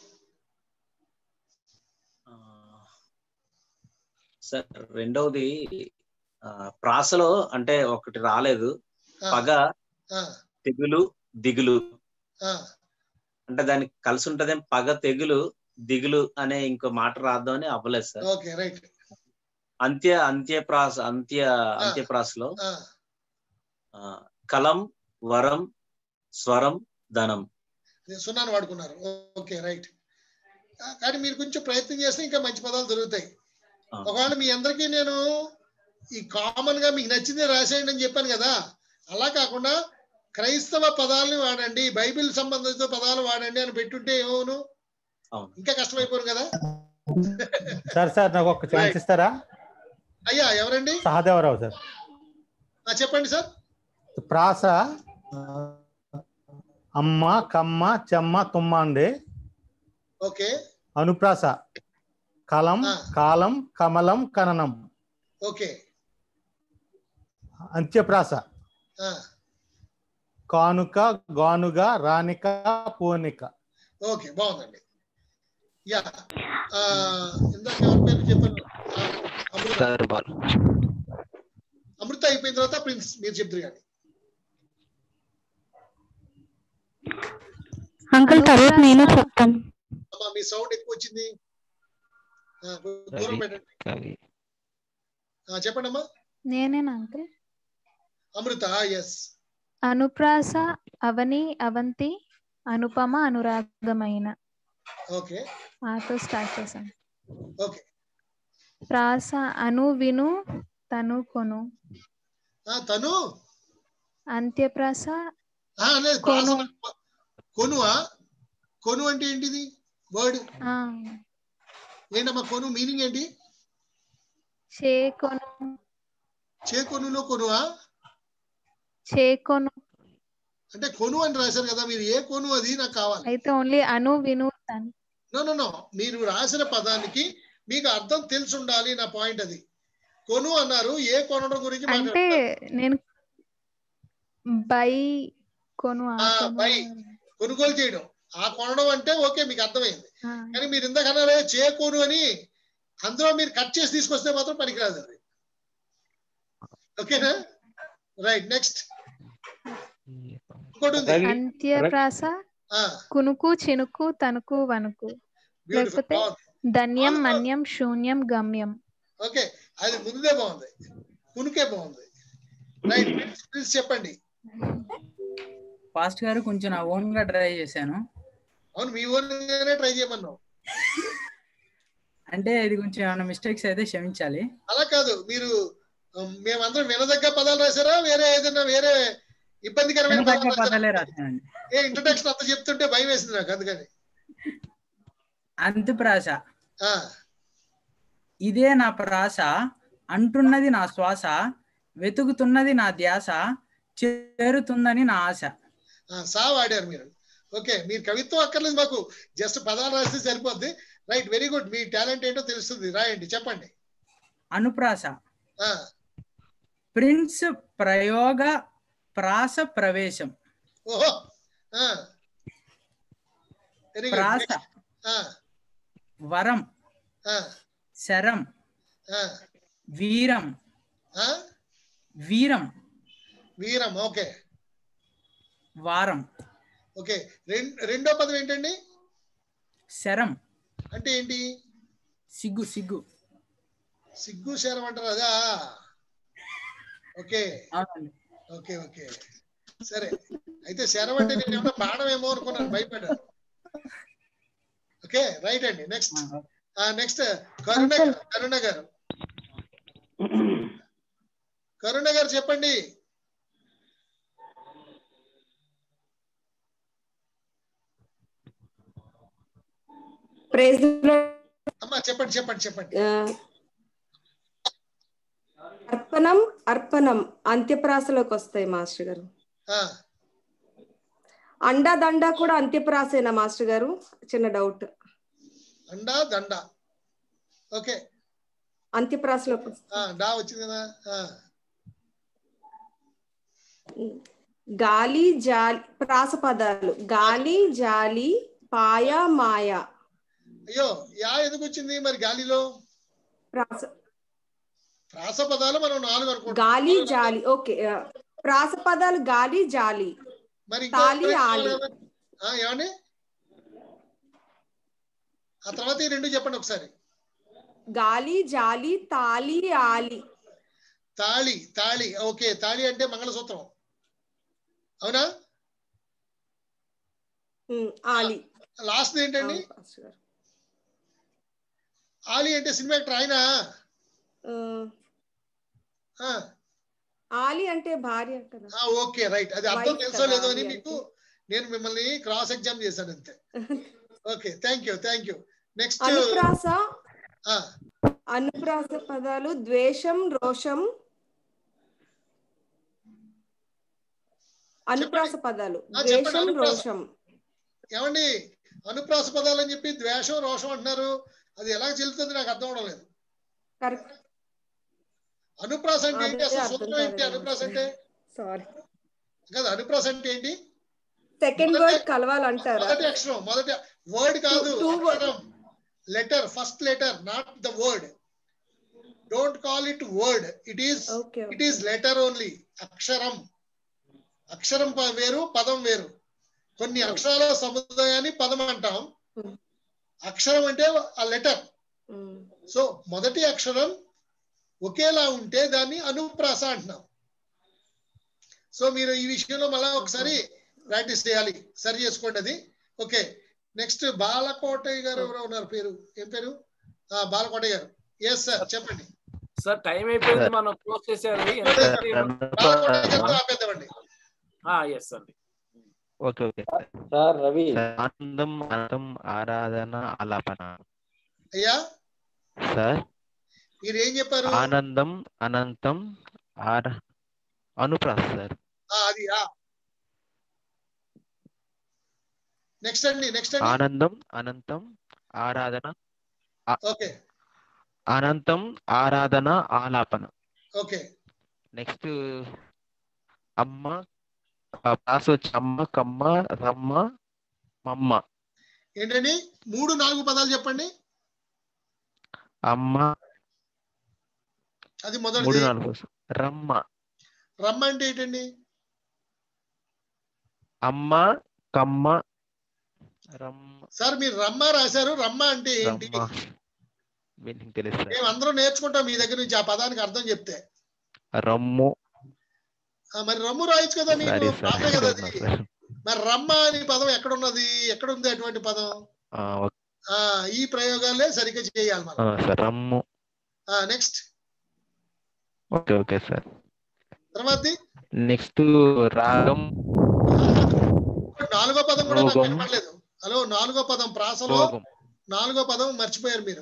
సార్ రెండవది ఆ, ప్రాసలో అంటే ఒకటి రాలేదు ఆ. పగ ఆ, తెగులు దిగులు ఆ, అంటే దానికి కలిసి ఉంటదేం పగ తెగులు దిగులు అనే ఇంకో మాట రాద్దాం అని అవ్వలేదు సార్ ఓకే రైట్ అంత్య అంత్యప్రాస అంత్య అంత్యప్రాసలో ఆ, ఆ, కలం వరం స్వరం ధనం నేను సున్నాను వాడుకున్నారు ఓకే రైట్ ఆ, కానీ మీరు కొంచెం ప్రయత్నం చేస్తే ఇంకా మంచి పదాలు దొరుకుతాయి ఒకవేళ మీ అందరికీ నేను ఈ కామన్ గా మీకు నచ్చిందే రాసేయండి అని చెప్పాను కదా అలా కాకుండా క్రైస్తవ పదాలని వాడండి బైబిల్ సంబంధిత పదాలు వాడండి అని పెట్టుంటే ఏమవును అవును ఇంకా కష్టమైపోను కదా సార్ సార్ నాకు ఒక ఛాన్స్ ఇస్తారా అయ్యా ఎవరండి సహదేవరావు సార్ ఆ, చెప్పండి సార్ ప్రాస అమ్మ కమ్మ చెమ్మ తుమ్మ అండి ఓకే అనుప్రాస కలం కాలం కమలం కననం ఓకే అంత్యప్రాస ఆ, కానుక గానుగ రానిక పూనిక ఓకే బాగుందండి యా ఆ, ఇందాక ఎవరి పేరు చెప్పాను ఆ, అమృత సార్ బాల్ అమృత అయిపోయిన తర్వాత ప్రిన్స్ మీరు చెప్తారు కానీ అంకుల్ తర్వాత నేను చెప్తాను అమ్మా మీ సౌండ్ ఎక్కువ వచ్చింది ఆ, కొంచెం దూరం పెట్టండి ఆ, చెప్పండి అమ్మా నేనేనా అంకుల్ అమృత ఎస్ అనుప్రాస అవని అవంతి అనుపమ అనురాగమైన ఓకే ఆతో స్టార్ట్ చేశాను ఓకే ప్రాస అను విను తను కొను ఆ, తను అంత్యప్రాస ఆ, లేదు కొను. ప్రాస కొనువా కొను అంటే ఏంటిది వర్డ్ ఆ, ఏంటమ్మా కొను మీనింగ్ ఏంటి చే కొను చేకొనులో కొనువా చే కొను అంటే కొను అని రాశారు కదా మీరు ఏ కొను అది నాకు కావాలి అయితే ఓన్లీ అను విను తను నో నో నో మీరు రాసిన పదానికి మీకు అర్థం తెలిసి ఉండాలి నా పాయింట్ అది కొను అన్నారు ఏ కొనడం గురించి అంటే మాట్లాడుతున్నారు నేను బై కొను ఆ ఆ, కొను బై కొనుగోలు చేయడం ఆ కొనడం అంటే ఓకే మీకు అర్థమైంది ఆ, కానీ మీరు ఇందాక అన్నారే చేకూరు అని అందులో మీరు కట్ చేసి తీసుకొస్తే మాత్రం పనికిరాదు అది ఓకేనా రైట్ నెక్స్ట్ ఇంకోటి ఉంది అంత్యప్రాస ఆ, కునుకు చినుకు తణుకు వణుకు beautiful. లేకపోతే బాగుంది. ధన్యం మన్యం శూన్యం గమ్యం ఓకే అది ముందే బాగుంది కునుకే బాగుంది రైట్ ప్లీజ్ చెప్పండి ఫాస్ట్ గారు కొంచెం నా ఓన్ గా ట్రై చేశాను అవును మీ ఓన్గానే ట్రై చేయమన్నావు అంటే ఇది కొంచెం ఏమైనా మిస్టేక్స్ అయితే క్షమించాలి అలా కాదు మీరు ఉమ్, మేమందరం వినదగ్గ పదాలు రాశారా వేరే ఏదైనా వేరే ఇబ్బందికరమైన వినదగ్గ పదాలు రాశారా? పదాలే రాశానండి ఏ ఇంట్రొడక్షన్ అంతా చెప్తుంటే భయం వేసింది నాకు అందుకని అంతుప్రాస ఆ, ఇదే నా ప్రాస అంటున్నది నా శ్వాస వెతుకుతున్నది నా ధ్యాస చేరుతుందని నా ఆశ ఆ, సా వాడారు మీరు ఓకే మీరు కవిత్వం అక్కర్లేదు మాకు జస్ట్ పదాలు రాస్తే సరిపోద్ది రైట్ వెరీ గుడ్ మీ టాలెంట్ ఏంటో తెలుస్తుంది రాయండి చెప్పండి అనుప్రాస ఆ, ప్రిన్స్ ప్రయోగ ప్రాస ప్రవేశం ఓహో వెరీ ప్రాస గుడ్ వరం శరం వీరం వీరం వీరం ఓకే వారం ఓకే రెం- రెండో పదం ఏంటండి శరం అంటే ఏంటి సిగ్గు సిగ్గు సిగ్గు శరం అంటారు అదా ఓకే అవునండి ఓకే ఓకే సరే అయితే శరం అంటే నేను ఏమన్నా బాణం ఏమో అనుకున్నాను భయపడ్డాను ఓకే రైట్ అండి నెక్స్ట్ నెక్స్ట్ కరుణ కరుణ గారు కరుణ గారు చెప్పండి ప్రైజ్ అమ్మా చెప్పండి చెప్పండి చెప్పండి అర్పణం అర్పణం అంత్యప్రాసలోకి వస్తాయి మాస్టర్ గారు ఆ, అండా దండ కూడా అంత్యప్రాసేనా మాస్టర్ గారు చిన్న డౌట్ అండా దండ ఓకే అంత్యప్రాసలోకి వస్తాయి. ఆ, డా వచ్చింది కదా ఆ, గాలి జాలి ప్రాస పదాలు గాలి జాలి పాయ మాయ అయ్యో యా ఎందుకు వచ్చింది మరి గాలిలో ప్రాస ప్రాస పదాలు మనం నాలుగు అనుకుంటాం గాలి జాలి ఓకే ఆ, ప్రాస పదాలు గాలి జాలి మరి ఇంకో తాలి ప్రయత్నం ఆలి ఏమైనా- ఆ, ఏమండి ఆ తర్వాత ఈ రెండు చెప్పండి ఒకసారి గాలి జాలి తాలి ఆలి తాళి తాళి ఓకే తాళి అంటే మంగళసూత్రం అవునా ఉమ్, ఆలి లాస్ట్ ఏంటండి అవును, పాస్టర్ గారు. ఆలి అంటే సినిమా యాక్టర్ ఆయన ఆ, ఆ, ఆలి అంటే భార్య కదా ఆ, ఓకే రైట్ అది అర్థం Wife తెలుసో కదా లేదో అని ఆలి మీకు నేను మిమ్మల్ని క్రాస్ ఎగ్జామ్ చేశాను అంతే okay thank you thank you next అనుప్రాస అనుప్రాస పదాలు ద్వేషం రోషం అనుప్రాస పదాలు ఆ, చెప్పండి, ద్వేషం అనుప్రాస. రోషం ఏమండి అనుప్రాస పదాలు అని చెప్పి ద్వేషం రోషం అంటున్నారు అది ఎలా చెల్లుతుంది నాకు అర్థం అవడం లేదు కరెక్ట్ అనుప్రాస అంటే ఏంటి అదే అసలు అర్థం సూత్రం ఏంటి కాలేదు అనుప్రాస అంటే సారీ కదా అనుప్రాస అంటే ఏంటి సెకండ్ వర్డ్ కలవాలంటారా మొదటి అక్షరం మొదటి వర్డ్ కాదు two word- అక్షరం letter first letter not the word don't call it word it is Okay, it is letter only అక్షరం అక్షరం ప- వేరు పదం వేరు కొన్ని అక్షరాల సముదాయాన్ని పదం అంటాం అక్షరం అంటే ఆ లెటర్ సో మొదటి అక్షరం ఒకేలా ఉంటే దాన్ని అనుప్రాస అంటున్నాం సో మీరు ఈ విషయంలో మళ్ళా ఒకసారి ప్రాక్టీస్ చేయాలి సరి చేసుకోండి అది ఓకే నెక్స్ట్ బాలకోటయ్య గారు ఎవరో ఉన్నారు పేరు ఏం పేరు ఆ, బాలకోటయ్య గారు ఎస్ సార్ చెప్పండి సార్ టైం అయిపోయింది మనం క్లోజ్ చేసేయాలి ఎందుకంటే బాలకోటయ్య గారితో ఆపేద్దామండి ఎస్ అండి ఓకే ఓకే సార్ రవి ఆనందం అనంతం ఆరాధన ఆలాపన అయ్యా సార్ మీరు ఏం చెప్పారు ఆనందం అనంతం ఆర అనుప్రాస సార్ ఆ, అది నెక్స్ట్ అండి నెక్స్ట్ అండి ఆనందం అనంతం ఆరాధన ఆ- ఓకే అనంతం ఆరాధన ఆలాపన ఓకే నెక్స్ట్ అమ్మ ఆ, ప్రాస వచ్చి అమ్మ కమ్మ రమ్మ మమ్మ ఏంటండి మూడు నాలుగు పదాలు చెప్పండి అమ్మ అది మూడు మొదటిది నాలుగు రమ్మ రమ్మ అంటే ఏంటండి అమ్మ కమ్మ రమ్మ సార్ మీరు రమ్మ రాశారు రమ్మ అంటే ఏంటి రమ్మ మీనింగ్ తెలుసు సార్ మేము అందరం నేర్చుకుంటాం మీ దగ్గర నుంచి ఆ పదానికి అర్థం చెప్తే రమ్ము ఆ, మరి రమ్ము రాయొచ్చు కదా సరే మీరు సార్ రాసే కదా అది ఉన్నా సార్ మరి రమ్మ అనే పదం ఎక్కడ ఉన్నది ఎక్కడ ఉంది అటువంటి పదం ఆ, ఓకే. ఆ ఈ ప్రయోగాలే సరిగ్గా చేయాలి ఆ, మనం సార్ రమ్ము నెక్స్ట్ ఓకే ఓకే సార్ తర్వాత నెక్స్ట్ రాగం నాలుగో పదం కూడా నాకు రోగం. కనపడలేదు హలో నాలుగో పదం ప్రాసలో రోగం నాలుగో పదం మర్చిపోయారు మీరు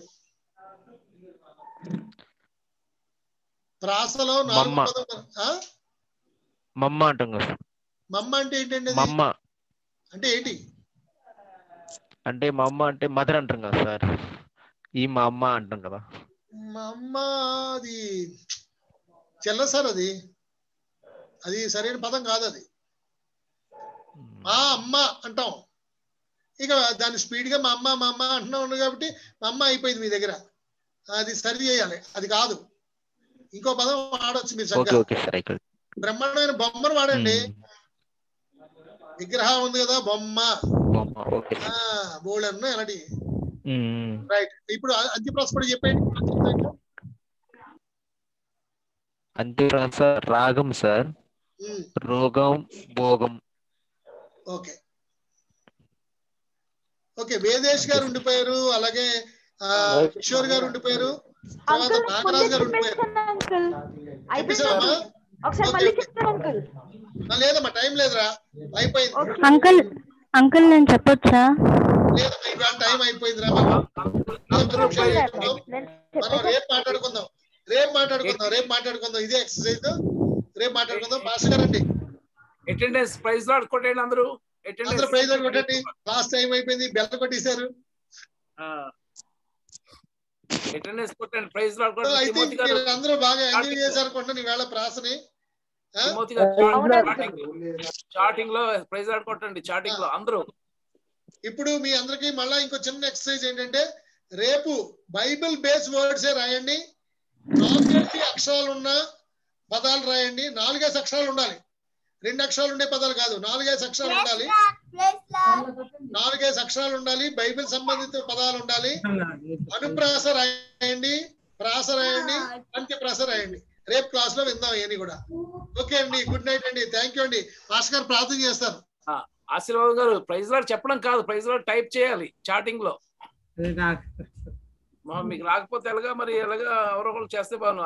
ప్రాసలో నాలుగో మమ్మ. పదం ఆ? మమ్మ అంటాం కదా సార్ మమ్మ అంటే ఏంటండి అది? మమ్మ అంటే ఏంటి అంటే మా అమ్మ అంటే మదర్ అంటాం కదా సార్ ఈ మా అమ్మ అంటాం కదా మా అమ్మ అది చెల్ల సార్ అది అది సరైన పదం కాదు అది మా అమ్మ అంటాం ఇక దాన్ని స్పీడ్ గా మా అమ్మ మా అమ్మ అంటున్నాం కాబట్టి మా అమ్మ అయిపోయింది మీ దగ్గర అది సరి చేయాలి అది కాదు ఇంకో పదం వాడొచ్చు మీరు ఓకే చక్కగా ఓకే సార్ ఇక్కడ బ్రహ్మాండమైన బొమ్మను వాడండి విగ్రహం ఉంది కదా బొమ్మ బొమ్మ ఓకే ఆ బోల్డ్ ఉన్నాయి అలాంటి ఉమ్. రైట్ ఇప్పుడు అంత్యప్రాస కూడా చెప్పండి అంత్యప్రాస రాగం సార్ ఉమ్, రోగం భోగం ఓకే ఓకే వేదేశ్ గారు ఉండిపోయారు అలాగే ఆ, కిషోర్ గారు ఉండిపోయారు తర్వాత అంకుల్ నాగరాజు గారు ఉండిపోయారు అంకుల్ చెప్పేసావమ్మా ఒకసారి ఓకే, మళ్ళీ ఓకే. చెప్తాను అంకుల్ ఆ, లేదమ్మా టైం లేదురా అయిపోయింది అంకుల్ అంకుల్ నేను చెప్పొచ్చా లేదమ్మా ఇవాళ టైం అయిపోయిందిరా మనం మనం రేపు మాట్లాడుకుందాం రేపు మాట్లాడుకుందాం రేపు మాట్లాడుకుందాం ఇదే ఎక్సర్సైజ్ రేపు మాట్లాడుకుందాం పాస్ గారండి అటెండెన్స్ ప్రైజ్ లాడ్ కొట్టండి అందరూ అందరూ అటెండెన్స్ ప్రైజ్ కొట్టండి లాస్ట్ టైం అయిపోయింది బెల్ల కొట్టేశారు అటెండెన్స్ కొట్టండి ప్రైజ్ లాడ్ ఐ కొట్టండి థింక్ తిమోతి గారు మీరు అందరూ బాగా ఎంజాయ్ చేశారు కొంటాను ఈవేళ ప్రాసని ఆ? తిమోతి గారు చాటింగ్ చాటింగ్ లో ప్రైజ్ లాడ్ కొట్టండి చాటింగ్ లో అందరూ ఇప్పుడు మీ అందరికి మళ్ళా ఇంకో చిన్న ఎక్సర్సైజ్ ఏంటంటే రేపు బైబిల్ బేస్ వర్డ్సే రాయండి నాలుగేసి అక్షరాలు ఉన్న పదాలు రాయండి నాలుగేసి అక్షరాలు ఉండాలి రెండు అక్షరాలు ఉండే పదాలు కాదు నాలుగేసి అక్షరాలు ఉండాలి నాలుగైదు అక్షరాలు ఉండాలి బైబిల్ సంబంధిత పదాలు ఉండాలి అనుప్రాస రాయండి ప్రాస రాయండి అంత్యప్రాస రాయండి రేపు క్లాస్ లో విందాం ఇవన్నీ కూడా ఓకే అండి గుడ్ నైట్ అండి థ్యాంక్ యూ అండి మాస్టర్ గారు ప్రార్థన చేస్తారు ఆ, ఆశీర్వాదం గారు ప్రైజ్ లాడ్ చెప్పడం కాదు ప్రైజ్ లాడ్ టైప్ చేయాలి చాటింగ్ లో ఇది నాకు మా మీకు రాకపోతే ఎలాగా మరి ఎలాగా ఎవరో ఒకరు చేస్తే బాను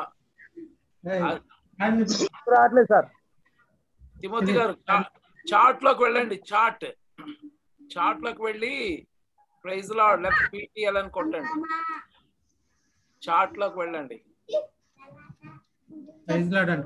రావట్లేదు సార్ తిమోతి గారు చార్ట్ లోకి వెళ్ళండి చార్ట్ చార్ట్ లోకి వెళ్ళి ప్రైజ్ లాడ్ లెఫ్ట్ పీటీఎల్ అని కొట్టండి చార్ట్ లోకి వెళ్ళండి ప్రైజ్ లార్డ్ అండి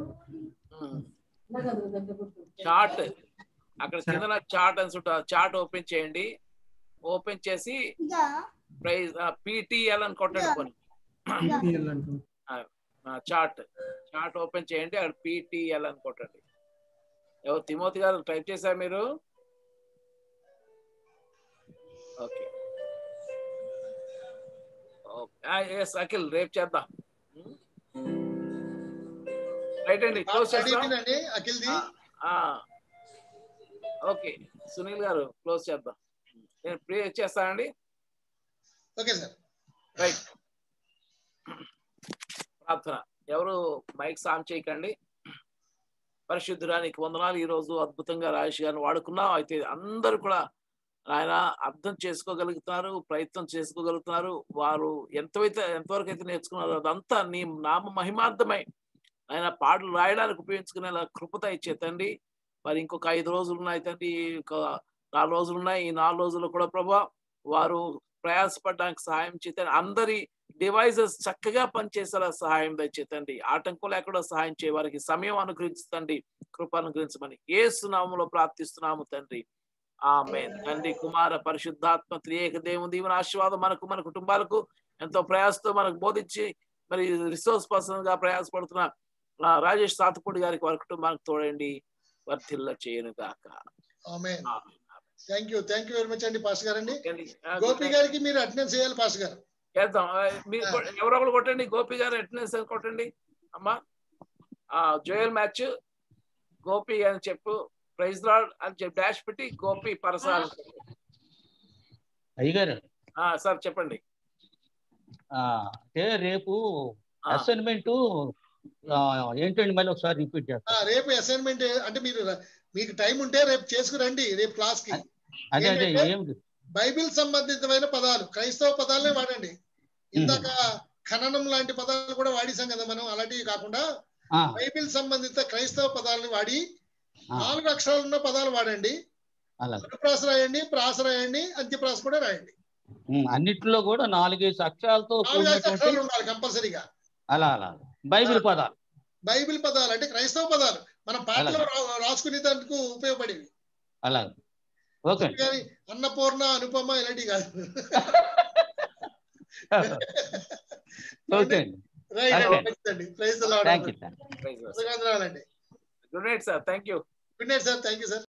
చార్ట్ అక్కడ కింద చార్ట్ అని చుట్టూ చార్ట్ ఓపెన్ చేయండి ఓపెన్ చేసి ప్రైజ్ పీటీఎల్ అని కొట్టండి కొన్ని PTL అంటుంది. చార్ట్ చార్ట్ ఓపెన్ చేయండి అక్కడ పీటీఎల్ అని కొట్టండి ఎవరు తిమోతి గారు టైప్ చేశారు మీరు ఓకే ఎస్ అఖిల్ రేపు చేద్దాం రైట్ అండి క్లోజ్ చేస్తాం అడిగిపోయిందండి అఖిల్ది ఓకే సునీల్ గారు క్లోజ్ చేద్దాం నేను ప్రే చేస్తానండి ఓకే సార్ రైట్ ప్రార్థన ఎవరు మైక్ సామ్ చేయకండి పరిశుద్ధురానికి వందనాలు ఈ రోజు అద్భుతంగా రాజేష్ గారిని వాడుకున్నాం అయితే అందరూ కూడా ఆయన అర్థం చేసుకోగలుగుతున్నారు ప్రయత్నం చేసుకోగలుగుతున్నారు వారు ఎంతవైతే ఎంతవరకు అయితే నేర్చుకున్నారో అదంతా నీ నామ మహిమార్థమై ఆయన పాటలు రాయడానికి ఉపయోగించుకునేలా కృపత ఇచ్చేతండి మరి ఇంకొక ఐదు రోజులు ఉన్నాయి తండ్రి ఇంక నాలుగు రోజులు ఉన్నాయి ఈ నాలుగు రోజులు కూడా ప్రభా వారు ప్రయాసపడడానికి సహాయం చేతండి అందరి డివైజెస్ చక్కగా పనిచేసేలా సహాయం దయచేతండి ఆటంకం లేకుండా సహాయం చేయ వారికి సమయం అనుగ్రహించండి కృప అనుగ్రహించమని ఏ సునామంలో ప్రార్థిస్తున్నాము తండ్రి ఆమె తండ్రి కుమార పరిశుద్ధాత్మ త్రియేక దేవుని దీవెన ఆశీర్వాదం మనకు మన కుటుంబాలకు ఎంతో ప్రయాసతో మనకు బోధించి మరి రిసోర్స్ పర్సన్ గా ప్రయాసపడుతున్న ఆ, రాజేష్ సాతపూడి గారికి వారి కుటుంబానికి తోడండి వర్ధిల్ల చేయను గాక amen thank you thank you very much అండి పాస్ గారు అండి ఆ, గోపి గారికి మీరు అటెండెన్స్ చేయాలి పాస్ గారు చేద్దాం ఆ, మీరు కొ- ఎవరో ఒకరు కొట్టండి గోపి గారు అటెండెన్స్ అని కొట్టండి అమ్మా ఆ జోయల్ మ్యాచ్ గోపి అని చెప్పు ప్రైజ్ లాడ్ అని చెప్పి డాష్ పెట్టి గోపి పరసాలు అయ్యగారు సార్ చెప్పండి ఆ, అంటే రేపు అసైన్మెంట్ ఏంటండి మళ్ళీ ఒకసారి రిపీట్ చేస్తా ఆ, రేపు అసైన్మెంట్ అంటే మీరు ర- మీకు టైం ఉంటే రేపు చేసుకురండి రేపు క్లాస్ కి అదే అదే ఏంటంటే ఏమిటి బైబిల్ సంబంధితమైన పదాలు క్రైస్తవ పదాలనే వాడండి ఇందాక ఖననం లాంటి పదాలు కూడా వాడేసాం కదా మనం అలాంటివి కాకుండా ఆ. బైబిల్ సంబంధిత క్రైస్తవ పదాలను వాడి ఆ. నాలుగు అక్షరాలు ఉన్న పదాలు వాడండి అలాగే అనుప్రాస రాయండి ప్రాస రాయండి అంత్యప్రాస కూడా రాయండి ఉమ్, అన్నిట్లో కూడా నాలుగైదు అక్షరాలతో నాలుగు ఐదు అక్షరాలు కూడినటువంటి ఉండాలి కంపల్సరీగా అలా అలా బైబిల్ పదాలు బైబిల్ పదాలు అంటే క్రైస్తవ పదాలు మనం పాటలో రా- రాసుకునేందుకు ఉపయోగపడేవి అలాగే ఓకే కానీ అన్నపూర్ణ అనుపమ ఇలాంటివి కాదు ఓకే అండి రైట్ Okay. అండి praise thank you thank you ధన్యవాదాలండి good night sir thank you good night sir thank you sir